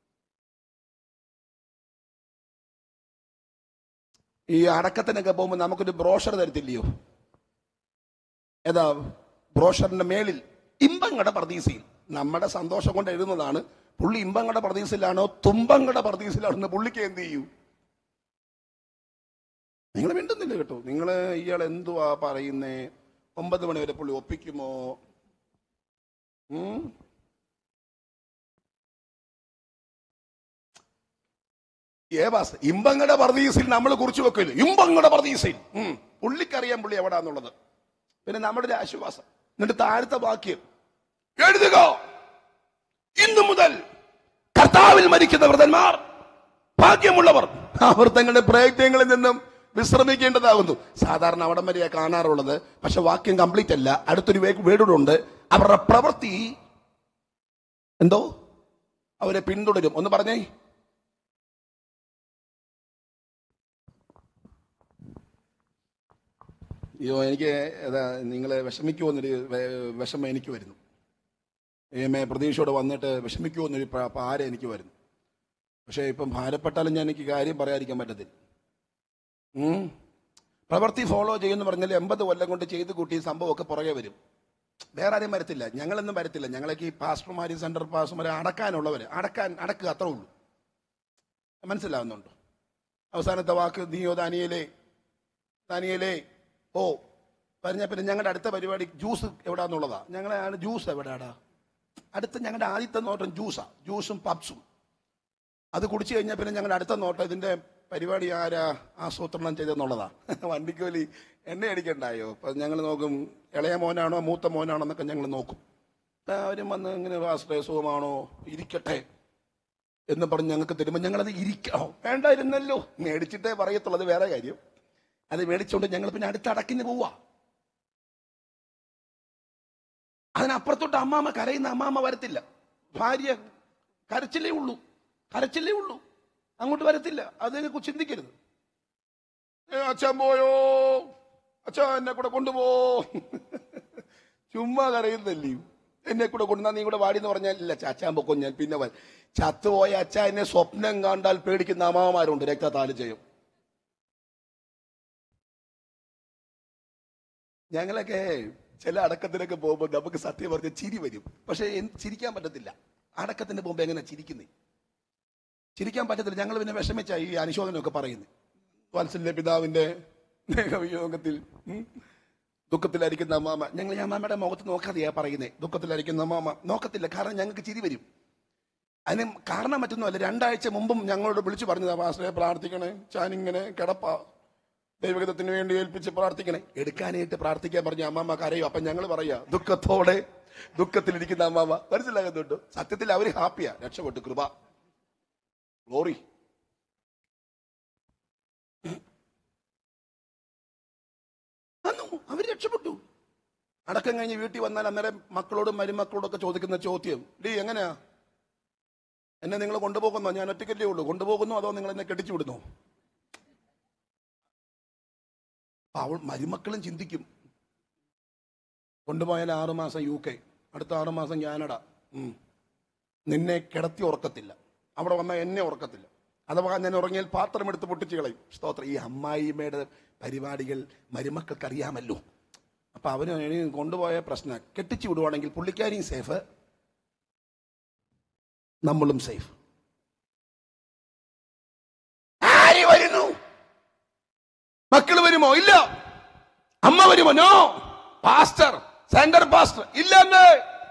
ഈ അടക്കത്തിനൊക്കെ പോകുമ്പോൾ നമുക്കൊരു ബ്രോഷർ തരത്തില്ലയോ ഏതാ ബ്രോഷറിന്റെ മേളിൽ ഇമ്പങ്ങട പ്രതീസയിൽ നമ്മുടെ സന്തോഷം കൊണ്ട് എഴുതുന്നതാണ് പുള്ളി ഇമ്പങ്ങട പ്രതീസയിലാണോ തുമ്പങ്ങട പ്രതീസയിലാണോ പുള്ളിക്ക് എന്ത് ചെയ്യൂ നിങ്ങൾ മിണ്ടുന്നില്ല കേട്ടോ നിങ്ങൾ ഇയാൾ എന്തുവാ പറയുന്നേ ഒമ്പത് മണി വരെ പുള്ളി ഒപ്പിക്കുമോ ഉം? ഏവാസ് ഇമ്പങ്ങടെ പർദീസിൽ നമ്മൾ കുറിച്ചു വെക്കില്ല ഇമ്പങ്ങടെ പർദീസിൽ ഉം. പുള്ളിക്കറിയാം പുള്ളി എവിടാന്നുള്ളത് പിന്നെ നമ്മുടെ ഒരു ആശ്വാസം എന്നിട്ട് താഴത്തെ വാക്യം എഴുതുക ഇന്നു മുതൽ കർത്താവിൽ മരിക്കുന്ന വ്രതന്മാർ ഭാഗ്യമുള്ളവർ അവർ തങ്ങളുടെ പ്രയത്നങ്ങളിൽ നിന്നും വിശ്രമിക്കേണ്ടതാകുന്നു സാധാരണ അവിടം വരെയാ കാണാറുള്ളത് പക്ഷെ വാക്യം കംപ്ലീറ്റ് അല്ല അടുത്തൊരു വേടുണ്ട് അവരുടെ പ്രവൃത്തി എന്തോ അവരെ പിന്തുടരും ഒന്ന് പറഞ്ഞേ അയ്യോ എനിക്ക് ഏതാ നിങ്ങളെ വിഷമിക്കുമെന്നൊരു വെ- വിഷമം എനിക്ക് വരുന്നു ഏമേ പ്രതീക്ഷയോടെ വന്നിട്ട് വിഷമിക്കുമെന്നൊരു പ- പാര എനിക്ക് വരുന്നു പക്ഷേ ഇപ്പം ഭാരപ്പെട്ടാലും ഞാൻ എനിക്ക് കാര്യം പറയാതിരിക്കാൻ പറ്റത്തില്ല ഉം. പ്രവൃത്തി ഫോളോ ചെയ്യുമെന്ന് പറഞ്ഞാൽ എൺപത് കൊല്ലം കൊണ്ട് ചെയ്ത് കൂട്ടി ഈ സംഭവമൊക്കെ പുറകെ വരും വേറെ ആരും വരത്തില്ല ഞങ്ങളൊന്നും വരത്തില്ല ഞങ്ങളൊക്കെ ഈ പാസ്റ്റർമാർ സെൻട്രൽ പാസ്റ്റർമാർ അടക്കാനുള്ളവർ അടക്കാൻ അടക്കുക അത്രേ ഉള്ളൂ മനസ്സിലാവുന്നുണ്ടോ അവസാനത്തെ വാക്ക് നീയോ ദാനിയലേ ദാനിയലേ ഓ പറഞ്ഞ പിന്നെ ഞങ്ങളുടെ അടുത്ത പരിപാടി ജ്യൂസ് എവിടാന്നുള്ളതാ ഞങ്ങളെ ജ്യൂസ് എവിടാടാ അടുത്ത ഞങ്ങളുടെ ആദ്യത്തെ നോട്ടം ജ്യൂസാ ജ്യൂസും പബ്സും അത് കുടിച്ചു കഴിഞ്ഞാൽ പിന്നെ ഞങ്ങളുടെ അടുത്ത നോട്ടം ഇതിന്റെ പരിപാടി ആരാ ആസൂത്രണം ചെയ്തെന്നുള്ളതാ വണ്ടിക്കോലി എണ്ണ അടിക്കണ്ടായോ അപ്പൊ ഞങ്ങൾ നോക്കും ഇളയ മോനാണോ മൂത്ത മോനാണോ എന്നൊക്കെ ഞങ്ങൾ നോക്കും അപ്പൊ അവരും വന്ന് ഇങ്ങനെ വാസ്തേ സുഖമാണോ ഇരിക്കട്ടെ എന്ന് പറഞ്ഞ് ഞങ്ങൾക്ക് തരുമ്പോൾ ഞങ്ങളത് ഇരിക്കണോ വേണ്ടായിരുന്നല്ലോ മേടിച്ചിട്ടേ പറയത്തുള്ളത് വേറെ കാര്യം അത് മേടിച്ചുകൊണ്ട് ഞങ്ങൾ പിന്നെ അടുത്ത അടക്കിന് പോവാ അതിനപ്പുറത്തോട്ട് അമ്മാമ്മ കരയുന്ന അമ്മാമ്മ വരത്തില്ല ഭാര്യ കരച്ചിലേ ഉള്ളൂ കരച്ചിലേ ഉള്ളൂ അങ്ങോട്ട് വരത്തില്ല അതിനെ കുറിച്ച് ചിന്തിക്കരുത് ഏ, അച്ഛൻ പോയോ അച്ഛൻ എന്നെ കൂടെ കൊണ്ടുപോ ചുമ്മാ കരയുന്നല്ലേ എന്നെ കൂടെ കൊണ്ടുവന്നാ നീ കൂടെ വാടിന്ന് പറഞ്ഞാൽ ഇല്ല ചാച്ചാൻ പൊക്കോ ഞാൻ പിന്നെ വരാം. ചത്തുപോയ അച്ഛ എന്നെ സ്വപ്നം കണ്ടാൽ പേടിക്കുന്ന അമ്മാവന്മാരുണ്ട് രക്തത്താല് ചെയ്യും ഞങ്ങളൊക്കെ ചില അടക്കത്തിനൊക്കെ പോകുമ്പോൾ നമുക്ക് സത്യം പറഞ്ഞ ചിരി വരും പക്ഷെ എന്ത് ചിരിക്കാൻ പറ്റത്തില്ല അടക്കത്തിന് പോകുമ്പോൾ എങ്ങനെ ചിരിക്കുന്നേ ചിരിക്കാൻ പറ്റത്തില്ല ഞങ്ങൾ പിന്നെ വിഷമിച്ച ഈ അനുശോചനമൊക്കെ പറയുന്നത് വാത്സല്യ പിതാവിന്റെ ദേഹവിയോഗത്തിൽ ഉം, ദുഃഖത്തിലായിരിക്കുന്ന അമ്മാമ ഞങ്ങൾ ഈ അമ്മാമ്മയുടെ മുഖത്ത് നോക്കാതെയാ പറയുന്നത് ദുഃഖത്തിലായിരിക്കുന്ന അമ്മാമ നോക്കത്തില്ല കാരണം ഞങ്ങൾക്ക് ചിരി വരും അതിന് കാരണം മറ്റൊന്നുമല്ല രണ്ടാഴ്ച മുമ്പും ഞങ്ങളോട് വിളിച്ചു പറഞ്ഞതാ പാസ്റ്ററെ പ്രാർത്ഥിക്കണേ ഞാനിങ്ങനെ കിടപ്പ ദൈവഗതത്തിന് വേണ്ടി ഏൽപ്പിച്ച് പ്രാർത്ഥിക്കണേ എടുക്കാനായിട്ട് പ്രാർത്ഥിക്കാൻ പറഞ്ഞ അമ്മാമ്മ കരയും അപ്പൊ ഞങ്ങൾ പറയാ ദുഃഖത്തോടെ ദുഃഖത്തിലിരിക്കുന്ന അമ്മാമ്മ മനസ്സിലാകുന്നുണ്ട് സത്യത്തിൽ അവര് ഹാപ്പിയാ രക്ഷപ്പെട്ടു കൃപ ഗ്ലോറി അന്നു അവര് രക്ഷപ്പെട്ടു അടക്കം കഴിഞ്ഞ് വീട്ടിൽ വന്നാൽ അന്നേരം മക്കളോടും മരുമക്കളോടും ഒക്കെ ചോദിക്കുന്ന ചോദ്യം ഡീ എങ്ങനെയാ എന്നെ നിങ്ങൾ കൊണ്ടുപോകുന്നോ ഞാൻ ഒറ്റയ്ക്കല്ലേ ഉള്ളൂ കൊണ്ടുപോകുന്നു അതോ നിങ്ങൾ എന്നെ കെട്ടിച്ചു വിടുന്നു അപ്പൊ അവൾ മരുമക്കളും ചിന്തിക്കും കൊണ്ടുപോയാൽ ആറുമാസം യു കെ അടുത്ത ആറുമാസം കാനഡ ഉം. നിന്നെ കിടത്തി ഉറക്കത്തില്ല അവിടെ വന്നാൽ എന്നെ ഉറക്കത്തില്ല അഥവാ ഞാൻ ഉറങ്ങിയാൽ പാത്രം എടുത്ത് പൊട്ടിച്ച് കളയും സ്തോത്രം ഈ അമ്മായിമ്മയുടെ പരിപാടികൾ മരുമക്കൾക്ക് അറിയാമല്ലോ അപ്പൊ അവന് ഇനി കൊണ്ടുപോയ പ്രശ്നം കെട്ടിച്ചു വിടുവാണെങ്കിൽ പുള്ളിക്കാരിയും സേഫ് നമ്മളും സേഫ് ആര് വരുന്നു മക്കള് വരുമോ ഇല്ല അമ്മ വരുമോ നോ പാസ്റ്റർ സെന്റർ പാസ്റ്റർ ഇല്ലെന്ന്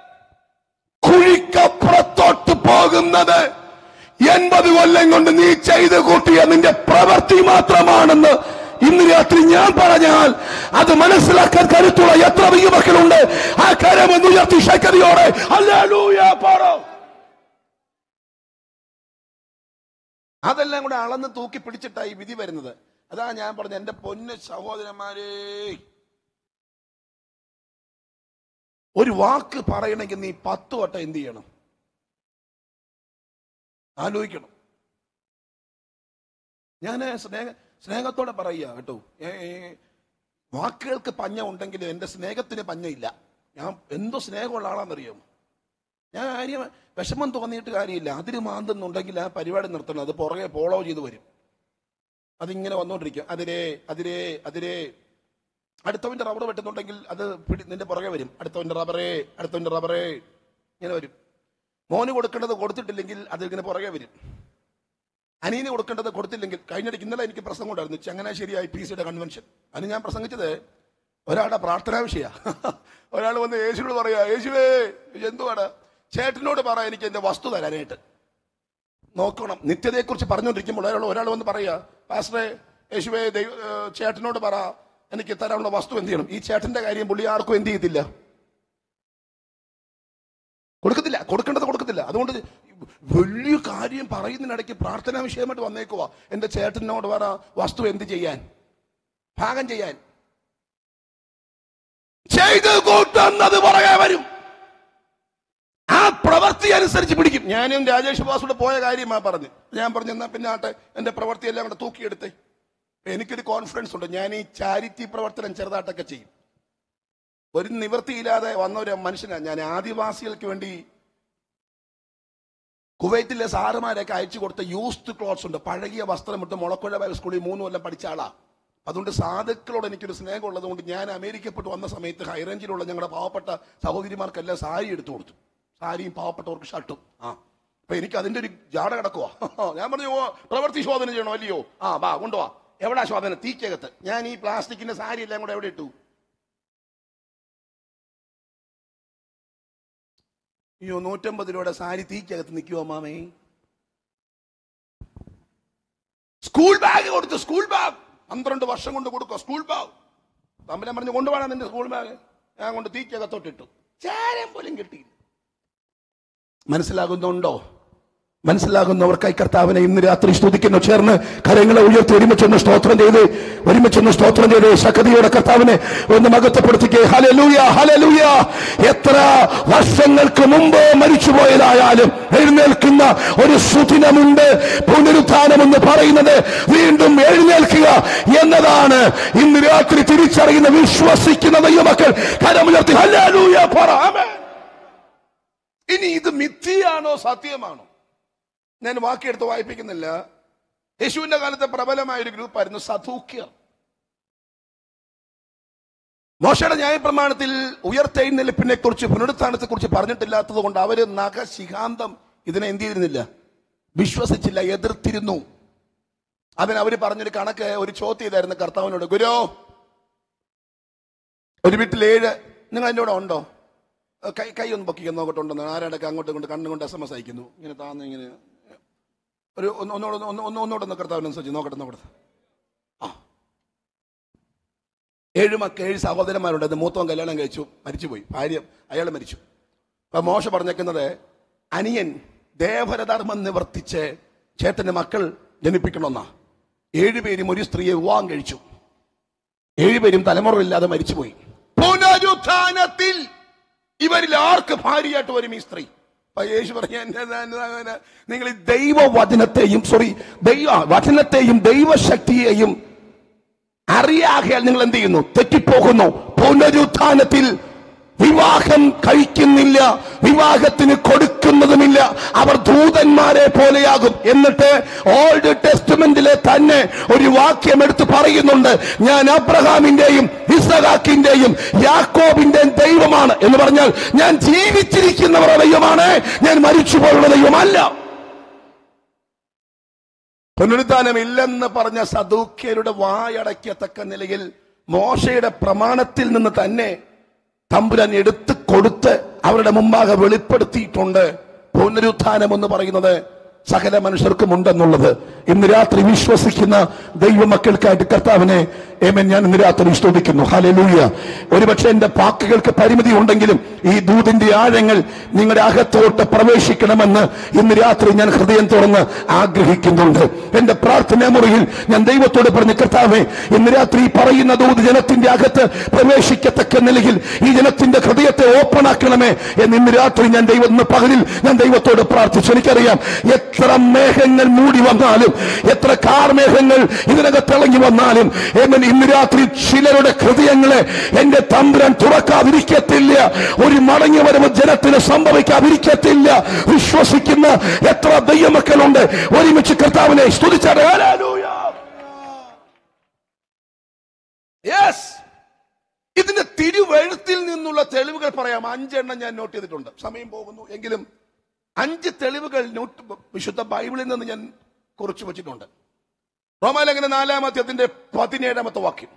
കുഴിക്കപ്പുറത്തോട്ട് പോകുന്നത് എൺപത് കൊല്ലം കൊണ്ട് നീ ചെയ്ത് കൂട്ടിയ നിന്റെ പ്രവൃത്തി മാത്രമാണെന്ന് ഇന്ന് രാത്രി ഞാൻ പറഞ്ഞാൽ അത് മനസ്സിലാക്കാൻ കരുത്തുള്ള എത്ര ദൈവമക്കളുണ്ട് ആ കരം ഒന്ന് ഉയർത്തി ശക്തിയോടെ ഹല്ലേലൂയ പറ അതെല്ലാം കൂടെ അളന്ന് തൂക്കി പിടിച്ചിട്ടായി വിധി വരുന്നത് അതാ ഞാൻ പറഞ്ഞ എന്റെ പൊന്ന് സഹോദരന്മാരേ ഒരു വാക്ക് പറയണമെങ്കിൽ നീ പത്ത് വട്ടം എന്ത് ചെയ്യണം ആലോചിക്കണം ഞാൻ സ്നേഹ സ്നേഹത്തോടെ പറയുക കേട്ടോ ഏ, ഏ, വാക്കുകൾക്ക് പഞ്ഞ ഉണ്ടെങ്കിൽ എന്റെ സ്നേഹത്തിന് പഞ്ഞയില്ല ഞാൻ എന്തോ സ്നേഹമുള്ള ആളാണെന്നറിയാമോ ഞാൻ കാര്യം വിഷമം തോന്നിയിട്ട് കാര്യമില്ല അതിന് മാന്തുന്നുണ്ടെങ്കിൽ ആ പരിപാടി നിർത്തണം അത് പുറകെ ഫോളോ ചെയ്ത് വരും അതിങ്ങനെ വന്നുകൊണ്ടിരിക്കും അതിരേ അതിരേ അതിരേ അടുത്തവന്റെ റബ്ബർ വെട്ടുന്നുണ്ടെങ്കിൽ അത് പിടി നിന്റെ പുറകെ വരും അടുത്തവന്റെ റബ്ബറേ അടുത്തവന്റെ റബ്ബറേ ഇങ്ങനെ വരും മോന് കൊടുക്കേണ്ടത് കൊടുത്തിട്ടില്ലെങ്കിൽ അത് ഇങ്ങനെ പുറകെ വരും അനിയന് കൊടുക്കേണ്ടത് കൊടുത്തില്ലെങ്കിൽ കഴിഞ്ഞിടയ്ക്ക് ഇന്നലെ എനിക്ക് പ്രസംഗം ഉണ്ടായിരുന്നു ചങ്ങനാശ്ശേരി ഐ പി സിയുടെ കൺവെൻഷൻ അതിന് ഞാൻ പ്രസംഗിച്ചത് ഒരാളുടെ പ്രാർത്ഥനാ വിഷയ ഒരാൾ വന്ന് യേശുവിനോട് പറയാ യേശുവേ എന്തുവാണ് ചേട്ടനോട് പറ എനിക്ക് എന്റെ വസ്തു തരാനായിട്ട് നോക്കണം നിത്യതയെക്കുറിച്ച് പറഞ്ഞുകൊണ്ടിരിക്കുമ്പോൾ ഒരാൾ ഒരാൾ വന്ന് പറയാ പാസ്റ്ററെ യേശുവേ ദൈവ ഏഹ് ചേട്ടനോട് പറ എനിക്ക് തരാനുള്ള വസ്തു എന്ത് ചെയ്യണം ഈ ചേട്ടന്റെ കാര്യം പുള്ളി ആർക്കും എന്ത് ചെയ്യത്തില്ല കൊടുക്കത്തില്ല കൊടുക്കേണ്ടത് കൊടുക്കത്തില്ല അതുകൊണ്ട് വലിയ കാര്യം പറയുന്നതിനിടയ്ക്ക് പ്രാർത്ഥനാ വിഷയമായിട്ട് വന്നേക്കുവാ എന്റെ ചേട്ടനോട് പറ വസ്തു എന്ത് ചെയ്യാൻ ഭാഗം ചെയ്യാൻ ചെയ്ത് കൂട്ടുന്നത് പുറകെ വരും ആ പ്രവൃത്തി അനുസരിച്ച് പിടിക്കും ഞാനും രാജേഷ് ബാസുടെ പോയ കാര്യമാ പറഞ്ഞു ഞാൻ പറഞ്ഞു എന്നാ പിന്നെ ആട്ടെ എന്റെ പ്രവൃത്തി എല്ലാം കൂടെ തൂക്കിയെടുത്തേ എനിക്കൊരു കോൺഫിഡൻസ് ഉണ്ട് ഞാൻ ഈ ചാരിറ്റി പ്രവർത്തനം ചെറുതായിട്ടൊക്കെ ചെയ്യും ഒരു നിവൃത്തിയില്ലാതെ വന്ന ഒരു മനുഷ്യനാണ് ഞാൻ ആദിവാസികൾക്ക് വേണ്ടി കുവൈറ്റിലെ സാറുമാരൊക്കെ അയച്ചു കൊടുത്ത യൂസ്ഡ് ക്ലോത്ത്സ് ഉണ്ട് പഴകിയ വസ്ത്രം ഇട്ട് മുളക്കുഴ ബൈബിൾ സ്കൂളിൽ മൂന്ന് കൊല്ലം പഠിച്ച ആളാ അതുകൊണ്ട് സാധുക്കളോട് എനിക്കൊരു സ്നേഹം ഉള്ളത് കൊണ്ട് ഞാൻ അമേരിക്കപ്പെട്ട് വന്ന സമയത്ത് ഹൈറേഞ്ചിലുള്ള ഞങ്ങളുടെ പാവപ്പെട്ട സഹോദരിമാർക്കെല്ലാം സാരി എടുത്തു കൊടുത്തു സാരിയും പാവപ്പെട്ടവർക്ക് ഷർട്ടും ആ അപ്പൊ എനിക്ക് അതിന്റെ ഒരു ജാട കിടക്കുവാ ഞാൻ പറഞ്ഞു ഓ പ്രവൃത്തി ശോധന ചെയ്യണോ അല്ലയോ ആ വാ കൊണ്ടുവാ എവിടാ ശോധന തീക്കകത്ത് ഞാൻ ഈ പ്ലാസ്റ്റിക്കിന്റെ സാരി എല്ലാം കൂടെ എവിടെ ഇട്ടു അയ്യോ നൂറ്റമ്പത് രൂപയുടെ സാരി തീക്കകത്ത് നിൽക്കുവോ മാമേ സ്കൂൾ ബാഗ് കൊടുത്തു സ്കൂൾ ബാഗ് പന്ത്രണ്ട് വർഷം കൊണ്ട് കൊടുക്കുക സ്കൂൾ ബാഗ് തമ്മിലെ പറഞ്ഞു കൊണ്ടുപോകണം നിന്റെ സ്കൂൾ ബാഗ് ഞാൻ കൊണ്ട് തീക്കകത്തോട്ടിട്ടു ചാരം പോലും കിട്ടിയില്ല മനസ്സിലാകുന്നുണ്ടോ മനസ്സിലാകുന്നവർക്കായി കർത്താവിനെ ഇന്ന് രാത്രി സ്തുതിക്കുന്നു ചേർന്ന് കരങ്ങളെ ഉയർത്തി ഒരുമിച്ചൊന്ന് സ്തോത്രം ചെയ്ത് ഒരുമിച്ചൊന്ന് സ്തോത്രം ചെയ്ത് ശക്തിയോടെ കർത്താവിനെ ഒന്ന് മകത്തപ്പെടുത്തിക്കേ ഹലലൂയ ഹലലൂയ എത്ര വർഷങ്ങൾക്ക് മുമ്പ് മരിച്ചുപോയതായാലും എഴുന്നേൽക്കുന്ന ഒരു സുദിനമുണ്ട് പുനരുത്ഥാനം എന്ന് പറയുന്നത് വീണ്ടും എഴുന്നേൽക്കുക എന്നതാണ് ഇന്ന് രാത്രി തിരിച്ചറിയുന്ന വിശ്വസിക്കുന്ന ദൈവമക്കൾ കരമുയർത്തി ഹലലൂയ പറ ആമേൻ. ഇനി ഇത് മിഥ്യയാണോ സത്യമാണോ ഞാൻ വാക്കിയെടുത്ത് വായിപ്പിക്കുന്നില്ല യേശുവിന്റെ കാലത്തെ പ്രബലമായ ഒരു ഗ്രൂപ്പായിരുന്നു സധൂക്യർ മോശയുടെ ന്യായപ്രമാണത്തിൽ ഉയർത്തെഴുന്നേൽപ്പിനെ കുറിച്ച് പുനരുത്ഥാനത്തെ കുറിച്ച് പറഞ്ഞിട്ടില്ലാത്തത് കൊണ്ട് അവര് നഖശിഖാന്തം ഇതിനെ എന്ത് ചെയ്തിരുന്നില്ല വിശ്വസിച്ചില്ല എതിർത്തിരുന്നു അതിന് അവര് പറഞ്ഞൊരു കണക്ക് ഒരു ചോദ്യം ചെയ്തായിരുന്നു കർത്താവിനോട് ഗുരു ഒരു വീട്ടിൽ ഏഴ് നിങ്ങൾ എൻ്റെ കൂടെ ഉണ്ടോ കൈ കൈ ഒന്ന് പൊക്കിക്കാൻ നോക്കട്ടുണ്ടെന്ന് ആരാടൊക്കെ അങ്ങോട്ടും ഇങ്ങോട്ട് കണ്ണുകൊണ്ട് എസ് എം എസ് അയക്കുന്നു ഇങ്ങനെ താന്ന് ഇങ്ങനെ ഒരു ഒന്ന് ഒന്നോട് ഒന്ന് ഒന്ന് ഒന്ന് ഒന്നോട് ഒന്ന് കർത്താവിനനുസരിച്ച് നോക്കട്ടെ നോക്കട്ടെ ആ ഏഴ് മക്ക ഏഴ് സഹോദരന്മാരുണ്ട് അത് മൂത്തവൻ കല്യാണം കഴിച്ചു മരിച്ചുപോയി ഭാര്യ അയാൾ മരിച്ചു അപ്പൊ മോശ പറഞ്ഞേക്കുന്നത് അനിയൻ ദേവരധർമ്മം നിവർത്തിച്ച് ചേട്ടന്റെ മക്കൾ ജനിപ്പിക്കണമെന്നാ ഏഴുപേരും ഒരു സ്ത്രീയെ വിവാഹം കഴിച്ചു ഏഴുപേരും തലമുറയില്ലാതെ മരിച്ചുപോയി പുനരുത്ഥാനത്തിൽ ഇവരിൽ ആർക്ക് ഭാര്യയായിട്ട് വരും ഈ സ്ത്രീ അപ്പൊ യേശു പറയാ നിങ്ങൾ ഈ ദൈവവചനത്തെയും സോറി ദൈവ വചനത്തെയും ദൈവശക്തിയെയും അറിയാകയാൽ നിങ്ങൾ എന്ത് ചെയ്യുന്നു തെറ്റിപ്പോകുന്നു പുനരുത്ഥാനത്തിൽ വിവാഹം കഴിക്കുന്നില്ല വിവാഹത്തിന് കൊടുക്കുന്നതുമില്ല അവർ ദൂതന്മാരെ പോലെയാകും എന്നിട്ട് ഓൾഡ് ടെസ്റ്റ്മെന്റിലെ തന്നെ ഒരു വാക്യം എടുത്ത് പറയുന്നുണ്ട് ഞാൻ അബ്രഹാമിന്റെയും ഇസഹാക്കിന്റെയും യാക്കോബിന്റെയും ദൈവമാണ് എന്ന് പറഞ്ഞാൽ ഞാൻ ജീവിച്ചിരിക്കുന്നവരുടെ ദൈവമാണ് ഞാൻ മരിച്ചുപോയുള്ള ദൈവമല്ല പുനരുദ്ധാനം ഇല്ലെന്ന് പറഞ്ഞ സദൂക്യരുടെ വായടയ്ക്കത്തക്ക നിലയിൽ മോശയുടെ പ്രമാണത്തിൽ നിന്ന് തന്നെ തമ്പുരാൻ എടുത്തു കൊടുത്ത് അവരുടെ മുമ്പാകെ വെളിപ്പെടുത്തിയിട്ടുണ്ട് പുനരുത്ഥാനം എന്ന് പറയുന്നത് സകല മനുഷ്യർക്കും ഉണ്ടെന്നുള്ളത് ഇന്ന് രാത്രി വിശ്വസിക്കുന്ന ദൈവമക്കൾക്കായിട്ട് കർത്താവിനെ ഏമൻ ഞാൻ ഇന്ന് രാത്രി സ്തുതിക്കുന്നു ഹലലൂയ ഒരുപക്ഷെ എന്റെ വാക്കുകൾക്ക് പരിമിതി ഉണ്ടെങ്കിലും ഈ ദൂതിന്റെ ആഴങ്ങൾ നിങ്ങളുടെ അകത്തോട്ട് പ്രവേശിക്കണമെന്ന് ഇന്ന് രാത്രി ഞാൻ ഹൃദയം തുറന്ന് ആഗ്രഹിക്കുന്നുണ്ട് എന്റെ പ്രാർത്ഥനാ മുറിയിൽ ഞാൻ ദൈവത്തോട് പറഞ്ഞ കർത്താവേ ഇന്ന് രാത്രി ഈ പറയുന്ന ദൂത് ജനത്തിന്റെ അകത്ത് പ്രവേശിക്കത്തക്ക നിലയിൽ ഈ ജനത്തിന്റെ ഹൃദയത്തെ ഓപ്പൺ ആക്കണമേ എന്ന് ഇന്ന് രാത്രി ഞാൻ ദൈവം ഇന്ന് പകലിൽ ഞാൻ ദൈവത്തോട് പ്രാർത്ഥിച്ചു എനിക്കറിയാം എത്ര മേഘങ്ങൾ മൂടി വന്നാലും എത്ര കാർമേഘങ്ങൾ ഇതിനകത്ത് ഇളങ്ങി വന്നാലും ഏമൻ ഇന്ന് രാത്രി ചിലരുടെ ഹൃദയങ്ങളെ എന്റെ തമ്പുരാൻ തുറക്കാതിരിക്കത്തില്ല ഒരു മടങ്ങി വരവ് ജനത്തിന് സംഭവിക്കാതിരിക്കത്തില്ല വിശ്വസിക്കുന്ന എത്ര ദൈവമക്കളുണ്ട് ഒരുമിച്ച് കർത്താവിനെ സ്തുതിച്ചാണ് യെസ് ഇതിന്റെ തിരുവഴുത്തിൽ നിന്നുള്ള തെളിവുകൾ പറയാം അഞ്ചെണ്ണം ഞാൻ നോട്ട് ചെയ്തിട്ടുണ്ട് സമയം പോകുന്നു എങ്കിലും അഞ്ച് തെളിവുകൾ നോട്ട് വിശുദ്ധ ബൈബിളിൽ നിന്ന് ഞാൻ കുറിച്ചു വച്ചിട്ടുണ്ട് റോമാലേഖന നാലാം അധ്യായത്തിന്റെ പതിനേഴാമത്തെ വാക്യം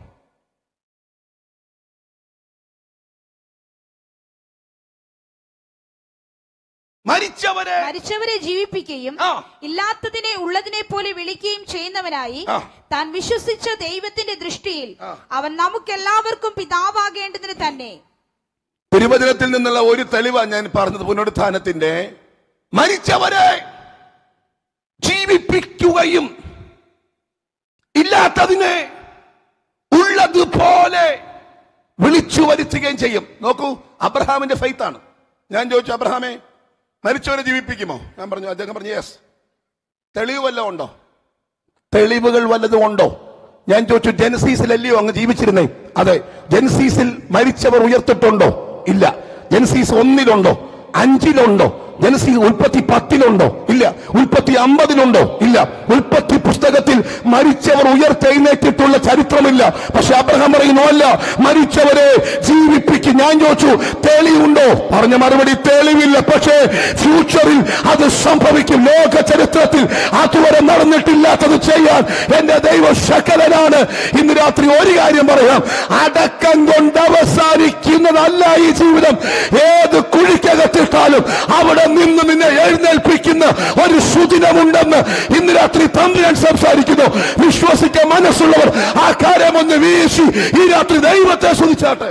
മരിച്ചവരെ മരിച്ചവരെ ജീവിപ്പിക്കുകയും ആ. ഇല്ലാത്തതിനെ ഉള്ളതിനെ പോലെ വിളിക്കുകയും ചെയ്യുന്നവനായി ആ. താൻ വിശ്വസിച്ച ദൈവത്തിന്റെ ദൃഷ്ടിയിൽ ആ. അവൻ നമുക്കെല്ലാവർക്കും പിതാവാകേണ്ടതിന് തന്നെ തിരുവചനത്തിൽ നിന്നുള്ള ഒരു തെളിവാണ് ഞാൻ പറഞ്ഞത് പുനരുത്ഥാനത്തിന്റെ മരിച്ചവരെ ജീവിപ്പിക്കുകയും ഇല്ലാത്തതിനെ ഉള്ളതുപോലെ വിളിച്ചു വരുത്തുകയും ചെയ്യും നോക്കൂ അബ്രഹാമിന്റെ ഫെയ്ത്താണ് ഞാൻ ചോദിച്ചു അബ്രഹാമെ മരിച്ചവരെ ജീവിപ്പിക്കുമോ ഞാൻ പറഞ്ഞു അദ്ദേഹം പറഞ്ഞു യെസ് തെളിവ് വല്ലതും ഉണ്ടോ തെളിവുകൾ വല്ലതും ഉണ്ടോ ഞാൻ ചോദിച്ചു ജനസീസിൽ അല്ലയോ അങ്ങ് ജീവിച്ചിരുന്നേ അതെ ജനസീസിൽ മരിച്ചവർ ഉയർത്തിട്ടുണ്ടോ ഇല്ല ജനസീസ് ഒന്നിലുണ്ടോ അഞ്ചിലുണ്ടോ ജനസീസ് ഉൽപ്പത്തി പത്തിലുണ്ടോ ഇല്ല ഉൽപ്പത്തി അമ്പതിലുണ്ടോ ഇല്ല ഉൽപ്പത്തി പുസ്തകത്തിൽ മരിച്ചവർ ഉയർത്തെഴുന്നേറ്റിട്ടുള്ള ചരിത്രമില്ല പക്ഷെ അബ്രഹാം പറയുന്നു അല്ല മരിച്ചവരെ ജീവിപ്പിക്കും ഞാൻ ചോദിച്ചു തെളിവുണ്ടോ പറഞ്ഞ മറുപടി തെളിവില്ല പക്ഷേ ഫ്യൂച്ചറിൽ അത് സംഭവിക്കും ലോക ചരിത്രത്തിൽ അതുവരെ നടന്നിട്ടില്ലാത്തത് ചെയ്യാൻ എന്റെ ദൈവം ശകലനാണ് ഇന്ന് രാത്രി ഒരു കാര്യം പറയാം അടക്കം കൊണ്ട് അവസാനിക്കുന്നതല്ല ഈ ജീവിതം ഏത് കുഴിക്കകത്തിട്ടാലും അവിടെ നിന്ന് നിന്നെ എഴുന്നേൽപ്പിക്കുന്ന ഒരു സുദിനമുണ്ടെന്ന് ഇന്ന് രാത്രി തമ്പുരാൻ സംസാരിക്കുന്നു വിശ്വസിക്കാൻ മനസ്സുള്ളവർ ആ കാര്യം ഒന്ന് വീശി ഈ രാത്രി ദൈവത്തെ സ്തുതിച്ചാട്ടെ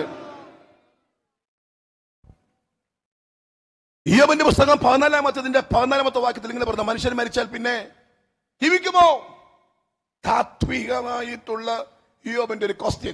ഈയവന്റെ പുസ്തകം പതിനാലാമത്തതിന്റെ പതിനാലാമത്തെ വാക്യത്തിൽ ഇങ്ങനെ പറഞ്ഞ മനുഷ്യൻ മരിച്ചാൽ പിന്നെ ജീവിക്കുമോ താത്വികമായിട്ടുള്ള ഇയോബിന്റെ ഒരു ക്വസ്റ്റ്യൻ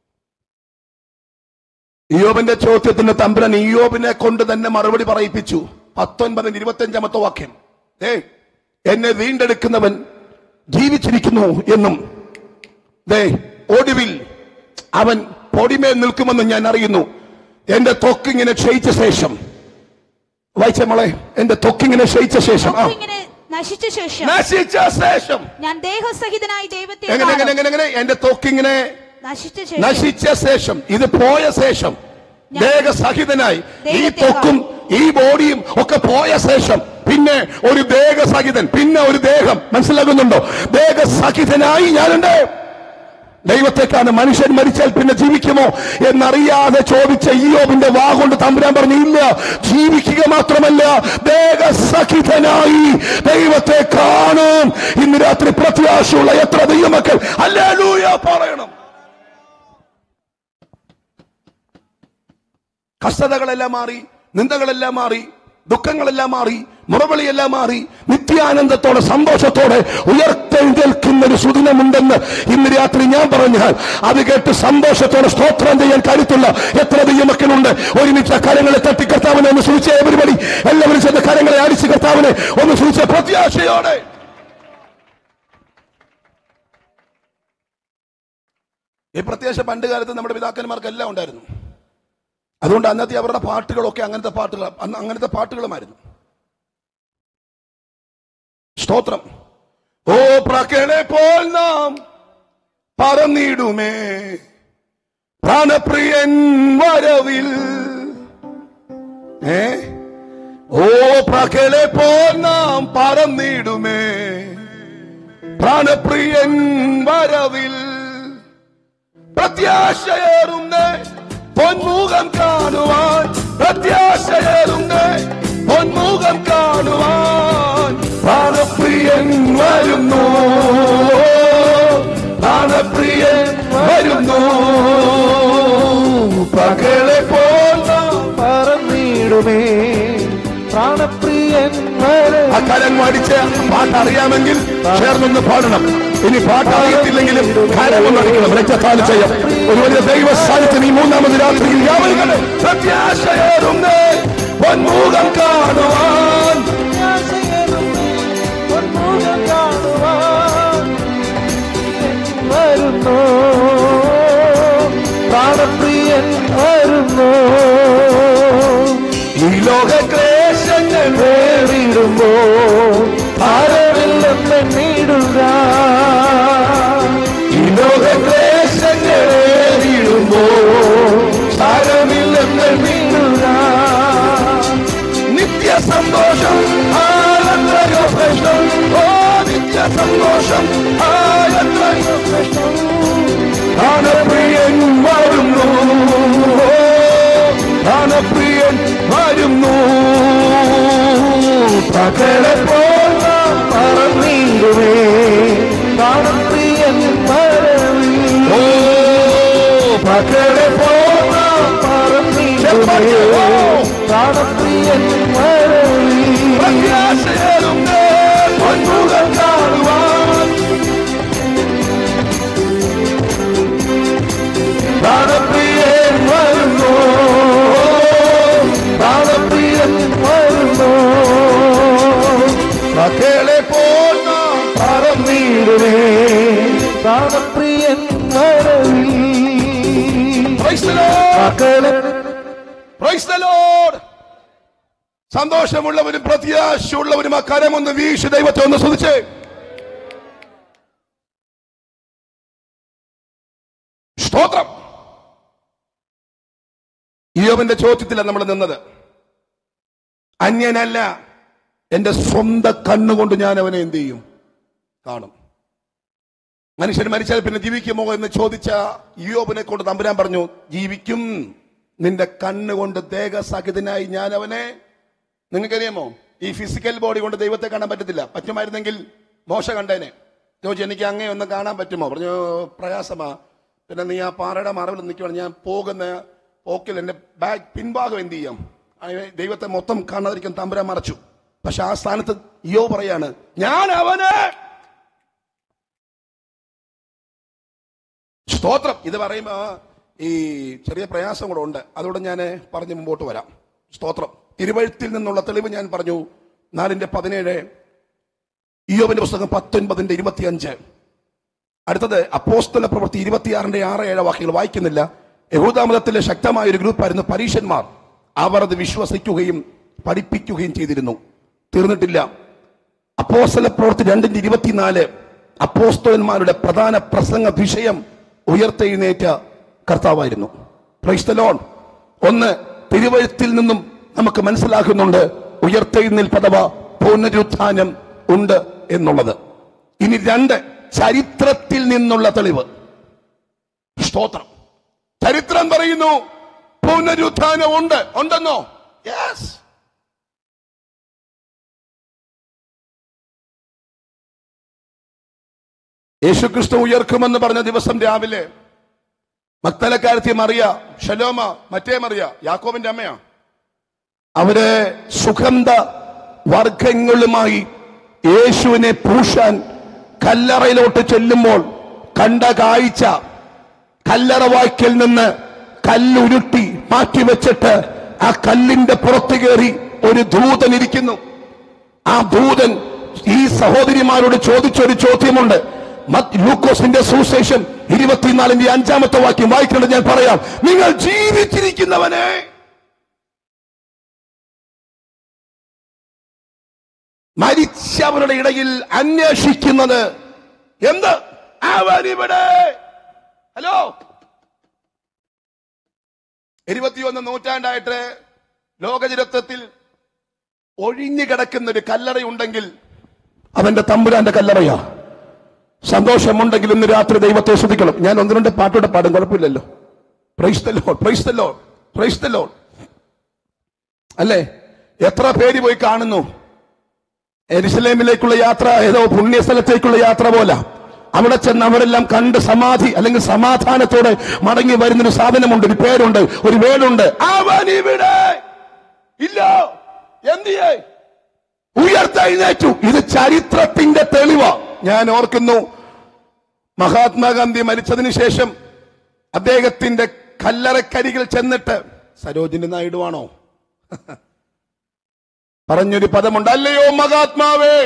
ഇയോബിന്റെ ചോദ്യത്തിന് തമ്പുരാൻ ഇയോബിനെ കൊണ്ട് തന്നെ മറുപടി പറയിപ്പിച്ചു പത്തൊൻപതിന് ഇരുപത്തഞ്ചാമത്തെ വാക്യം ഏ എന്നെ വീണ്ടെടുക്കുന്നവൻ ജീവിച്ചിരിക്കുന്നു എന്നും ദേ ഒടുവിൽ അവൻ പൊടിമേൽ നിൽക്കുമെന്ന് ഞാൻ അറിയുന്നു എന്റെ തൊക്കിങ്ങനെ ക്ഷയിച്ച ശേഷം വായിച്ച മോളെ എന്റെ തൊക്കിങ്ങനെ ക്ഷയിച്ച ശേഷം ആ ഇങ്ങനെ നശിച്ച ശേഷം നശിച്ച ശേഷം ഞാൻ ദേഹസഹിതനായി ദൈവത്തെ എങ്ങനെ എങ്ങനെ കാണും. എങ്ങനെ എങ്ങനെ എന്റെ തൊക്കിങ്ങനെ നശിച്ച ശേഷം നശിച്ച ശേഷം ഇത് പോയ ശേഷം ഞാൻ ദേഹസഹിതനായി ഈ ദൈവത്തെ തൊക്കും ഈ ബോഡിയും ഒക്കെ പോയ ശേഷം പിന്നെ ഒരു ദേഹസഹിതൻ പിന്നെ ഒരു ദേഹം മനസ്സിലാകുന്നുണ്ടോ ദേഹസഹിതനായി ഞാനുണ്ട് ദൈവത്തെക്കാണ് മനുഷ്യൻ മരിച്ചാൽ പിന്നെ ജീവിക്കുമോ എന്നറിയാതെ ചോദിച്ച ഈയോബിന്റെ വാ കൊണ്ട് തമ്പുരാൻ പറഞ്ഞു ഇല്ല ജീവിക്കുക മാത്രമല്ല ദേഹസഹിതനായി ദൈവത്തെ കാണും ഇന്ന് രാത്രി പ്രത്യാശയുള്ള എത്ര ദൈവമക്കൾ അല്ലേലൂയ പറയണം കഷ്ടതകളെല്ലാം മാറി നിന്ദകളെല്ലാം മാറി ദുഃഖങ്ങളെല്ലാം മാറി മുറവിളിയെല്ലാം മാറി നിത്യാനന്ദത്തോടെ സന്തോഷത്തോടെ ഉയർത്തെഴുന്നേൽക്കുന്ന ഒരു സുദിനമുണ്ടെന്ന് ഇന്ന് രാത്രി ഞാൻ പറഞ്ഞാൽ അത് കേട്ട് സന്തോഷത്തോടെ സ്തോത്രം ചെയ്യാൻ കരുത്തുള്ള എത്ര ദൈവമക്കളുണ്ട് ഒരുമിച്ച് ആ കരങ്ങളെ തട്ടി കർത്താവിനെ ഒന്ന് സൂചിച്ച എവരിപടി എല്ലാവരും ചെന്ന കരങ്ങളെ അടിച്ച് കർത്താവിനെ ഒന്ന് സൂചിച്ച പ്രത്യാശയോടെ ഈ പ്രത്യാശ പണ്ട് കാലത്ത് നമ്മുടെ പിതാക്കന്മാർക്കെല്ലാം ഉണ്ടായിരുന്നു അതുകൊണ്ട് അന്നത്തെ അവരുടെ പാട്ടുകളൊക്കെ അങ്ങനത്തെ പാട്ടുകൾ അന്ന് അങ്ങനത്തെ പാട്ടുകളുമായിരുന്നു സ്തോത്രം ഓ പ്രകളെ പോൽ നാം പറന്നിടുമേ പ്രാണപ്രിയൻ വരവിൽ ഏ ഓ പ്രകളെ പോൽ നാം പറന്നിടുമേ പ്രാണപ്രിയൻ വരവിൽ പ്രത്യാശയേറുന്ന പൊന്മുഖം കാണുവാൻ പ്രത്യാശയേറുന്ന പൊന്മുഖം കാണുവാൻ പ്രാണപ്രിയൻ വരുന്നു പ്രാണപ്രിയൻ വരുന്നു വരുന്നു പകലെ പോന്ന പറന്നിടുമേ പ്രാണപ്രിയൻ വരും ആ കരം അടിച്ച് പാട്ട് അറിയാമെങ്കിൽ ചേർന്നൊന്ന് പാടണം ഇനി പാട്ട് അറിയത്തില്ലെങ്കിലും കരമൊന്ന് അടിക്കണം രക്ഷത്താൽ ചെയ്യാം ഒരു വലിയ ദൈവ സാന്നിധ്യം ഈ മൂന്നാമത് രാത്രിയിൽ യാവലുകളെ പ്രത്യാശയേറുന്നേ പൊന്മുഖം കാണുവാൻ പൊന്മുഖം കാണുവാൻ വരുന്നു പ്രാണപ്രിയൻ വരുന്നു ഈ ലോക ക്ലേശങ്ങൾ വേറിടുമ്പോ ഭാരമില്ലെന്ന് നീടുക ഈ ലോക ക്ലേശങ്ങൾ ഏറിയിടുമ്പോ സാരമില്ലെന്ന് നീടുക നിത്യ സന്തോഷം ആനന്ദയോ പ്രശ്നം ഓ നിത്യ സന്തോഷം ആനന്ദയോ പ്രശ്നം ധനപ്രിയൻ വരുന്നു ഓ, ധനപ്രിയൻ വരുന്നു പകലെ പോന്ന പറന്നിടുമേ പ്രാണപ്രിയൻ വരവി ഓ പകലെ പോന്ന പറന്നിടുമേ പ്രാണപ്രിയൻ വരവി പ്രത്യാശയേറുന്നേ പൊന്മുഖം കാണുവാൻ പ്രാണപ്രിയൻ വരുന്നു പ്രാണപ്രിയൻ വരുന്നു പകലെ പോന്ന പറന്നിടുമേ പ്രാണപ്രിയൻ വരവി Praise the Lord. മക്കളെ Praise the Lord. സന്തോഷമുള്ളവരും പ്രത്യാശയുള്ളവരും ആ കരമൊന്ന് വീശി ദൈവത്തെ ഒന്ന് സ്തുതിച്ചേ സ്തോത്രം യോബിന്റെ ചോദ്യത്തിലാണ് നമ്മൾ നിന്നത് അന്യനല്ല എന്റെ സ്വന്തം കണ്ണുകൊണ്ട് ഞാൻ അവനെ എന്ത് ചെയ്യും കാണും മനുഷ്യൻ മരിച്ചാൽ പിന്നെ ജീവിക്കുമോ എന്ന് ചോദിച്ച യോബിനെ കൊണ്ട് തമ്പുരാൻ പറഞ്ഞു ജീവിക്കും നിന്റെ കണ്ണുകൊണ്ട് ദേഹസഹിതനായി ഞാൻ അവനെ നിങ്ങൾക്കറിയാമോ ഈ ഫിസിക്കൽ ബോഡി കൊണ്ട് ദൈവത്തെ കാണാൻ പറ്റത്തില്ല പറ്റുമായിരുന്നെങ്കിൽ മോശ കണ്ടേനെ ചോദിച്ചു എനിക്ക് അങ്ങേ ഒന്ന് കാണാൻ പറ്റുമോ പറഞ്ഞു പ്രയാസമാ പിന്നെ നീ ആ പാറയുടെ മറവിൽ നിൽക്കുകയാണ് ഞാൻ പോകുന്ന പോക്കിൽ എന്റെ ബാഗ് പിൻഭാഗം എന്ത് ചെയ്യാം ആ, ദൈവത്തെ മൊത്തം കാണാതിരിക്കാൻ തമ്പുരാൻ മറച്ചു പക്ഷെ ആ സ്ഥാനത്ത് യോ പറയാണ് ഞാൻ അവനെ സ്തോത്രം ഇത് പറയുമ്പോ ഈ ചെറിയ പ്രയാസം കൂടെ ഉണ്ട് അതുകൊണ്ട് ഞാൻ പറഞ്ഞ് മുമ്പോട്ട് വരാം സ്തോത്രം തിരുവഴുത്തിൽ നിന്നുള്ള തെളിവ് ഞാൻ പറഞ്ഞു നാലിന്റെ പതിനേഴ് ഇയോബിന്റെ പുസ്തകം പത്തൊൻപതിന്റെ ഇരുപത്തിയഞ്ച് അടുത്തത് അപ്പോസ്തല പ്രവൃത്തി ഇരുപത്തിയാറിന്റെ ആറ് ഏഴ് വാക്യങ്ങൾ വായിക്കുന്നില്ല യഹൂദാമതത്തിലെ ശക്തമായ ഒരു ഗ്രൂപ്പായിരുന്നു പരീശന്മാർ അവർ അത് വിശ്വസിക്കുകയും പഠിപ്പിക്കുകയും ചെയ്തിരുന്നു തീർന്നിട്ടില്ല അപ്പോസ്തല പ്രവൃത്തി രണ്ടിന്റെ ഇരുപത്തിനാല് അപ്പോസ്തലന്മാരുടെ പ്രധാന പ്രസംഗ വിഷയം ഉയർത്തെഴുന്നേറ്റ കർത്താവായിരുന്നു Praise the Lord. ഒന്ന് തിരുവഴുത്തിൽ നിന്നും നമുക്ക് മനസ്സിലാക്കുന്നുണ്ട് ഉയർത്തെഴുന്നേൽപ്പ് അഥവാ പുനരുത്ഥാനം ഉണ്ട് എന്നുള്ളത് ഇനി രണ്ട് ചരിത്രത്തിൽ നിന്നുള്ള തെളിവ് സ്തോത്രം ചരിത്രം പറയുന്നു പുനരുത്ഥാനം ഉണ്ട് ഉണ്ടെന്നോ യെസ് യേശുക്രിസ്തു ഉയർക്കുമെന്ന് പറഞ്ഞ ദിവസം രാവിലെ മക്തലക്കാരത്തി മറിയ ഷലോമ മറ്റേ മറിയ യാക്കോബിന്റെ അമ്മയാ അവര് സുഗന്ധ വർഗങ്ങളുമായി യേശുവിനെ പൂശാൻ കല്ലറയിലോട്ട് ചെല്ലുമ്പോൾ കണ്ട കാഴ്ച കല്ലറ വായ്ക്കൽ നിന്ന് കല്ലുരുട്ടി മാറ്റിവെച്ചിട്ട് ആ കല്ലിന്റെ പുറത്ത് കയറി ഒരു ദൂതൻ ഇരിക്കുന്നു ആ ദൂതൻ ഈ സഹോദരിമാരോട് ചോദിച്ചൊരു ചോദ്യമുണ്ട് മത്ത് ലൂക്കോസിന്റെ സുശേഷം ഇരുപത്തിനാലിന്റെ അഞ്ചാമത്തെ വാക്യം വായിക്കേണ്ടത് ഞാൻ പറയാം നിങ്ങൾ ജീവിച്ചിരിക്കുന്നവനെ മരിച്ചവരുടെ ഇടയിൽ അന്വേഷിക്കുന്നത് എന്ത് അവനിവിടെ ഹലോ ഇരുപത്തിയൊന്ന് നൂറ്റാണ്ടായിട്ട് ലോകചരിത്രത്തിൽ ഒഴിഞ്ഞു കിടക്കുന്ന ഒരു കല്ലറയുണ്ടെങ്കിൽ അവന്റെ തമ്പുരാന്റെ കല്ലറയാ സന്തോഷമുണ്ടെങ്കിൽ ഇന്ന് രാത്രി ദൈവത്തെ ശ്രദ്ധിക്കണം ഞാൻ ഒന്ന് രണ്ട് പാട്ടോടെ പാടും കുഴപ്പമില്ലല്ലോ praise the Lord, praise the Lord, praise the Lord. അല്ലേ എത്ര പേര് പോയി കാണുന്നു എരുസലേമിലേക്കുള്ള യാത്ര ഏതോ പുണ്യസ്ഥലത്തേക്കുള്ള യാത്ര പോലെ അവിടെ ചെന്ന് അവരെല്ലാം കണ്ട് സമാധി അല്ലെങ്കിൽ സമാധാനത്തോടെ മടങ്ങി വരുന്നൊരു സാധനമുണ്ട് ഒരു പേരുണ്ട് ഒരു വേടുണ്ട് അവൻ ഇവിടെ ഇല്ല എന്തിയേ ഉയർത്തെഴുന്നേറ്റു ഇത് ചരിത്രത്തിന്റെ തെളിവാ ഞാൻ ഓർക്കുന്നു മഹാത്മാഗാന്ധി മരിച്ചതിന് ശേഷം അദ്ദേഹത്തിന്റെ കല്ലറക്കരികിൽ ചെന്നിട്ട് സരോജിനി നായിഡുവാണോ പറഞ്ഞൊരു പദമുണ്ട് അല്ലയോ മഹാത്മാവേ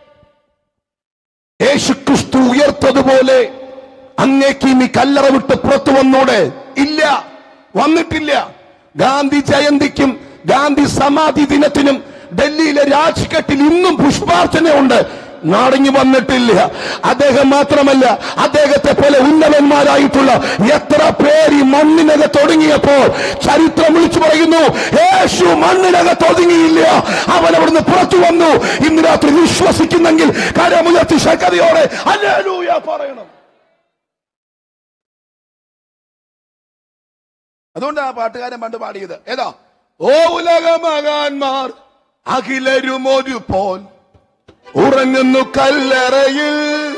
യേശുക്രിസ്തു ഉയർത്തതുപോലെ അങ്ങേക്ക് ഇനി കല്ലറ വിട്ട് പുറത്തു വന്നോടെ ഇല്ല വന്നിട്ടില്ല ഗാന്ധി ജയന്തിക്കും ഗാന്ധി സമാധി ദിനത്തിനും ഡൽഹിയിലെ രാജ്ഘട്ടിൽ ഇന്നും പുഷ്പാർച്ചനയുണ്ട് നാടങ്ങി വന്നിട്ടില്ല അദ്ദേഹം മാത്രമല്ല അദ്ദേഹത്തെ പോലെ ഉന്നതന്മാരായിട്ടുള്ള എത്ര പേര് ഈ മണ്ണിനകത്ത് ഒടുങ്ങിയപ്പോൾ ചരിത്രം വിളിച്ചു പറയുന്നു യേശു മണ്ണിനകത്ത് ഒതുങ്ങിയില്ല അവൻ അവിടുന്ന് പുറത്തു വന്നു ഇന്ന് രാത്രി വിശ്വസിക്കുന്നെങ്കിൽ കരമുയർത്തി ശക്തിയോടെ അല്ലേലൂയ പറയണം അതുകൊണ്ട് ആ പാട്ടുകാരൻ പണ്ട് പാടിയത് ഏതാ ഓ ഉലകമകാന്മാർ അഖിലരും ഒരു പോൽ ഉറങ്ങുന്നു കല്ലറയിൽ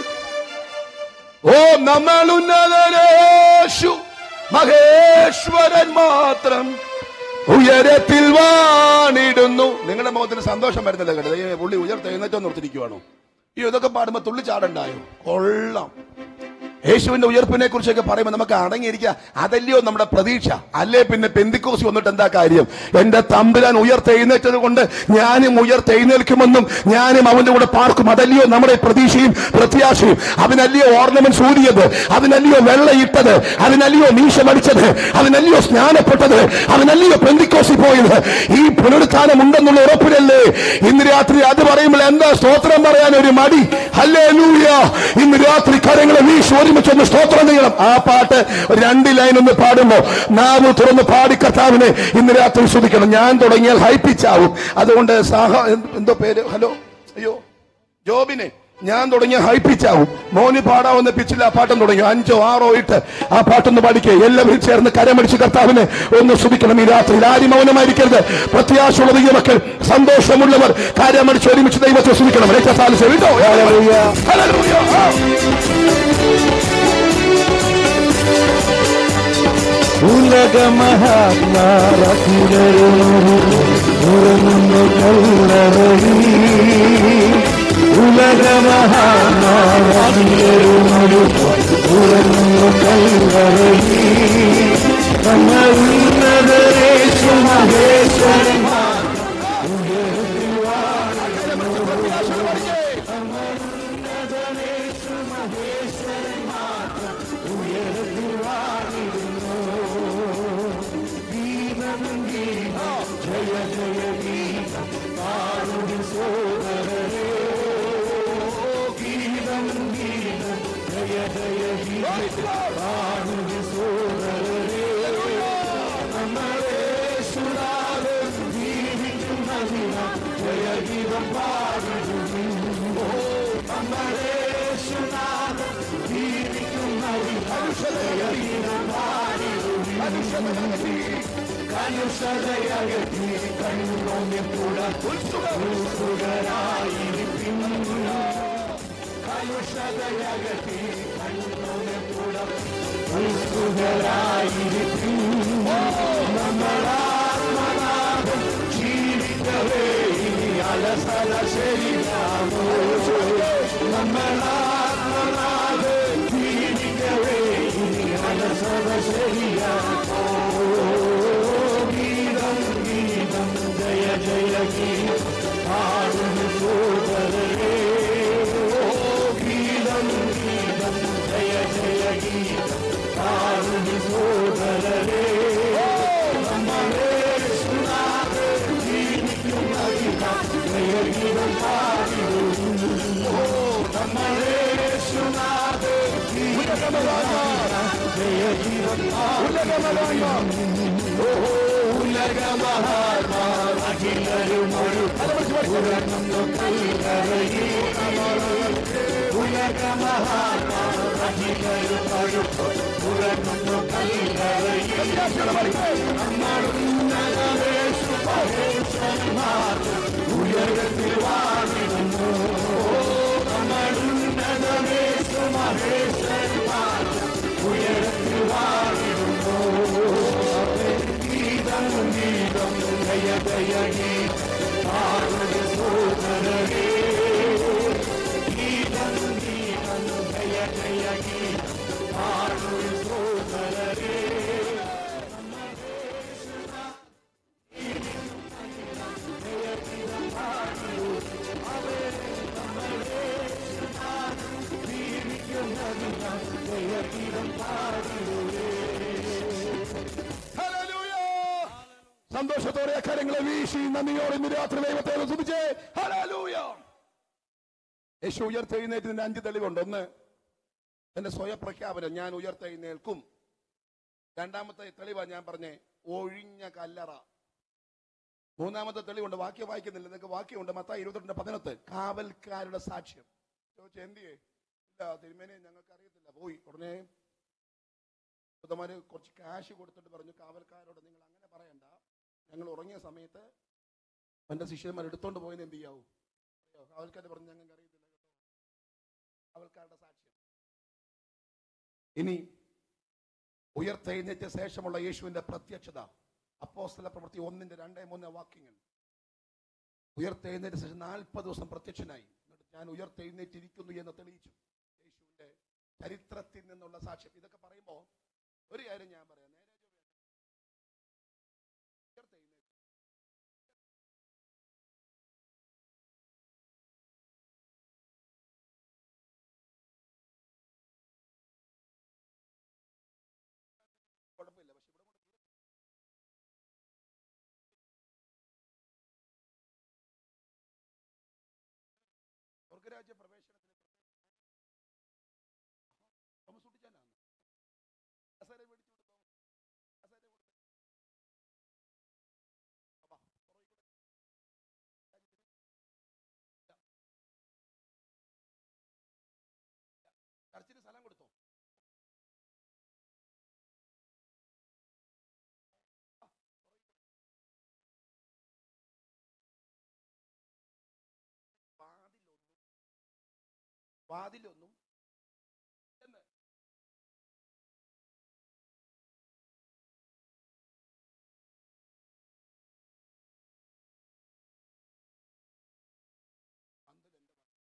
ഓ നമ്മൾ ഉന്നതനേശു മഹേശ്വരൻ മാത്രം ഉയരത്തിൽ വാണിടുന്നു നിങ്ങളുടെ മുഖത്തിന് സന്തോഷം വരുന്നില്ല കേട്ടോ ദൈവമേ, പുള്ളി ഉയർത്ത് എഴുന്നേറ്റോ നിർത്തിരിക്കുവാണോ ഈ ഇതൊക്കെ പാടുമ്പോ തുള്ളി ചാടണ്ടായോ കൊള്ളാം യേശുവിന്റെ ഉയർപ്പിനെ കുറിച്ചൊക്കെ പറയുമ്പോൾ നമുക്ക് അടങ്ങിയിരിക്കുക അതല്ലയോ നമ്മുടെ പ്രതീക്ഷ അല്ലേ പിന്നെ പെന്തിക്കോസ് വന്നിട്ട് എന്താ കാര്യം എന്റെ തമ്പുരാൻ ഉയർത്തെഴുന്നേറ്റത് കൊണ്ട് ഞാനും ഉയർത്തെഴുന്നേൽക്കുമെന്നും ഞാനും അവന്റെ കൂടെ പാർക്കും അതല്ലയോ നമ്മുടെ പ്രതീക്ഷയും പ്രത്യാശയും അതിനല്ലയോ ഓർണമെന്റ്സ് ഊരിയത് അതിനല്ലയോ വെള്ളയിട്ടത് അതിനല്ലയോ മീശമടിച്ചത് അതിനല്ലയോ സ്നാനപ്പെട്ടത് അതിനല്ലയോ പെന്തിക്കോസിൽ പോയത് ഈ പുനരുത്ഥാനം ഉണ്ടെന്നുള്ള ഉറപ്പിലല്ലേ ഇന്ന് രാത്രി അത് പറയുമ്പോൾ എന്താ സ്തോത്രം പറയാൻ ഒരു മടി അല്ലേ ഇന്ന് രാത്രി കരങ്ങളെ വീശ് ഒരുമിച്ച് ഒന്ന് സ്തോത്രം ചെയ്യണം ആ പാട്ട് ഒരു രണ്ട് ലൈൻ ഒന്ന് പാടുമ്പോ നാവ് തുറന്ന് പാടി കർത്താവിനെ ഇന്ന് രാത്രി ശ്രദ്ധിക്കണം ഞാൻ തുടങ്ങിയാൽ ഹൈപ്പിച്ചാവും അതുകൊണ്ട് സാഹ എന്തോ പേര് ഹലോ അയ്യോ ജോബിനെ ഞാൻ തുടങ്ങിയ ഹൈപ്പിച്ചാവും മോന് പാടാവുന്ന പിച്ചിൽ ആ പാട്ടം തുടങ്ങി അഞ്ചോ ആറോ ഇട്ട് ആ പാട്ടൊന്ന് പാടിക്കേ എല്ലാവരും ചേർന്ന് കരമടിച്ച് കർത്താവിനെ ഒന്ന് ശ്രദ്ധിക്കണം ഈ രാത്രി ആരും മൗനമായിരിക്കരുത് പ്രത്യാശയുള്ള ദൈവമക്കൾ സന്തോഷമുള്ളവർ കരമടിച്ച് ഒരുമിച്ച് ദൈവത്തെ ശ്രദ്ധിക്കണം രക്തസാലിസ് കേട്ടോ ഹല്ലേലൂയ. ആ. ഉലക മഹാത്മാരത്തിലൊരുങ്ങുന്നു കല്ലറയിൽ ഉലക മഹാത്മാരത്തിലൊരുങ്ങുന്നു കല്ലറയിൽ നമ്മൾ ഉന്നതരേശു മഹേശ്വരൻ ഉയരത്തിൽ വാണിടുന്നു ദയനീ പാടുക സോദരനേ ഗീതം ഗീതം ജയ ജയ ഗീതം പാടുക സോദരനേ ഹല്ലേലൂയ. സന്തോഷത്തോടെ അക്കാര്യങ്ങളെ വീശി നന്ദിയോടെ ഇന്ന് രാത്രി ദൈവത്തെ സുഖിച്ചേ ഹല്ലേലൂയ യേശു ഉയർത്തെഴുന്നേറ്റതിന്റെ അഞ്ച് തെളിവുണ്ട് ഒന്ന് എന്റെ സ്വയപ്രഖ്യാപനം ഞാൻ ഉയർത്തെഴുന്നേൽക്കും രണ്ടാമത്തെ തെളിവാ ഞാൻ പറഞ്ഞേ ഒഴിഞ്ഞ കല്ലറ മൂന്നാമത്തെ തെളിവുണ്ട് വാക്യം വായിക്കുന്നില്ല നിങ്ങൾക്ക് വാക്യമുണ്ട് മത്തായി ഇരുപത്തിരണ്ട് പതിനൊത്ത് കാവൽക്കാരുടെ സാക്ഷ്യം ചോദിച്ചു എന്തിയേ ഇല്ല തിരുമേനെ ഞങ്ങൾക്ക് അറിയത്തില്ല പോയി ഉടനെ പുതമാര് കുറച്ച് കാശ് കൊടുത്തിട്ട് പറഞ്ഞു കാവൽക്കാരോട് നിങ്ങൾ അങ്ങനെ പറയണ്ട ഞങ്ങൾ ഉറങ്ങിയ സമയത്ത് എന്റെ ശിഷ്യന്മാർ എടുത്തോണ്ട് പോയെന്ന് എന്ത് ചെയ്യാവൂ അറിയോ? കാവൽക്കാര് പറഞ്ഞു ഞങ്ങൾക്ക് അറിയത്തില്ല കേട്ടോ കാവൽക്കാരുടെ സാക്ഷ്യം ഇനി ഉയർത്തെഴുന്നേറ്റ ശേഷമുള്ള യേശുവിന്റെ പ്രത്യക്ഷത അപ്പോസ്തല പ്രവൃത്തി ഒന്നിന്റെ രണ്ടേ മൂന്ന് വാക്യങ്ങൾ ഉയർത്തെഴുന്നേറ്റ ശേഷം നാൽപ്പത് ദിവസം പ്രത്യക്ഷനായി എന്നിട്ട് ഞാൻ ഉയർത്തെഴുന്നേറ്റിരിക്കുന്നു എന്ന് തെളിയിച്ചു യേശുവിന്റെ ചരിത്രത്തിൽ നിന്നുള്ള സാക്ഷ്യം ഇതൊക്കെ പറയുമ്പോൾ ഒരു കാര്യം ഞാൻ പറയാം നേരെ ചൊവ്വേ ഉയർത്തെഴുന്നേറ്റ് കുഴപ്പമില്ല പക്ഷെ ഇവിടെ കൊണ്ട് സ്വർഗരാജ്യ പ്രവേശനത്തിന് തോമസ് കുട്ടിച്ചാനാണ് കസേര മേടിച്ചു കൊടുത്തോ കസേര കൊടുത്ത് അപ്പാ, പുറകിൽ കൂടെ. രാജ്യത്തിന്. ഇല്ല. ഇല്ല. ചർച്ചിന് സ്ഥലം കൊടുത്തോ ആ, പുറകിൽ കൂടെ. വാതിലൊന്നും വാതിലൊന്നും എന്ന് പന്തൽ എന്റെ പന്തൽ.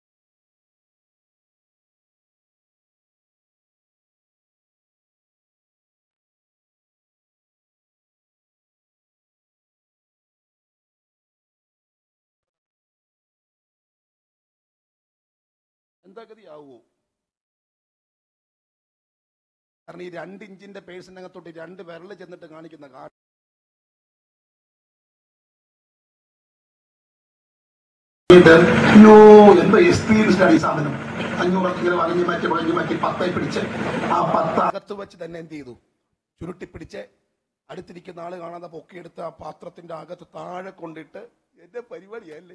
എന്താ ഗതിയാവോ കാരണം ഈ രണ്ട് ഇഞ്ചിന്റെ പേഴ്സിനകത്തോട്ട് രണ്ട് വിരല് ചെന്നിട്ട് കാണിക്കുന്ന കാ ഇത് അയ്യോ എന്താ എക്സ്പീരിയൻസ്ഡ് ആണ് ഈ സാധനം അഞ്ഞൂറ് ഇങ്ങനെ വളഞ്ഞു മാറ്റി വളഞ്ഞു മാറ്റി പത്തായി പിടിച്ച് ആ പത്ത് അകത്ത് വെച്ച് തന്നെ എന്ത് ചെയ്തു ചുരുട്ടി പിടിച്ച് അടുത്തിരിക്കുന്ന ആള് കാണാതെ പൊക്കിയെടുത്ത് ആ പാത്രത്തിന്റെ അകത്ത് താഴെ കൊണ്ടിട്ട് എന്റെ പരിപാടിയല്ലേ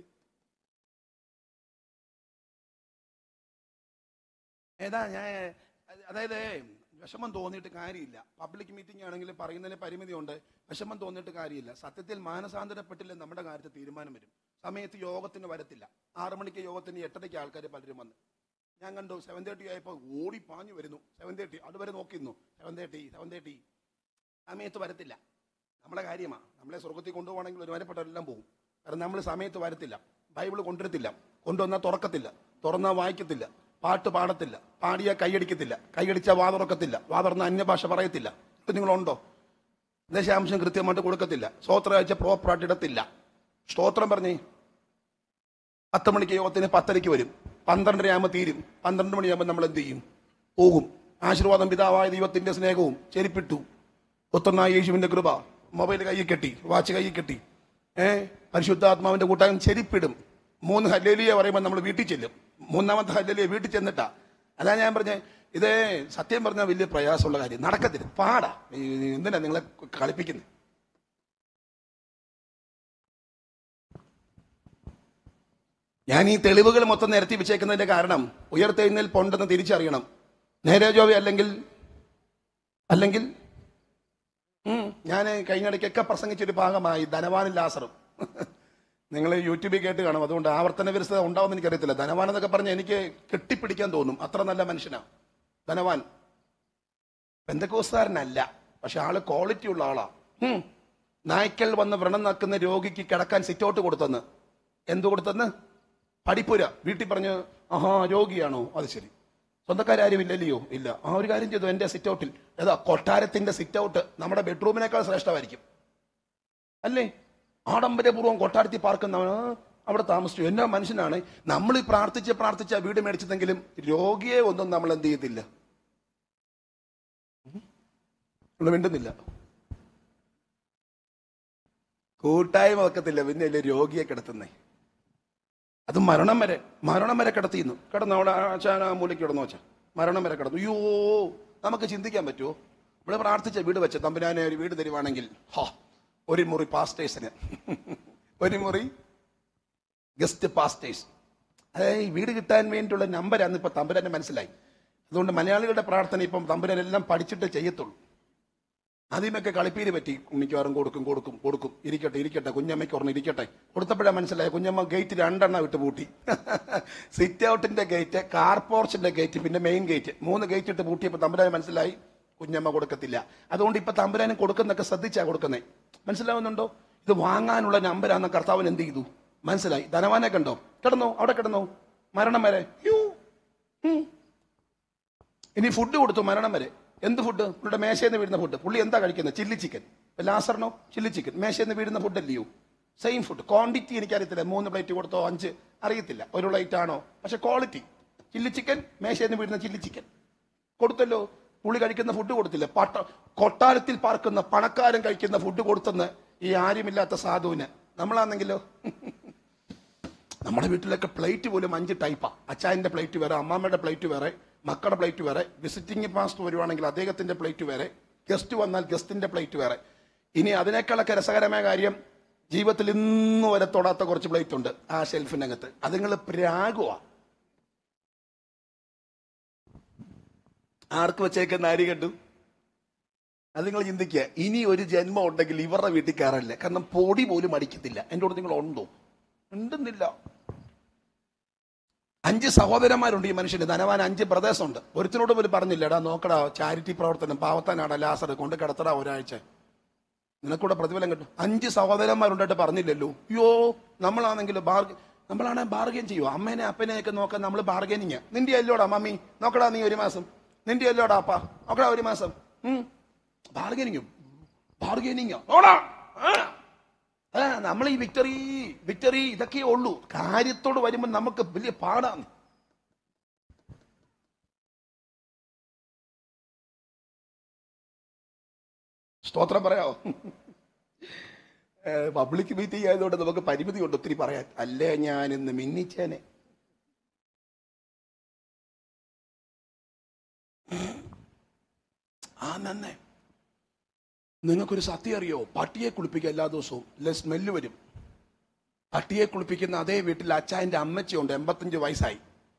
ഏതാ ഞാൻ അത് അതായത് വിഷമം തോന്നിയിട്ട് കാര്യമില്ല പബ്ലിക് മീറ്റിംഗ് ആണെങ്കിൽ പറയുന്നതിന് പരിമിതിയുണ്ട് വിഷമം തോന്നിയിട്ട് കാര്യമില്ല സത്യത്തിൽ മാനസാന്തരപ്പെട്ടില്ല നമ്മുടെ കാര്യത്തിൽ തീരുമാനം വരും സമയത്ത് യോഗത്തിന് വരത്തില്ല ആറു മണിക്ക് യോഗത്തിന് എട്ടരയ്ക്ക് ആൾക്കാർ പലരും വന്ന് ഞാൻ കണ്ടു സെവൻ തേർട്ടി ആയപ്പോൾ ഓടി പാഞ്ഞു വരുന്നു സെവൻ തേർട്ടി അതുവരെ നോക്കിയിരുന്നു സെവൻ തേർട്ടി സെവൻ തേർട്ടി സമയത്ത് വരത്തില്ല നമ്മളെ കാര്യമാണ് നമ്മളെ സ്വർഗത്തിൽ കൊണ്ടുപോകണമെങ്കിൽ ഒരുമാനപ്പെട്ടവരെല്ലാം പോകും കാരണം നമ്മൾ സമയത്ത് വരത്തില്ല ബൈബിൾ കൊണ്ടുവരത്തില്ല കൊണ്ടുവന്നാൽ തുറക്കത്തില്ല തുറന്നാൽ വായിക്കത്തില്ല പാട്ട് പാടത്തില്ല പാടിയാൽ കൈയടിക്കത്തില്ല കൈയടിച്ചാൽ വാ തുറക്കത്തില്ല വാ തുറന്ന അന്യഭാഷ പറയത്തില്ല ഇത് നിങ്ങളുണ്ടോ ദശാംശം കൃത്യമായിട്ട് കൊടുക്കത്തില്ല സ്തോത്രം അയച്ച പ്രോപ്പറായിട്ട് ഇടത്തില്ല സ്തോത്രം പറഞ്ഞേ പത്ത് മണിക്ക് യോഗത്തിന് പത്തരയ്ക്ക് വരും പന്ത്രണ്ടര ആകുമ്പോൾ തീരും പന്ത്രണ്ട് മണിയാകുമ്പോൾ നമ്മൾ എന്ത് ചെയ്യും പോകും ആശീർവാദം പിതാവായ ദൈവത്തിന്റെ സ്നേഹവും ചെരിപ്പിട്ടു പുത്രനായ യേശുവിന്റെ കൃപ മൊബൈൽ കയ്യിൽ കെട്ടി വാച്ച് കയ്യിൽ കെട്ടി ഏ പരിശുദ്ധാത്മാവിന്റെ കൂട്ടായം ചെരിപ്പിടും മൂന്ന് ഹല്ലേലിയ പറയുമ്പോൾ നമ്മൾ വീട്ടിൽ ചെല്ലും മൂന്നാമത്തെ ഹല്ലേലിയ വീട്ടിൽ ചെന്നിട്ടാ അതാ ഞാൻ പറഞ്ഞേ ഇത് സത്യം പറഞ്ഞാൽ വലിയ പ്രയാസമുള്ള കാര്യം നടക്കത്തില്ല പാടാ ഈ- ഈ എന്തിനാ നിങ്ങളെ കളിപ്പിക്കുന്നത് ഞാൻ ഈ തെളിവുകൾ മൊത്തം നിരത്തി വെച്ചേക്കുന്നതിന്റെ കാരണം ഉയർത്തെഴുന്നേൽപ്പുണ്ടെന്ന് തിരിച്ചറിയണം നേരെ ജോവി അല്ലെങ്കിൽ അല്ലെങ്കിൽ ഞാൻ കഴിഞ്ഞിടയ്ക്കൊക്കെ പ്രസംഗിച്ചൊരു ഭാഗമായി ധനവാനും ലാസറും നിങ്ങൾ യൂട്യൂബിൽ കേട്ട് കാണും അതുകൊണ്ട് ആവർത്തന വിരസത ഉണ്ടാവുമെന്ന് എനിക്കറിയത്തില്ല ധനവാൻ എന്നൊക്കെ പറഞ്ഞ് എനിക്ക് കെട്ടിപ്പിടിക്കാൻ തോന്നും അത്ര നല്ല മനുഷ്യനാ ധനവാൻ ബന്ധക്കോസ്താരനല്ല പക്ഷെ ആള് ക്വാളിറ്റി ഉള്ള ആളാ ഉം. നായ്ക്കൾ വന്ന് വ്രണം നക്കുന്ന രോഗിക്ക് കിടക്കാൻ സിറ്റൗട്ട് കൊടുത്തെന്ന് എന്തു കൊടുത്തെന്ന് പഠിപ്പുര വീട്ടിൽ പറഞ്ഞ് ആഹാ രോഗിയാണോ അത് ശരി സ്വന്തക്കാരും ഇല്ലല്ലയോ ഇല്ല ആ ഒരു കാര്യം ചെയ്തു എന്റെ സിറ്റൗട്ടിൽ ഏതാ കൊട്ടാരത്തിന്റെ സിറ്റൗട്ട് നമ്മുടെ ബെഡ്റൂമിനേക്കാൾ ശ്രേഷ്ഠമായിരിക്കും അല്ലേ ആഡംബരപൂർവ്വം കൊട്ടാരത്തിൽ പാർക്കുന്നവന് അവിടെ താമസിച്ചു എന്നാ മനുഷ്യനാണ് നമ്മൾ ഈ പ്രാർത്ഥിച്ച് പ്രാർത്ഥിച്ച വീട് മേടിച്ചതെങ്കിലും രോഗിയെ ഒന്നും നമ്മൾ എന്ത് ചെയ്യത്തില്ല നമ്മൾ മിണ്ടുന്നില്ല കൂട്ടായ്മ വെക്കത്തില്ല പിന്നെ അല്ലേ രോഗിയെ കിടത്തുന്നേ അത് മരണം വരെ മരണം വരെ കിടത്തിയിരുന്നു കിടന്നു അവിടെ അച്ഛൻ ആ മൂലയ്ക്ക് കിടന്നു വെച്ച മരണം വരെ കിടന്നു അയ്യോ നമുക്ക് ചിന്തിക്കാൻ പറ്റുമോ ഇവിടെ പ്രാർത്ഥിച്ച വീട് വെച്ച തമ്പുരാനെ ഒരു വീട് തരുവാണെങ്കിൽ ഹാ ഒരു മുറി പാസ്റ്റേഴ്സിന് ഒരു മുറി ഗസ്റ്റ് പാസ്റ്റേഴ്സ് അതായത് ഈ വീട് കിട്ടാൻ വേണ്ടിയുള്ള നമ്പരാന്ന് ഇപ്പൊ തമ്പുരാനെ മനസ്സിലായി അതുകൊണ്ട് മലയാളികളുടെ പ്രാർത്ഥന ഇപ്പം തമ്പുരാനെല്ലാം പഠിച്ചിട്ട് ചെയ്യത്തുള്ളൂ ആദ്യമൊക്കെ കളിപ്പീര് പറ്റി മിക്കവാറും കൊടുക്കും കൊടുക്കും കൊടുക്കും ഇരിക്കട്ടെ ഇരിക്കട്ടെ കുഞ്ഞമ്മയ്ക്ക് ഓർമ്മ ഇരിക്കട്ടെ കൊടുത്തപ്പോഴാണ് മനസ്സിലായ കുഞ്ഞമ്മ ഗേറ്റ് രണ്ടെണ്ണം വിട്ട് പൂട്ടി സിറ്റ് ഔട്ടിന്റെ ഗേറ്റ് കാർ പോർച്ചിന്റെ ഗേറ്റ് പിന്നെ മെയിൻ ഗേറ്റ് മൂന്ന് ഗേറ്റ് ഇട്ട് പൂട്ടിയപ്പോൾ തമ്പുരാൻ മനസ്സിലായി കുഞ്ഞമ്മ കൊടുക്കത്തില്ല അതുകൊണ്ട് ഇപ്പൊ തമ്പുരാനും കൊടുക്കുന്നൊക്കെ ശ്രദ്ധിച്ചാ കൊടുക്കുന്നേ മനസ്സിലാവുന്നുണ്ടോ ഇത് വാങ്ങാനുള്ള നമ്പരാന്ന് കർത്താവൻ എന്ത് ചെയ്തു മനസ്സിലായി ധനവാനെ കണ്ടോ കിടന്നോ അവിടെ കിടന്നോ മരണം വരെ യ്യോ. ഉം. ഇനി ഫുഡ് കൊടുത്തു മരണം വരെ എന്ത് ഫുഡ് പുള്ളിയുടെ മേശയിൽ നിന്ന് വീഴുന്ന ഫുഡ് പുള്ളി എന്താ കഴിക്കുന്നത് ചില്ലി ചിക്കൻ ലാസറിനോ ചില്ലി ചിക്കൻ മേശയിൽ നിന്ന് വീഴുന്ന ഫുഡ് അല്ലയോ സെയിം ഫുഡ് ക്വാണ്ടിറ്റി എനിക്കറിയത്തില്ല മൂന്ന് പ്ലേറ്റ് കൊടുത്തോ അഞ്ച് അറിയത്തില്ല ഒരു പ്ലേറ്റ് ആണോ പക്ഷെ ക്വാളിറ്റി ചില്ലി ചിക്കൻ മേശയിൽ നിന്ന് വീഴുന്ന ചില്ലി ചിക്കൻ കൊടുത്തല്ലോ പുള്ളി കഴിക്കുന്ന ഫുഡ് കൊടുത്തില്ല പട്ട കൊട്ടാരത്തിൽ പാർക്കുന്ന പണക്കാരൻ കഴിക്കുന്ന ഫുഡ് കൊടുത്തെന്ന് ഈ ആരുമില്ലാത്ത സാധുവിന് നമ്മളാണെങ്കിലോ നമ്മുടെ വീട്ടിലൊക്കെ പ്ലേറ്റ് പോലും അഞ്ച് ടൈപ്പാ അച്ചായന്റെ പ്ലേറ്റ് വേറെ അമ്മാമ്മയുടെ പ്ലേറ്റ് വേറെ മക്കളുടെ പ്ലേറ്റ് വേറെ വിസിറ്റിംഗ് പാസ്റ്റ് വരുവാണെങ്കിൽ അദ്ദേഹത്തിന്റെ പ്ലേറ്റ് വേറെ ഗസ്റ്റ് വന്നാൽ ഗസ്റ്റിന്റെ പ്ലേറ്റ് വേറെ ഇനി അതിനേക്കാളൊക്കെ രസകരമായ കാര്യം ജീവിതത്തിൽ ഇന്ന് വരെ തൊടാത്ത കുറച്ച് പ്ലേറ്റ് ഉണ്ട് ആ ഷെൽഫിനകത്ത് അത് നിങ്ങൾ പ്രാഗുവാ ആർക്ക് വെച്ചേക്കുന്ന അരി കണ്ടു അത് നിങ്ങൾ ചിന്തിക്കുക ഇനി ഒരു ജന്മം ഉണ്ടെങ്കിൽ ഇവരുടെ വീട്ടിൽ കയറില്ല കാരണം പൊടി പോലും അടിക്കത്തില്ല എൻ്റെ കൂടെ നിങ്ങൾ ഉണ്ടോ ഉണ്ടെന്നില്ല അഞ്ച് സഹോദരന്മാരുണ്ട് ഈ മനുഷ്യന് ധനവാൻ അഞ്ച് ബ്രദേഴ്സ് ഉണ്ട് ഒരുത്തിനോട് പോലും പറഞ്ഞില്ല എടാ നോക്കടാ ചാരിറ്റി പ്രവർത്തനം പാവത്താനാടാ ലാസർ കൊണ്ട് കിടത്തടാ ഒരാഴ്ച നിനക്കൂടെ പ്രതിഫലം കിട്ടും അഞ്ച് സഹോദരന്മാരുണ്ടായിട്ട് പറഞ്ഞില്ലല്ലോ അയ്യോ നമ്മളാണെങ്കിൽ ബാർഗ നമ്മളാണെ ബാർഗൻ ചെയ്യുമോ അമ്മേനെ അപ്പനെ ഒക്കെ നോക്കാൻ നമ്മൾ ബാർഗനിങ് നിന്റെ അല്ലോടാ മമ്മി നോക്കടാ നീ ഒരു മാസം നിന്റെ അല്ലോടാ അപ്പ നോക്കടാ ഒരു മാസം ബാർഗനിങ്ങും ബാർഗനിങ് ഓടാ ആ നമ്മൾ ഈ വിക്ടറി വിക്ടറി ഇതൊക്കെ ഉള്ളൂ കാര്യത്തോട് വരുമ്പോൾ നമുക്ക് വലിയ പാടാണ് സ്തോത്രം പറയാമോ പബ്ലിക് മീറ്റിംഗ് ആയതുകൊണ്ട് നമുക്ക് പരിമിതി ഉണ്ട് ഒത്തിരി പറയാൻ അല്ലേ ഞാൻ ഇന്ന് മിന്നിച്ചേനെ ആ നന്നേ നിങ്ങൾക്കൊരു സത്യം അറിയോ പട്ടിയെ കുളിപ്പിക്കുക എല്ലാ ദിവസവും ഇല്ല സ്മെല്ല് വരും പട്ടിയെ കുളിപ്പിക്കുന്ന അതേ വീട്ടിൽ അച്ചായന്റെ അമ്മച്ചിയുണ്ട് എൺപത്തഞ്ച് വയസ്സായി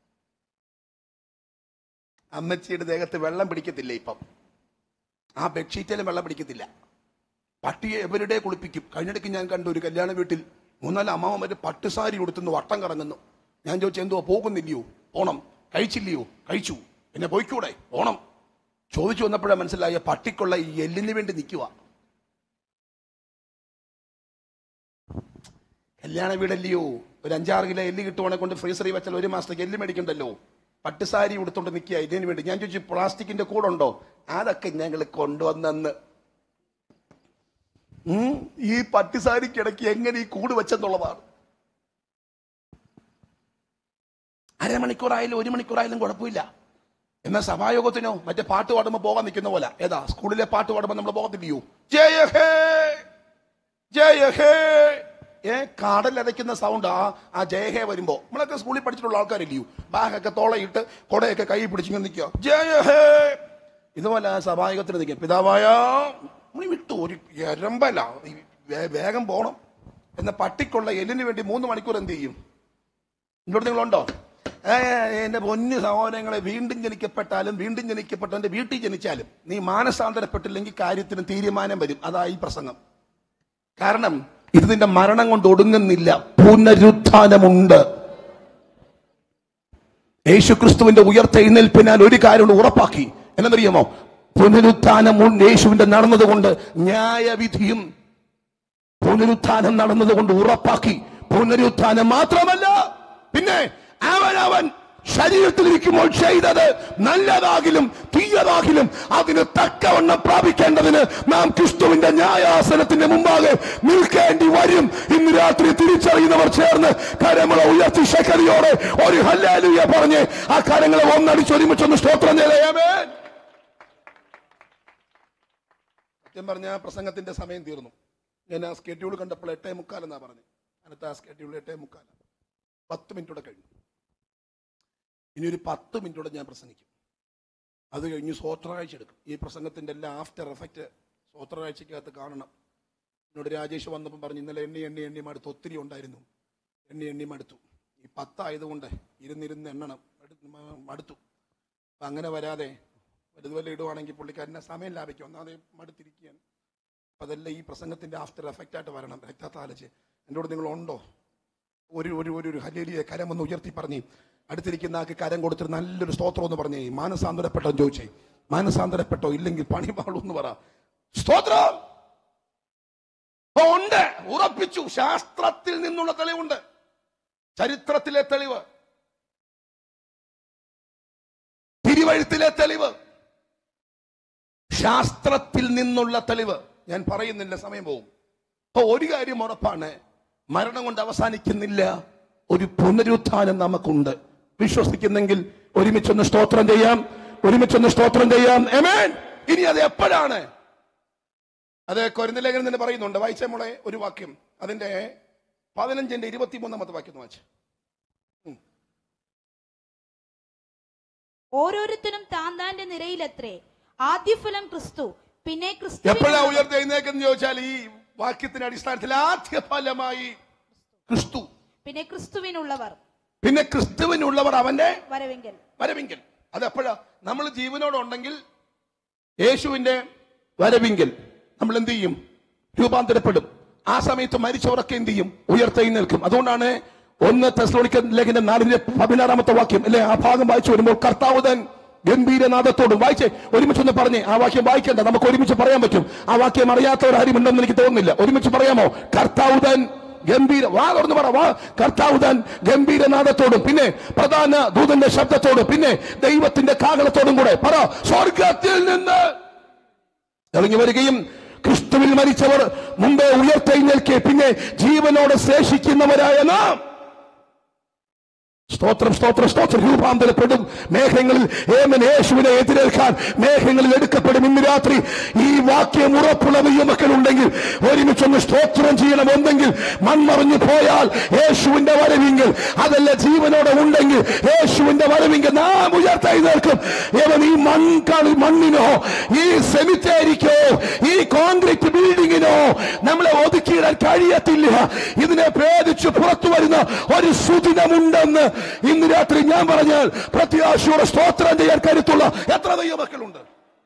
അമ്മച്ചിയുടെ ദേഹത്ത് വെള്ളം പിടിക്കത്തില്ല ഇപ്പം ആ ബെഡ്ഷീറ്റിലും വെള്ളം പിടിക്കത്തില്ല പട്ടിയെ എവരുടെ കുളിപ്പിക്കും കഴിഞ്ഞിടയ്ക്ക് ഞാൻ കണ്ടു ഒരു കല്യാണ വീട്ടിൽ മൂന്നാല് അമ്മാവന്മാര് പട്ടുസാരി ഉടുത്തുന്നു വട്ടം കറങ്ങുന്നു ഞാൻ ചോദിച്ചു എന്തോ പോകുന്നില്ലയോ പോണം കഴിച്ചില്ലയോ കഴിച്ചു പിന്നെ പോയിക്കൂടെ പോണം ചോദിച്ചു വന്നപ്പോഴാണ് മനസ്സിലായ പട്ടിക്കുള്ള ഈ എല്ലിന് വേണ്ടി നിൽക്കുക കല്യാണ വീടല്ലയോ ഒരു അഞ്ചാറ് കിലോ എല്ല് കിട്ടുവാണെ കൊണ്ട് ഫ്രീസറിൽ വെച്ചാൽ ഒരു മാസത്തേക്ക് എല്ല് മേടിക്കണ്ടല്ലോ പട്ടുസാരി ഉടുത്തോണ്ട് നിൽക്കുക ഇതിന് വേണ്ടി ഞാൻ ചോദിച്ചു പ്ലാസ്റ്റിക്കിന്റെ കൂടുണ്ടോ അതൊക്കെ ഞങ്ങൾ കൊണ്ടുവന്നെന്ന് ഉം, ഈ പട്ടുസാരിക്കിടയ്ക്ക് എങ്ങനെ ഈ കൂട് വെച്ചെന്നുള്ളതാണ് അരമണിക്കൂറായാലും ഒരു മണിക്കൂറായാലും കുഴപ്പമില്ല എന്നാൽ സഭായോഗത്തിനോ മറ്റേ പാട്ട് പാടുമ്പോൾ പോകാൻ നിൽക്കുന്ന പോലെ ഏതാ സ്കൂളിലെ പാട്ട് പാടുമ്പോൾ നമ്മൾ പോകത്തില്ലയോ ജയ ഹേ ജയ ഹേ ഏ കാടലരയ്ക്കുന്ന സൗണ്ട് ആ ആ ജയ ഹേ വരുമ്പോ നമ്മളൊക്കെ സ്കൂളിൽ പഠിച്ചിട്ടുള്ള ആൾക്കാരില്ലയോ ബാഗൊക്കെ തോളയിട്ട് കൊടയൊക്കെ കൈ പിടിച്ചിങ്ങനെ നിൽക്കുക ജയ ഹേ ഇതുപോലെ ആ സഭായോഗത്തിന് നിൽക്കുക പിതാവായ നമ്മളീ വിട്ടു ഒരു എരമ്പല ഈ വേ- വേഗം പോണം എന്ന പട്ടിക്കുള്ള എല്ലിന് വേണ്ടി മൂന്ന് മണിക്കൂർ എന്ത് ചെയ്യും ഇങ്ങോട്ട് നിങ്ങളുണ്ടോ ഏ, എന്റെ പൊന്നു സഹോദരങ്ങളെ വീണ്ടും ജനിക്കപ്പെട്ടാലും വീണ്ടും ജനിക്കപ്പെട്ടവന്റെ വീട്ടിൽ ജനിച്ചാലും നീ മാനസാന്തരപ്പെട്ടില്ലെങ്കിൽ കാര്യത്തിന് തീരുമാനം വരും അതാ ഈ പ്രസംഗം കാരണം ഇത് നിന്റെ മരണം കൊണ്ട് ഒടുങ്ങുന്നില്ല പുനരുത്ഥാനമുണ്ട് യേശുക്രിസ്തുവിന്റെ ഉയർത്തെഴുന്നേൽപ്പിനാൽ ഒരു കാര്യം കൂടി ഉറപ്പാക്കി എന്നറിയാമോ പുനരുത്ഥാനം യേശുവിന്റെ നടന്നതുകൊണ്ട് ന്യായവിധിയും പുനരുത്ഥാനം നടന്നതുകൊണ്ട് ഉറപ്പാക്കി പുനരുത്ഥാനം മാത്രമല്ല പിന്നെ അവൻ അവൻ ശരീരത്തിലിരിക്കുമ്പോൾ ചെയ്തത് നല്ലതാകിലും തീയതാകിലും അതിന് തക്കവണ്ണം പ്രാപിക്കേണ്ടതിന് നാം ക്രിസ്തുവിന്റെ ന്യായാസനത്തിന്റെ മുമ്പാകെ നിൽക്കേണ്ടി വരും ഇന്ന് രാത്രി തിരിച്ചറിയുന്നവർ ചേർന്ന് കരങ്ങളെ ഉയർത്തി ശക്തിയോടെ ഒരു ഹല്ലാലുയ പറഞ്ഞ് ആ കരങ്ങളെ ഒന്നടിച്ച് ഒരുമിച്ചൊന്ന് സ്തോത്രം നിലയമേ സത്യം പറഞ്ഞ പ്രസംഗത്തിന്റെ സമയം തീർന്നു ഞാൻ ആ സ്കെഡ്യൂൾ കണ്ടപ്പോൾ എട്ടേ മുക്കാൽ എന്നാ പറഞ്ഞു അതിനകത്ത് ആ സ്കെഡ്യൂൾ എട്ടേ മുക്കാൽ പത്ത് മിനിറ്റോടെ കഴിഞ്ഞു ഇനി ഒരു പത്ത് മിനിറ്റോടെ ഞാൻ പ്രസംഗിക്കും അത് കഴിഞ്ഞ് സ്വോത്രകാഴ്ച എടുക്കും ഈ പ്രസംഗത്തിന്റെ എല്ലാ ആഫ്റ്റർ എഫക്റ്റ് സ്വോത്രകാഴ്ചക്കകത്ത് കാണണം എന്നോട് രാജേഷ് വന്നപ്പോൾ പറഞ്ഞു ഇന്നലെ എണ്ണി എണ്ണി എണ്ണി മടുത്തു ഒത്തിരി ഉണ്ടായിരുന്നു എണ്ണി എണ്ണി മടുത്തു ഈ പത്തായതുകൊണ്ട് ഇരുന്നിരുന്ന് എണ്ണണം മടു- മ- മടുത്തു അപ്പം അങ്ങനെ വരാതെ വലുതുപോലെ ഇടുവാണെങ്കിൽ പുള്ളിക്കാരനെ സമയം ലാഭിക്കും ഒന്നാമത് മടുത്തിരിക്കുകയാണ് അപ്പം അതെല്ലാം ഈ പ്രസംഗത്തിന്റെ ആഫ്റ്റർ എഫക്റ്റ് ആയിട്ട് വരണം രക്തത്താലച്ച് എൻ്റെ കൂടെ നിങ്ങൾ ഉണ്ടോ ഒരു ഒരു ഒരു ഒരു ഹലേലിയെ കരം ഒന്ന് ഉയർത്തി പറഞ്ഞ് അടുത്തിരിക്കുന്ന ആൾക്ക് കരം കൊടുത്തിട്ട് നല്ലൊരു സ്തോത്രം എന്ന് പറഞ്ഞേ മാനസാന്തരപ്പെട്ടോ എന്ന് ചോദിച്ചേ മാനസാന്തരപ്പെട്ടോ ഇല്ലെങ്കിൽ പണി പാളൂ എന്ന് പറ സ്തോത്രം ഓ, ഉണ്ട് ഉറപ്പിച്ചു ശാസ്ത്രത്തിൽ നിന്നുള്ള തെളിവുണ്ട് ചരിത്രത്തിലെ തെളിവ് തിരുവഴുത്തിലെ തെളിവ് ശാസ്ത്രത്തിൽ നിന്നുള്ള തെളിവ് ഞാൻ പറയുന്നില്ല സമയം പോകും അപ്പൊ ഒരു കാര്യം ഉറപ്പാണ് മരണം കൊണ്ട് അവസാനിക്കുന്നില്ല ഒരു പുനരുത്ഥാനം നമുക്കുണ്ട് വിശ്വസിക്കുന്നെങ്കിൽ ഒരുമിച്ചൊന്ന് സ്തോത്രം ചെയ്യാം ഒരുമിച്ചൊന്ന് സ്തോത്രം ചെയ്യാം എമേൻ ഇനി അത് എപ്പോഴാണ് അത് കൊരിന്തലേഖനം തന്നെ പറയുന്നുണ്ട് വായിച്ച മോളെ ഒരു വാക്യം അതിന്റെ പതിനഞ്ചിന്റെ ഇരുപത്തിമൂന്നാമത്തെ വാക്യം ഒന്ന് വായിച്ചു ഓരോരുത്തരും താൻ താന്റെ നിരയിലെത്രേ ആദ്യഫലം ക്രിസ്തു പിന്നെ ക്രിസ്തു എപ്പോഴാ ഉയർത്തെഴുന്നേക്കെന്ന് ചോദിച്ചാൽ ഈ വാക്യത്തിന്റെ അടിസ്ഥാനത്തിൽ ആദ്യ ഫലമായി ക്രിസ്തു പിന്നെ ക്രിസ്തുവിനുള്ളവർ പിന്നെ ക്രിസ്തുവിനുള്ളവർ അവന്റെ വരവെങ്കിൽ വരവിങ്കൽ അതെപ്പോഴാ നമ്മൾ ജീവനോടുണ്ടെങ്കിൽ യേശുവിന്റെ വരവിങ്കൽ നമ്മൾ എന്ത് ചെയ്യും രൂപാന്തരപ്പെടും ആ സമയത്ത് മരിച്ചവരൊക്കെ എന്ത് ചെയ്യും ഉയർത്തെഴുന്നേൽക്കും അതുകൊണ്ടാണ് ഒന്ന് തെസ്ലോണിക്ക ലേഖന നാലിന്റെ പതിനാറാമത്തെ വാക്യം അല്ലെ ആ ഭാഗം വായിച്ചു വരുമ്പോൾ കർത്താവ് താൻ ഗംഭീരനാഥത്തോടും വായിച്ചേ ഒരുമിച്ചൊന്ന് പറഞ്ഞേ ആ വാക്യം വായിക്കണ്ട നമുക്ക് ഒരുമിച്ച് പറയാൻ പറ്റും ആ വാക്യം അറിയാത്തവർ ആരും ഉണ്ടെന്ന് എനിക്ക് തോന്നുന്നില്ല ഒരുമിച്ച് പറയാമോ കർത്താവ് താൻ ഗംഭീര വാ തുറന്ന് പറ വാ കർത്താവ് താൻ ഗംഭീരനാഥത്തോടും പിന്നെ പ്രധാന ദൂതന്റെ ശബ്ദത്തോടും പിന്നെ ദൈവത്തിന്റെ കാകളത്തോടും കൂടെ പറ സ്വർഗത്തിൽ നിന്ന് ഇറങ്ങി വരികയും ക്രിസ്തുവിൽ മരിച്ചവർ മുമ്പേ ഉയർത്തെഴുന്നേൽക്കെ പിന്നെ ജീവനോട് ശേഷിക്കുന്നവരായ നാം സ്തോത്രം സ്തോത്രം സ്തോത്രം രൂപാന്തരപ്പെടും മേഘങ്ങളിൽ ഏമൻ യേശുവിനെ എതിരേൽക്കാൻ മേഘങ്ങളിൽ എടുക്കപ്പെടും ഇന്ന് രാത്രി ഈ വാക്യം ഉറപ്പുള്ള മക്കളുണ്ടെങ്കിൽ ഒരുമിച്ചൊന്ന് സ്തോത്രം ചെയ്യണം എന്തെങ്കിൽ മൺമറിഞ്ഞു പോയാൽ യേശുവിന്റെ വരവിങ്കിൽ അതല്ല ജീവനോടെ ഉണ്ടെങ്കിൽ യേശുവിന്റെ വരവിങ്കിൽ നാം ഉയർത്തെഴുന്നേൽക്കും ഏവൻ ഈ മൺകളി മണ്ണിനോ ഈ സെമിത്തേരിക്കോ ഈ കോൺക്രീറ്റ് ബിൽഡിങ്ങിനോ നമ്മളെ ഒതുക്കിയിടാൻ കഴിയത്തില്ല ഇതിനെ ഭേദിച്ച് പുറത്തു വരുന്ന ഒരു സുദിനമുണ്ടെന്ന് ഇന്ന് രാത്രി ഞാൻ പറഞ്ഞാൽ പ്രത്യാശയോടെ സ്തോത്രം ചെയ്യാൻ കരുത്തുള്ള എത്ര ദൈവമക്കളുണ്ട്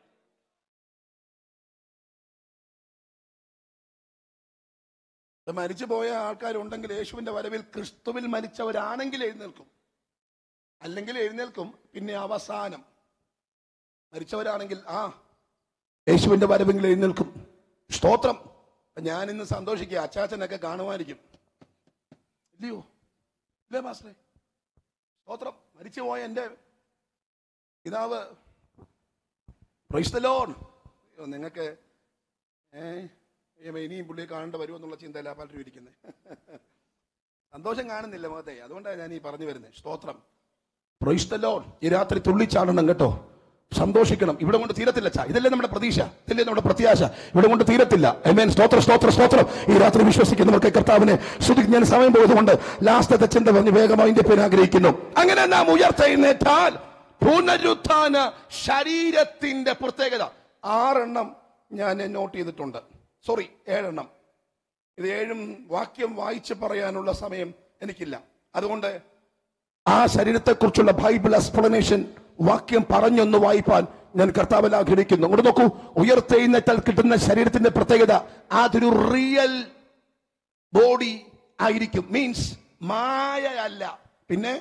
മരിച്ചു പോയ ആൾക്കാരുണ്ടെങ്കിൽ യേശുവിന്റെ വരവിൽ ക്രിസ്തുവിൽ മരിച്ചവരാണെങ്കിൽ എഴുന്നേൽക്കും അല്ലെങ്കിൽ എഴുന്നേൽക്കും പിന്നെ അവസാനം മരിച്ചവരാണെങ്കിൽ ആ യേശുവിന്റെ വരവെങ്കിൽ എഴുന്നേൽക്കും സ്തോത്രം ഞാൻ ഇന്ന് സന്തോഷിക്കുക അച്ചാച്ചനൊക്കെ കാണുമായിരിക്കും ഇല്ലയോ ഇല്ലേ മാസ്റ്ററെ സ്തോത്രം മരിച്ചുപോയ എൻ്റെ പിതാവ് പ്രൈസ്തലോൺ നിങ്ങൾക്ക് ഏ ഇനിയും പുള്ളിയെ കാണേണ്ട വരുമെന്നുള്ള ചിന്തയില്ല പലരും ഇരിക്കുന്നത് സന്തോഷം കാണുന്നില്ല മുഖത്തെ അതുകൊണ്ടാണ് ഞാൻ ഈ പറഞ്ഞു വരുന്നത് സ്തോത്രം പ്രൈസ്തലോൺ ഈ രാത്രി തുള്ളിച്ചാടണം കേട്ടോ സന്തോഷിക്കണം ഇവിടെ കൊണ്ട് തീരത്തില്ല ചാ ഇതല്ലേ നമ്മുടെ പ്രതീക്ഷ ഇതല്ലേ നമ്മുടെ പ്രത്യാശ ഇവിടെ കൊണ്ട് തീരത്തില്ല എമേൻ സ്തോത്ര സ്തോത്ര സ്തോത്രം ഈ രാത്രി വിശ്വസിക്കുന്നവർക്ക് കർത്താവിനെ ശ്രുതിക്ക് ഞാൻ സമയം പോയതുകൊണ്ട് ലാസ്റ്റത്തെ ചിന്ത പറഞ്ഞ് വേഗം അതിന്റെ പേര് ആഗ്രഹിക്കുന്നു അങ്ങനെ നാം ഉയർത്തെഴുന്നേറ്റാൽ പുനരുത്ഥാന ശരീരത്തിന്റെ പ്രത്യേകത ആറെണ്ണം ഞാൻ നോട്ട് ചെയ്തിട്ടുണ്ട് സോറി ഏഴെണ്ണം ഇത് ഏഴും വാക്യം വായിച്ച് പറയാനുള്ള സമയം എനിക്കില്ല അതുകൊണ്ട് ആ ശരീരത്തെക്കുറിച്ചുള്ള ബൈബിൾ എക്സ്പ്ലനേഷൻ വാക്യം പറഞ്ഞൊന്ന് വായിപ്പാൻ ഞാൻ കർത്താവിൽ ആഗ്രഹിക്കുന്നു ഇവിടെ നോക്കൂ ഉയർത്തെഴുന്നേറ്റാൽ കിട്ടുന്ന ശരീരത്തിന്റെ പ്രത്യേകത അതൊരു റിയൽ ബോഡി ആയിരിക്കും മീൻസ് മായയല്ല പിന്നെ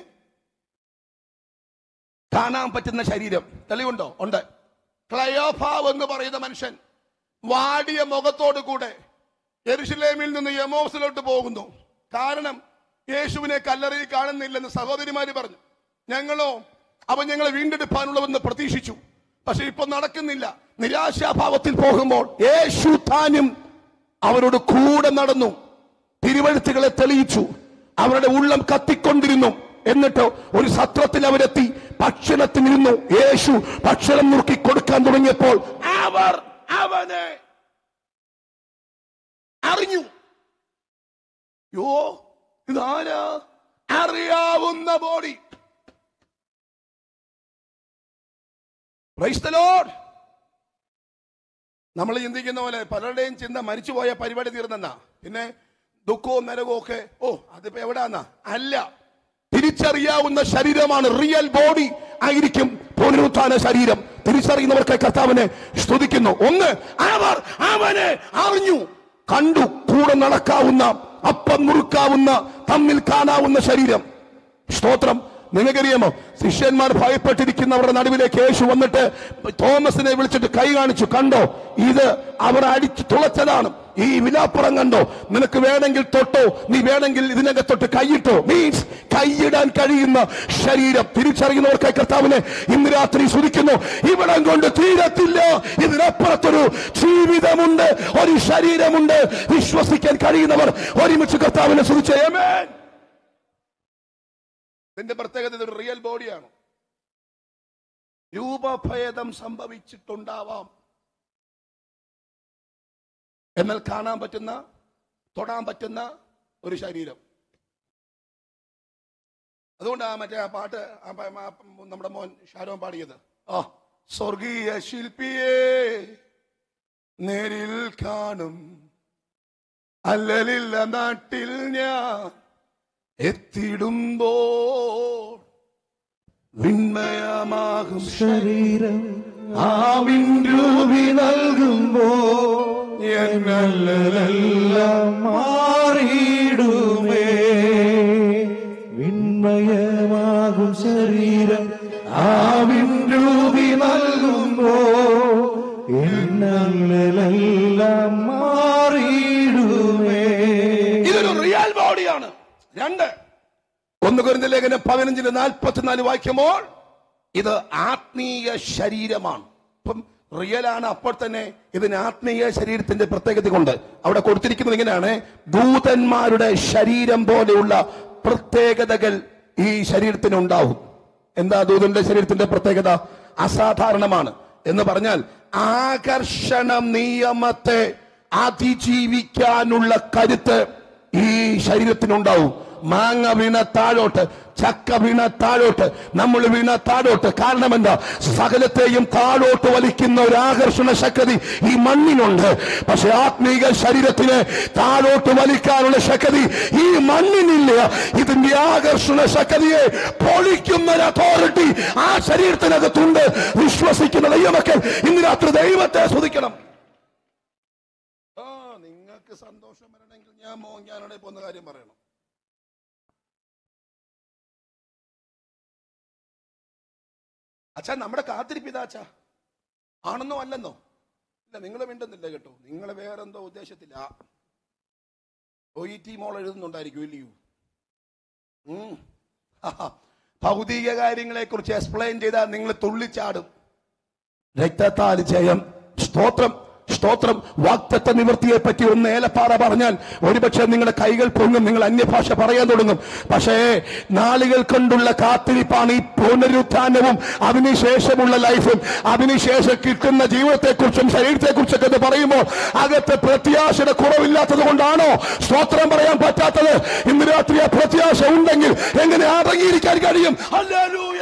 കാണാൻ പറ്റുന്ന ശരീരം തെളിവുണ്ടോ ഉണ്ട് ക്ലയോഭാവ് എന്ന് പറയുന്ന മനുഷ്യൻ വാടിയ മുഖത്തോടു കൂടെ എരുഷലേമിൽ നിന്ന് യമോസിലോട്ട് പോകുന്നു കാരണം യേശുവിനെ കല്ലറയിൽ കാണുന്നില്ലെന്ന് സഹോദരിമാര് പറഞ്ഞു ഞങ്ങളോ അവൻ ഞങ്ങളെ വീണ്ടെടുപ്പാനുള്ളവെന്ന് പ്രതീക്ഷിച്ചു പക്ഷെ ഇപ്പൊ നടക്കുന്നില്ല നിരാശാഭാവത്തിൽ പോകുമ്പോൾ യേശു താനും അവരോട് കൂടെ നടന്നു തിരുവഴുത്തുകളെ തെളിയിച്ചു അവരുടെ ഉള്ളം കത്തിക്കൊണ്ടിരുന്നു എന്നിട്ട് ഒരു സത്രത്തിൽ അവരെത്തി ഭക്ഷണത്തിനിരുന്നു യേശു ഭക്ഷണം നുറുക്കി കൊടുക്കാൻ തുടങ്ങിയപ്പോൾ അവർ അവനെ അറിഞ്ഞു യോ ഇതാരാ അറിയാവുന്ന ബോഡി Praise the Lord. നമ്മൾ ചിന്തിക്കുന്ന പോലെ പലരുടെയും ചിന്ത മരിച്ചുപോയ പരിപാടി തീർന്നെന്നാ പിന്നെ ദുഃഖവും നരകവും ഒക്കെ ഓ അതിപ്പോ എവിടാന്നാ അല്ല തിരിച്ചറിയാവുന്ന ശരീരമാണ് റിയൽ ബോഡി ആയിരിക്കും പുനരുത്ഥാന ശരീരം തിരിച്ചറിയുന്നവർക്ക് കർത്താവിനെ സ്തുതിക്കുന്നു ഒന്ന് അവർ അവനെ അറിഞ്ഞു കണ്ടു കൂടെ നടക്കാവുന്ന അപ്പം മുറുക്കാവുന്ന തമ്മിൽ കാണാവുന്ന ശരീരം സ്തോത്രം നിങ്ങൾക്കറിയാമോ ശിഷ്യന്മാർ ഭയപ്പെട്ടിരിക്കുന്നവരുടെ നടുവിലേക്ക് യേശു വന്നിട്ട് തോമസിനെ വിളിച്ചിട്ട് കൈ കാണിച്ചു കണ്ടോ ഇത് അവർ അടിച്ചു തുളച്ചതാണ് ഈ വിലാപ്പുറം കണ്ടോ നിനക്ക് വേണമെങ്കിൽ തൊട്ടോ നീ വേണമെങ്കിൽ ഇതിനകത്തൊട്ട് കൈയിട്ടോ മീൻസ് കൈയിടാൻ കഴിയുന്ന ശരീരം തിരിച്ചറിയുന്നവർക്കായി കർത്താവിനെ ഇന്ന് രാത്രി സ്തുതിക്കുന്നു ഇവിടം കൊണ്ട് തീരത്തില്ല ഇതിനപ്പുറത്തൊരു ജീവിതമുണ്ട് ഒരു ശരീരമുണ്ട് വിശ്വസിക്കാൻ കഴിയുന്നവർ ഒരുമിച്ച് കർത്താവിനെ സ്തുതിച്ചേ ആമേൻ ഇതിന്റെ പ്രത്യേകത ഇതൊരു റിയൽ ബോഡിയാണ് രൂപഭേദം സംഭവിച്ചിട്ടുണ്ടാവാം എന്നാൽ കാണാൻ പറ്റുന്ന തൊടാൻ പറ്റുന്ന ഒരു ശരീരം അതുകൊണ്ട് ആ മറ്റേ ആ പാട്ട് ആ പ- ആ നമ്മുടെ മോൻ ഷാരോൻ പാടിയത് ആ സ്വർഗീയ ശില്പിയെ നേരിൽ കാണും അല്ലലില്ല നാട്ടിൽ ഞാൻ എത്തിടുമ്പോൾ വിണ്മയമാകും ശരീരം ആവിൻ രൂപി നൽകുമ്പോ എന്നല്ലെല്ലാം മാറിയിടുമേ വിണ്മയമാകും ശരീരം ആവിൻ രൂപി നൽകുമ്പോ എന്നല്ലെല്ലാം മാറിയിടുമേ ഇതൊരു റിയൽ ബോഡിയാണ് രണ്ട് ഒന്ന് കുരുന്ന ലേഖനം പതിനഞ്ചിന് നാൽപ്പത്തിനാല് വായിക്കുമ്പോൾ ഇത് ആത്മീയ ശരീരമാണ് ഇപ്പം റിയലാണ് അപ്പോൾ തന്നെ ഇതിന് ആത്മീയ ശരീരത്തിന്റെ പ്രത്യേകത കൊണ്ട് അവിടെ കൊടുത്തിരിക്കുന്നത് ഇങ്ങനെയാണ് ദൂതന്മാരുടെ ശരീരം പോലെയുള്ള പ്രത്യേകതകൾ ഈ ശരീരത്തിന് ഉണ്ടാവും എന്താ ദൂതന്റെ ശരീരത്തിന്റെ പ്രത്യേകത അസാധാരണമാണ് എന്ന് പറഞ്ഞാൽ ആകർഷണ നിയമത്തെ അതിജീവിക്കാനുള്ള കരുത്ത് ഈ ശരീരത്തിനുണ്ടാവും മാങ്ങ വീണ താഴോട്ട് ചക്ക വീണ താഴോട്ട് നമ്മൾ വീണ താഴോട്ട് കാരണം എന്താ സകലത്തെയും താഴോട്ട് വലിക്കുന്ന ഒരു ആകർഷണ ശക്തി ഈ മണ്ണിനുണ്ട് പക്ഷെ ആത്മീക ശരീരത്തിന് താഴോട്ട് വലിക്കാനുള്ള ശക്തി ഈ മണ്ണിനില്ല ഇതിന്റെ ആകർഷണ ശക്തിയെ പൊളിക്കുന്ന ഒരു അതോറിറ്റി ആ ശരീരത്തിനകത്തുണ്ട് വിശ്വസിക്കുന്ന ദൈവമക്കൾ ഇന്ന് രാത്രി ദൈവത്തെ സ്തുതിക്കണം ആ നിങ്ങൾക്ക് സന്തോഷം വരണമെങ്കിൽ ഞാൻ മോങ്ങാനോടെ പോകുന്ന കാര്യം പറയണം അച്ഛാ നമ്മുടെ കാത്തിരിപ്പ് ഇതാ അച്ഛാ ആണെന്നോ അല്ലെന്നോ ഇല്ല നിങ്ങൾ മിണ്ടുന്നില്ല കേട്ടോ നിങ്ങൾ വേറെന്തോ ഉദ്ദേശത്തില്ല ഒ ഇ ടി മോൾ എഴുതുന്നുണ്ടായിരിക്കും ഇല്ലയോ ഉം. ഹാ. ഭൗതിക കാര്യങ്ങളെ കുറിച്ച് എക്സ്പ്ലെയിൻ ചെയ്താൽ നിങ്ങൾ തുള്ളിച്ചാടും രക്തത്താൽ ജയം സ്തോത്രം സ്തോത്രം വാക്തത്വ നിവൃത്തിയെ പറ്റി ഒന്ന് ഏലപ്പാറ പറഞ്ഞാൽ ഒരുപക്ഷെ നിങ്ങളുടെ കൈകൾ പൊങ്ങും നിങ്ങൾ അന്യഭാഷ പറയാൻ തുടങ്ങും പക്ഷേ നാളുകൾ കൊണ്ടുള്ള കാത്തിരിപ്പാണ് ഈ പുനരുത്ഥാനവും അതിനുശേഷമുള്ള ലൈഫും അതിനുശേഷം കിട്ടുന്ന ജീവിതത്തെക്കുറിച്ചും ശരീരത്തെക്കുറിച്ചൊക്കെ ഇത് പറയുമ്പോൾ അകത്ത് പ്രത്യാശയുടെ കുറവില്ലാത്തത് കൊണ്ടാണോ സ്തോത്രം പറയാൻ പറ്റാത്തത് ഇന്ന് രാത്രി ആ പ്രത്യാശ ഉണ്ടെങ്കിൽ എങ്ങനെ അടങ്ങിയിരിക്കാൻ കഴിയും ഹല്ലേലൂയ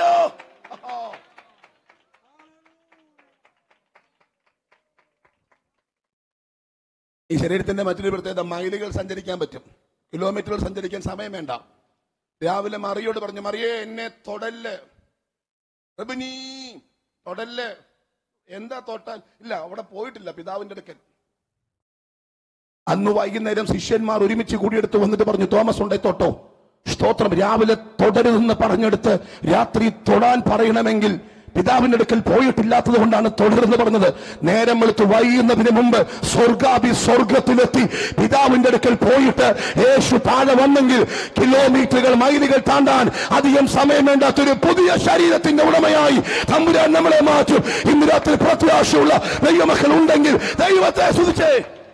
ഈ ശരീരത്തിന്റെ മറ്റൊരു പ്രത്യേകത മൈലുകൾ സഞ്ചരിക്കാൻ പറ്റും കിലോമീറ്ററുകൾ സഞ്ചരിക്കാൻ സമയം വേണ്ട രാവിലെ മറിയോട് പറഞ്ഞു മറിയേ എന്നെ തൊടല്ല് റബിനീ തൊടല്ല് എന്താ തൊട്ടാൽ ഇല്ല അവിടെ പോയിട്ടില്ല പിതാവിന്റെ അടുക്കൽ അന്ന് വൈകുന്നേരം ശിഷ്യന്മാർ ഒരുമിച്ച് കൂടിയെടുത്ത് വന്നിട്ട് പറഞ്ഞു തോമസ് ഉണ്ടേ തൊട്ടോ സ്തോത്രം രാവിലെ തൊടരുതെന്ന് പറഞ്ഞെടുത്ത് രാത്രി തൊടാൻ പറയണമെങ്കിൽ പിതാവിന്റെ അടുക്കൽ പോയിട്ടില്ലാത്തത് കൊണ്ടാണ് തുടർന്ന് പറഞ്ഞത് നേരം വെളുത്ത് വൈകുന്നതിന് മുമ്പ് സ്വർഗാഭി സ്വർഗത്തിലെത്തി പിതാവിന്റെ അടുക്കൽ പോയിട്ട് യേശു താഴെ വന്നെങ്കിൽ കിലോമീറ്ററുകൾ മൈലുകൾ താണ്ടാൻ അധികം സമയം വേണ്ടാത്തൊരു പുതിയ ശരീരത്തിന്റെ ഉടമയായി തമ്പുരാൻ നമ്മളെ മാറ്റും ഇന്ന് രാത്രി പ്രത്യാശയുള്ള ദൈവമക്കൾ ഉണ്ടെങ്കിൽ ദൈവത്തെ സ്തുതിച്ചേ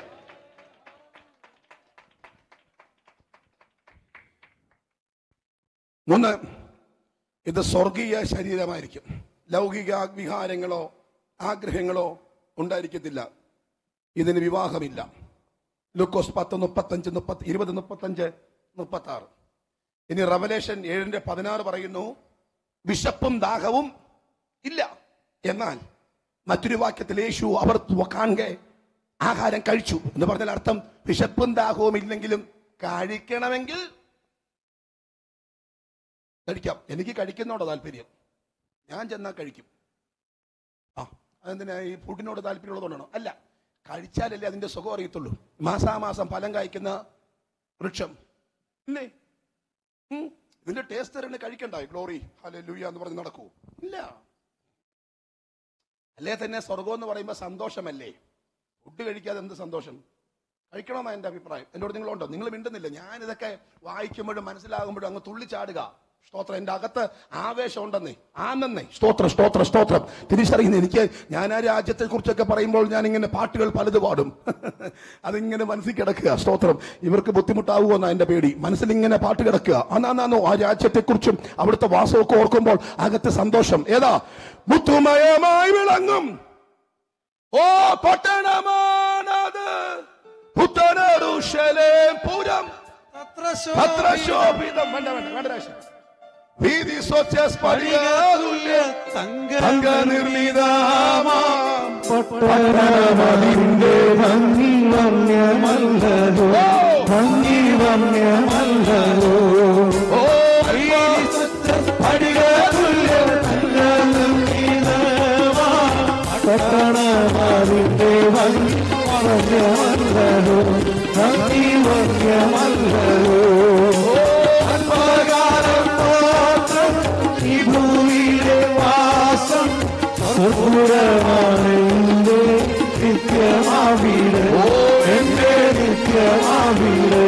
മൂന്ന് ഇത് സ്വർഗീയ ശരീരമായിരിക്കും ലൗകിക വിഹാരങ്ങളോ ആഗ്രഹങ്ങളോ ഉണ്ടായിരിക്കത്തില്ല ഇതിന് വിവാഹമില്ല ലൂക്കോസ് പത്ത് മുപ്പത്തഞ്ച് മുപ്പത്തി ഇരുപത് മുപ്പത്തഞ്ച് മുപ്പത്തി ആറ് ഇനി റവലേഷൻ ഏഴിന്റെ പതിനാറ് പറയുന്നു വിശപ്പും ദാഹവും ഇല്ല എന്നാൽ മറ്റൊരു വാക്യത്തിൽ യേശു അവർ കാണെ ആഹാരം കഴിച്ചു എന്ന് പറഞ്ഞാൽ അർത്ഥം വിശപ്പും ദാഹവും ഇല്ലെങ്കിലും കഴിക്കണമെങ്കിൽ കഴിക്കാം എനിക്ക് കഴിക്കുന്നോട് താല്പര്യം ഞാൻ ചെന്നാൽ കഴിക്കും ആ അതെന്തിനാ ഈ ഫുഡിനോട് താല്പര്യമുള്ളതുകൊണ്ടാണോ അല്ല കഴിച്ചാലല്ലേ അതിന്റെ സുഖം അറിയത്തുള്ളൂ മാസാമാസം ഫലം കായ്ക്കുന്ന വൃക്ഷം ഇല്ലേ ഉം. ഇതിന്റെ ടേസ്റ്റ് തന്നെ കഴിക്കണ്ടായി ഗ്ലോറി ഹലെ ലൂയ എന്ന് പറഞ്ഞ് നടക്കൂ ഇല്ല അല്ലേ തന്നെ സ്വർഗം എന്ന് പറയുമ്പോൾ സന്തോഷമല്ലേ ഫുഡ് കഴിക്കാതെ എന്ത് സന്തോഷം കഴിക്കണമെന്നാ എന്റെ അഭിപ്രായം എന്നോട് നിങ്ങളുണ്ടോ നിങ്ങൾ മിണ്ടുന്നില്ല ഞാൻ ഇതൊക്കെ വായിക്കുമ്പോഴും മനസ്സിലാകുമ്പോഴും അങ്ങ് തുള്ളിച്ചാടുക സ്തോത്രം എന്റെ അകത്ത് ആവേശം ഉണ്ടെന്നേ ആണെന്നേ സ്തോത്രം സ്തോത്രം സ്തോത്രം തിരിച്ചറിയുന്ന എനിക്ക് ഞാൻ ആ രാജ്യത്തെ കുറിച്ചൊക്കെ പറയുമ്പോൾ ഞാൻ ഇങ്ങനെ പാട്ടുകൾ പലത് പാടും അതിങ്ങനെ മനസ്സിൽ കിടക്കുക സ്തോത്രം ഇവർക്ക് ബുദ്ധിമുട്ടാവുമോ എന്നാ എന്റെ പേടി മനസ്സിൽ ഇങ്ങനെ പാട്ട് കിടക്കുക അന്നാന്നോ ആ രാജ്യത്തെക്കുറിച്ചും അവിടുത്തെ വാസമൊക്കെ ഓർക്കുമ്പോൾ അകത്ത് സന്തോഷം ഏതാ മുത്തുമയമായി വിളങ്ങും ഓ പട്ടണമാണത് പുത്തനറുഷലേം പുരം പത്രശോഭിതം വേണ്ട വേണ്ട വേണ്ട രാശി. വീതി സ്വച്ഛ സ്ഫടികാതുല്യ തങ്ക നിർമ്മിതമാം പട്ടണമതിന്റെ ഭംഗി വന്യമല്ലതോ ഭംഗി വന്യമല്ലതോ ഓ അടികതുല്യ പട്ടണമതിന്റെ ഭംഗി വന്യമല്ലതോ ഭംഗി വന്യമല്ലതോ അന്മകാലം മാത്രം ഈ ഭൂമിയിലെ വാസം സുഹൃതമാണ് എന്റെ നിത്യമാവീട് എന്റെ നിത്യമാവീട്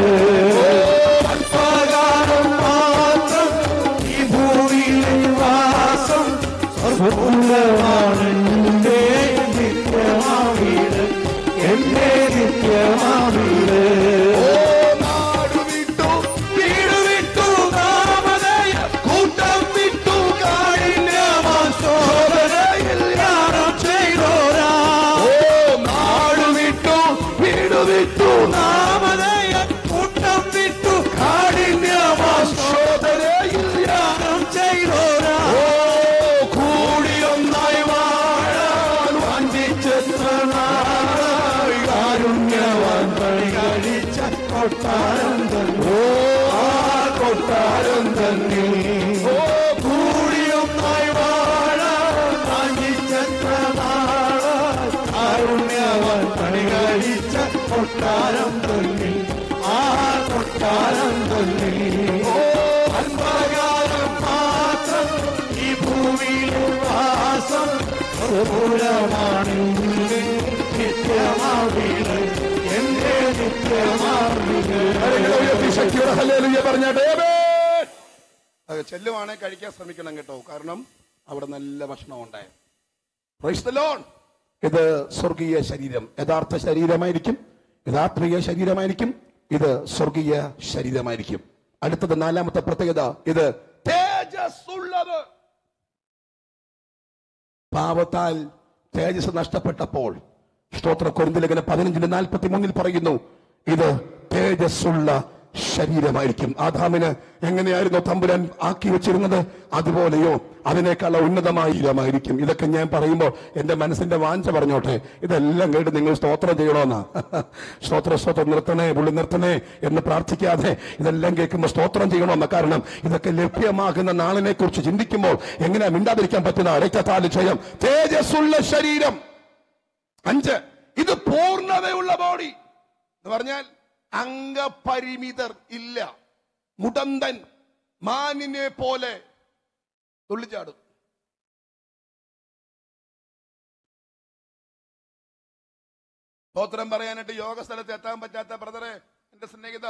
അല്പകാലം മാത്രം ഈ ഭൂമിയിലെ വാസം സുഹൃതമാണ് എന്റെ നിത്യമാവീട് എന്റെ നിത്യമാവീട് നാടു വിട്ടു വീട് വിട്ടു നാമതയ കൂട്ടം വിട്ടു കാഠിന്യമാം ശോധനയിൽ ധ്യാനം ചെയ്തോരാ ഓ നാടു വിട്ടു വീട് വിട്ടു നാമതയ കൂട്ടം വിട്ടു കാഠിന്യമാം ശോധനയിൽ ധ്യാനം ചെയ്തോരാ ഓ കൂടിയൊന്നായി വാഴാൻ വഞ്ചിച്ചെത്ര നാളായി കാരുണ്യവാൻ പണി കഴിച്ച കൊട്ടാരം തന്നെ ആ കൊട്ടാരം തന്നെ ഓ കൂടിയൊന്നായി വാഴാൻ വഞ്ചിച്ചെത്ര നാളായി കാരുണ്യവാൻ പണി കഴിച്ച കൊട്ടാരം തന്നെ ആ കൊട്ടാരം തന്നെ ഓ അൻപകാലം മാത്രം ഈ ഭൂമിയിലെ വാസം പൂരമാണ് നിത്യമാവീട് എന്റെ നിത്യമാവീട് ഉയർത്തി ശക്തിയോടെ ഹല്ലേലൂയ പറഞ്ഞാട്ടെ അത് ചെല്ലുവാണെ കഴിക്കാൻ ശ്രമിക്കണം കേട്ടോ കാരണം അവിടെ നല്ല ഭക്ഷണം ഉണ്ടായ ഇത് സ്വർഗീയ ശരീരം യഥാർത്ഥ ശരീരമായിരിക്കും യഥാർത്ഥീയ ശരീരമായിരിക്കും ഇത് സ്വർഗീയ ശരീരമായിരിക്കും അടുത്തത് നാലാമത്തെ പ്രത്യേകത ഇത് തേജസ് ഉള്ളത് പാപത്താൽ തേജസ് നഷ്ടപ്പെട്ടപ്പോൾ സ്തോത്ര കൊരിന്തിലേഖന പതിനഞ്ചിന്റെ നാൽപ്പത്തി മൂന്നിൽ പറയുന്നു ഇത് തേജസ്സുള്ള ശരീരമായിരിക്കും ആദാമിന് എങ്ങനെയായിരുന്നു തമ്പുരാൻ ആക്കി വെച്ചിരുന്നത് അതുപോലെയോ അതിനേക്കാൾ ഉന്നതമായ ശരീരമായിരിക്കും ഇതൊക്കെ ഞാൻ പറയുമ്പോൾ എന്റെ മനസ്സിന്റെ വാഞ്ച പറഞ്ഞോട്ടെ ഇതെല്ലാം കേട്ട് നിങ്ങൾ സ്തോത്രം ചെയ്യണമെന്നാ സ്തോത്ര സ്തോത്രം നിർത്തണേ പുള്ളി നിർത്തണേ എന്ന് പ്രാർത്ഥിക്കാതെ ഇതെല്ലാം കേൾക്കുമ്പോൾ സ്തോത്രം ചെയ്യണമെന്ന കാരണം ഇതൊക്കെ ലഭ്യമാകുന്ന നാളിനെ കുറിച്ച് ചിന്തിക്കുമ്പോൾ എങ്ങനെയാ മിണ്ടാതിരിക്കാൻ പറ്റുന്ന രക്തത്താല് ക്ഷയം തേജസ്സുള്ള ശരീരം അഞ്ച് ഇത് പൂർണ്ണതയുള്ള ബോഡി എന്ന് പറഞ്ഞാൽ അംഗപരിമിതർ ഇല്ല മുടന്തൻ മാനിനെ പോലെ തുള്ളിച്ചാടും സ്തോത്രം പറയാനായിട്ട് യോഗ സ്ഥലത്ത് എത്താൻ പറ്റാത്ത ബ്രദറെ എന്റെ സ്നേഹിത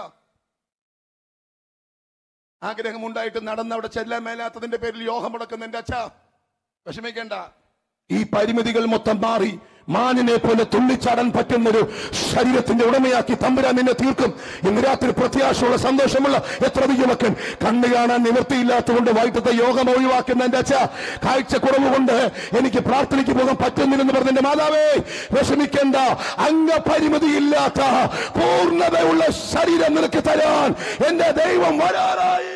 ആഗ്രഹമുണ്ടായിട്ട് നടന്ന് അവിടെ ചെല്ലാൻ മേലാത്തതിന്റെ പേരിൽ യോഗം മുടക്കുന്ന എന്റെ അച്ഛ വിഷമിക്കേണ്ട ഈ പരിമിതികൾ മൊത്തം മാറി മാനിനെ പോലെ തുള്ളിച്ചാടാൻ പറ്റുന്നൊരു ശരീരത്തിന്റെ ഉടമയാക്കി തമ്പുരാൻ നിന്നെ തീർക്കും ഇന്ന് രാത്രി പ്രത്യാശയുള്ള സന്തോഷമുള്ള എത്ര വിജയമക്കൻ കണ്ണു കാണാൻ നിവൃത്തിയില്ലാത്തതുകൊണ്ട് വൈകിട്ടത്തെ യോഗം ഒഴിവാക്കുന്ന എന്റെ അച്ഛ കാഴ്ച കുറവ് കൊണ്ട് എനിക്ക് പ്രാർത്ഥനയ്ക്ക് പോകാൻ പറ്റുന്നില്ലെന്ന് പറഞ്ഞ എന്റെ മാതാവേ വിഷമിക്കേണ്ട അംഗപരിമിതിയില്ലാത്ത പൂർണ്ണതയുള്ള ശരീരം നിനക്ക് തരാൻ എന്റെ ദൈവം വരാറായി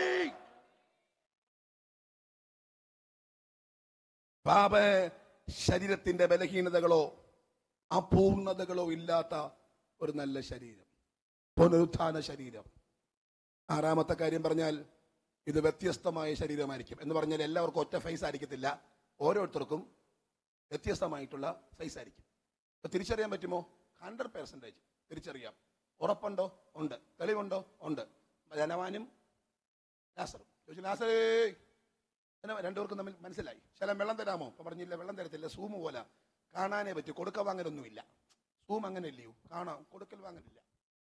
പാപ ശരീരത്തിന്റെ ബലഹീനതകളോ അപൂർണതകളോ ഇല്ലാത്ത ഒരു നല്ല ശരീരം പുനരുത്ഥാന ശരീരം ആറാമത്തെ കാര്യം പറഞ്ഞാൽ ഇത് വ്യത്യസ്തമായ ശരീരമായിരിക്കും എന്ന് പറഞ്ഞാൽ എല്ലാവർക്കും ഒറ്റ ഫേസ് ആയിരിക്കത്തില്ല ഓരോരുത്തർക്കും വ്യത്യസ്തമായിട്ടുള്ള ഫേസ് ആയിരിക്കും അപ്പൊ തിരിച്ചറിയാൻ പറ്റുമോ ഹൺഡ്രഡ് പെർസെൻറ്റേജ് തിരിച്ചറിയാം ഉറപ്പുണ്ടോ ഉണ്ട് തെളിവുണ്ടോ ഉണ്ട് ധനവാനും ലാസറും ചോദിച്ചു ലാസറേ അങ്ങനെ രണ്ടുപേർക്കും തമ്മിൽ മനസ്സിലായി ശലം വെള്ളം തരാമോ അപ്പൊ പറഞ്ഞില്ല വെള്ളം തരത്തില്ല സൂമ് പോലെ കാണാനേ പറ്റൂ കൊടുക്ക വാങ്ങലൊന്നുമില്ല സൂം അങ്ങനെ ഇല്ലയോ കാണാം കൊടുക്കൽ വാങ്ങലില്ല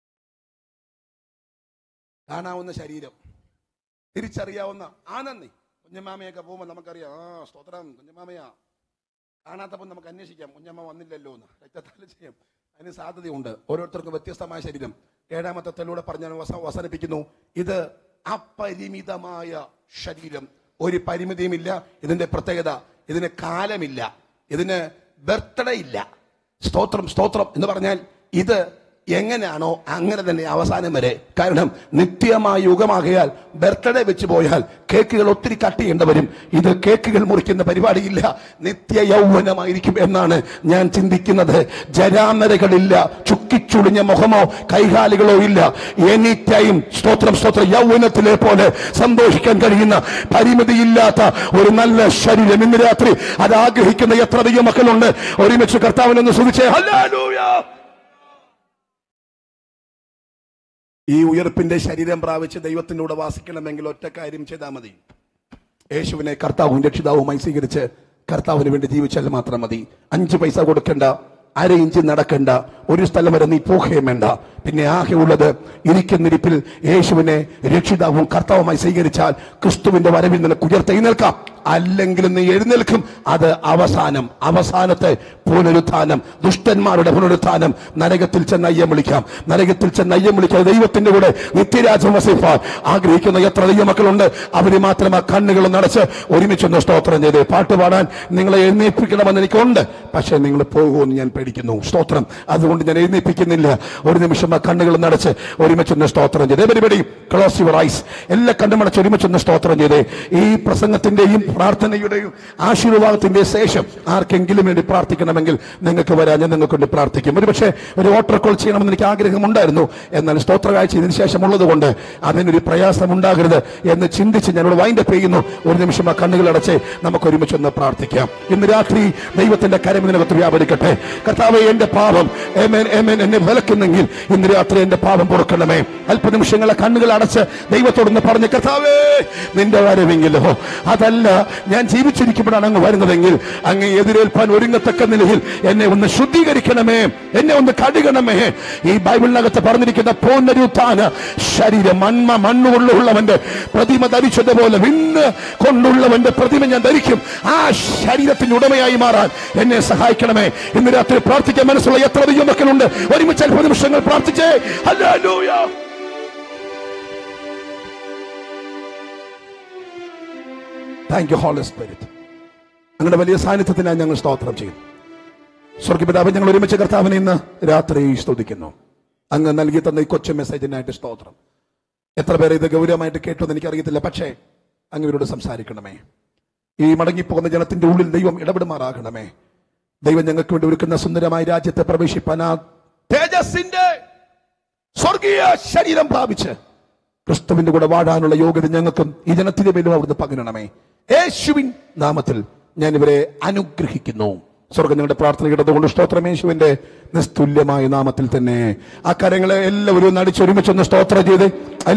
കാണാവുന്ന ശരീരം തിരിച്ചറിയാവുന്ന ആനന്ദി കുഞ്ഞമ്മാമയൊക്കെ പോകുമ്പോൾ നമുക്കറിയാം ആ സ്തോത്രം കുഞ്ഞമ്മാമയാ കാണാത്തപ്പോൾ നമുക്ക് അന്വേഷിക്കാം കുഞ്ഞമ്മ വന്നില്ലല്ലോ എന്ന് രക്തത്താല് ചെയ്യാം അതിന് സാധ്യതയുണ്ട് ഓരോരുത്തർക്കും വ്യത്യസ്തമായ ശരീരം ഏഴാമത്തെ തെളിവിടെ പറഞ്ഞാൽ വസ- അവസാനിപ്പിക്കുന്നു ഇത് അപരിമിതമായ ശരീരം ഒരു പരിമിതിയുമില്ല ഇതിന്റെ പ്രത്യേകത ഇതിന് കാലമില്ല ഇതിന് ബർത്ത്ഡേ ഇല്ല സ്തോത്രം സ്തോത്രം എന്ന് പറഞ്ഞാൽ ഇത് എങ്ങനെയാണോ അങ്ങനെ തന്നെ അവസാനം വരെ കാരണം നിത്യമായ യുഗമാകയാൽ ബർത്ത്ഡേ വെച്ച് പോയാൽ കേക്കുകൾ ഒത്തിരി കട്ട് ചെയ്യേണ്ടി വരും ഇത് കേക്കുകൾ മുറിക്കുന്ന പരിപാടിയില്ല നിത്യ യൗവനമായിരിക്കും എന്നാണ് ഞാൻ ചിന്തിക്കുന്നത് ജരാനരകളില്ല ചുക്കിച്ചുളിഞ്ഞ മുഖമോ കൈകാലുകളോ ഇല്ല എനി ടൈം സ്തോത്രം സ്തോത്രം യൗവനത്തിലെ പോലെ സന്തോഷിക്കാൻ കഴിയുന്ന പരിമിതിയില്ലാത്ത ഒരു നല്ല ശരീരം ഇന്ന് രാത്രി അത് ആഗ്രഹിക്കുന്ന എത്ര അധികം മക്കളുണ്ട് ഒരുമിച്ച് കർത്താവിനൊന്ന് സുഖിച്ചേ ഹല്ലേലൂയ ഈ ഉയർപ്പിന്റെ ശരീരം പ്രാപിച്ച് ദൈവത്തിന്റെ കൂടെ വാസിക്കണമെങ്കിൽ ഒറ്റ കാര്യം ചെയ്താൽ മതി യേശുവിനെ കർത്താവും രക്ഷിതാവുമായി സ്വീകരിച്ച് കർത്താവിന് വേണ്ടി ജീവിച്ചാൽ മാത്രം മതി അഞ്ച് പൈസ കൊടുക്കണ്ട അര ഇഞ്ച് നടക്കണ്ട ഒരു സ്ഥലം വരെ നീ പോകുകയും വേണ്ട പിന്നെ ആകെ ഉള്ളത് ഇരിക്കുന്നിരിപ്പിൽ യേശുവിനെ രക്ഷിതാവും കർത്താവുമായി സ്വീകരിച്ചാൽ ക്രിസ്തുവിന്റെ വരവിൽ നിനക്ക് ഉയർത്തെഴുന്നേൽക്കാം അല്ലെങ്കിൽ നീ എഴുന്നേൽക്കും അത് അവസാനം അവസാനത്തെ പുനരുത്ഥാനം ദുഷ്ടന്മാരുടെ പുനരുത്ഥാനം നരകത്തിൽ ചെന്ന് അയ്യം വിളിക്കാം നരകത്തിൽ ചെന്ന് അയ്യം വിളിക്കാം ദൈവത്തിന്റെ കൂടെ നിത്യരാജ്യം വസിപ്പാൻ ആഗ്രഹിക്കുന്ന എത്ര ദൈവമക്കളുണ്ട് അവര് മാത്രം ആ കണ്ണുകൾ നടച്ച് ഒരുമിച്ചൊന്ന് സ്തോത്രം ചെയ്ത് പാട്ട് പാടാൻ നിങ്ങളെ എഴുന്നേൽപ്പിക്കണമെന്ന് എനിക്കുണ്ട് പക്ഷേ നിങ്ങൾ പോകുമെന്ന് ഞാൻ പേടിക്കുന്നു സ്തോത്രം അതുകൊണ്ട് ഞാൻ എഴുന്നേൽപ്പിക്കുന്നില്ല ഒരു നിമിഷം ആ കണ്ണുകൾ നടച്ച് ഒരുമിച്ചൊന്ന് സ്തോത്രം ചെയ്ത് എവരിബഡി ക്ലോസ് യുവർ ഐസ് എല്ലാ കണ്ണുമടച്ച് ഒരുമിച്ചൊന്ന് സ്തോത്രം ചെയ്ത് ഈ പ്രസംഗത്തിന്റെയും പ്രാർത്ഥനയുടെയും ആശീർവാദത്തിന്റെ ശേഷം ആർക്കെങ്കിലും വേണ്ടി പ്രാർത്ഥിക്കണമെങ്കിൽ നിങ്ങൾക്ക് വരാൻ ഞാൻ നിങ്ങൾക്ക് വേണ്ടി പ്രാർത്ഥിക്കും ഒരുപക്ഷെ ഒരു വോട്ടർ കോൾ ചെയ്യണമെന്ന് എനിക്ക് ആഗ്രഹമുണ്ടായിരുന്നു എന്നാൽ സ്തോത്ര കാഴ്ച ഇതിന് ശേഷം ഉള്ളത് കൊണ്ട് അതിനൊരു പ്രയാസം ഉണ്ടാകരുത് എന്ന് ചിന്തിച്ച് ഞാനിവിടെ വൈൻഡപ്പ് ചെയ്യുന്നു ഒരു നിമിഷം ആ കണ്ണുകൾ അടച്ച് നമുക്ക് ഒരുമിച്ചൊന്ന് പ്രാർത്ഥിക്കാം ഇന്ന് രാത്രി ദൈവത്തിന്റെ കരം ഇതിനകത്ത് വ്യാപരിക്കട്ടെ കർത്താവെ എന്റെ പാപം ഏമേൻ ഏമേൻ എന്നെ വിലക്കുന്നെങ്കിൽ ഇന്ന് രാത്രി എന്റെ പാപം പൊറുക്കണമേ അല്പനിമിഷങ്ങളെ കണ്ണുകൾ അടച്ച് ദൈവത്തോടൊന്ന് പറഞ്ഞ് കർത്താവേ നിന്റെ വരവെങ്കിലോ അതല്ല ഞാൻ ജീവിച്ചിരിക്കുമ്പോഴാണ് അങ്ങ് വരുന്നതെങ്കിൽ അങ്ങ് എതിരേൽപ്പാൻ ഒരുങ്ങത്തക്ക നിലയിൽ എന്നെ ഒന്ന് ശുദ്ധീകരിക്കണമേ എന്നെ ഒന്ന് കഴുകണമേ ഈ ബൈബിളിനകത്ത് പറഞ്ഞിരിക്കുന്ന പൂർണ്ണരുത്ഥാന ശരീരം മണ്മ മണ്ണുകൊള്ളുള്ളവന്റെ പ്രതിമ ധരിച്ചതുപോലെ വിണ്ണ് കൊണ്ടുള്ളവന്റെ പ്രതിമ ഞാൻ ധരിക്കും ആ ശരീരത്തിന്റെ ഉടമയായി മാറാൻ എന്നെ സഹായിക്കണമേ ഇന്ന് രാത്രി പ്രാർത്ഥിക്കാൻ മനസ്സുള്ള എത്ര അധികം മക്കളുണ്ട് ഒരുമിച്ച് അല്പ നിമിഷങ്ങൾ പ്രാർത്ഥിച്ചേ hallelujah thank you holy spirit അങ്ങയുടെ വലിയ സാന്നിധ്യത്തിനായി ഞങ്ങൾ സ്തോത്രം ചെയ്യുന്നു സ്വർഗപിതാവ് ഞങ്ങൾ ഒരുമിച്ച് കർത്താവിനെ ഇന്ന് രാത്രി സ്തുതിക്കുന്നു അങ്ങ് നൽകി തന്ന ഈ കൊച്ചു മെസ്സേജിനായിട്ട് സ്തോത്രം എത്ര പേര് ഇത് ഗൗരവമായിട്ട് കേട്ടു എന്ന് എനിക്കറിയത്തില്ല പക്ഷേ അങ്ങ് ഇവരോട് സംസാരിക്കണമേ ഈ മടങ്ങിപ്പോകുന്ന ജനത്തിന്റെ ഉള്ളിൽ ദൈവം ഇടപെടുമാറാകണമേ ദൈവം ഞങ്ങൾക്ക് വേണ്ടി ഒരുക്കുന്ന സുന്ദരമായ രാജ്യത്തെ പ്രവേശിപ്പാൻ ആ തേജസ്സിന്റെ സ്വർഗീയ ശരീരം പ്രാപിച്ച് ക്രിസ്തുവിന്റെ കൂടെ വാഴാനുള്ള യോഗ്യത ഞങ്ങൾക്കും ഈ ജനത്തിന്റെ മേലും അവിടുന്ന് പകരണമേ യേശുവിൻ നാമത്തിൽ ഞാൻ ഇവരെ അനുഗ്രഹിക്കുന്നു സ്വർഗം ഞങ്ങളുടെ പ്രാർത്ഥന കേട്ടതുകൊണ്ട് സ്തോത്രം യേശുവിന്റെ നിസ്തുല്യമായ നാമത്തിൽ തന്നെ ആ കരങ്ങളെ എല്ലാവരും ഒന്ന് അടിച്ചൊരുമിച്ചൊന്ന് സ്തോത്രം ചെയ്ത്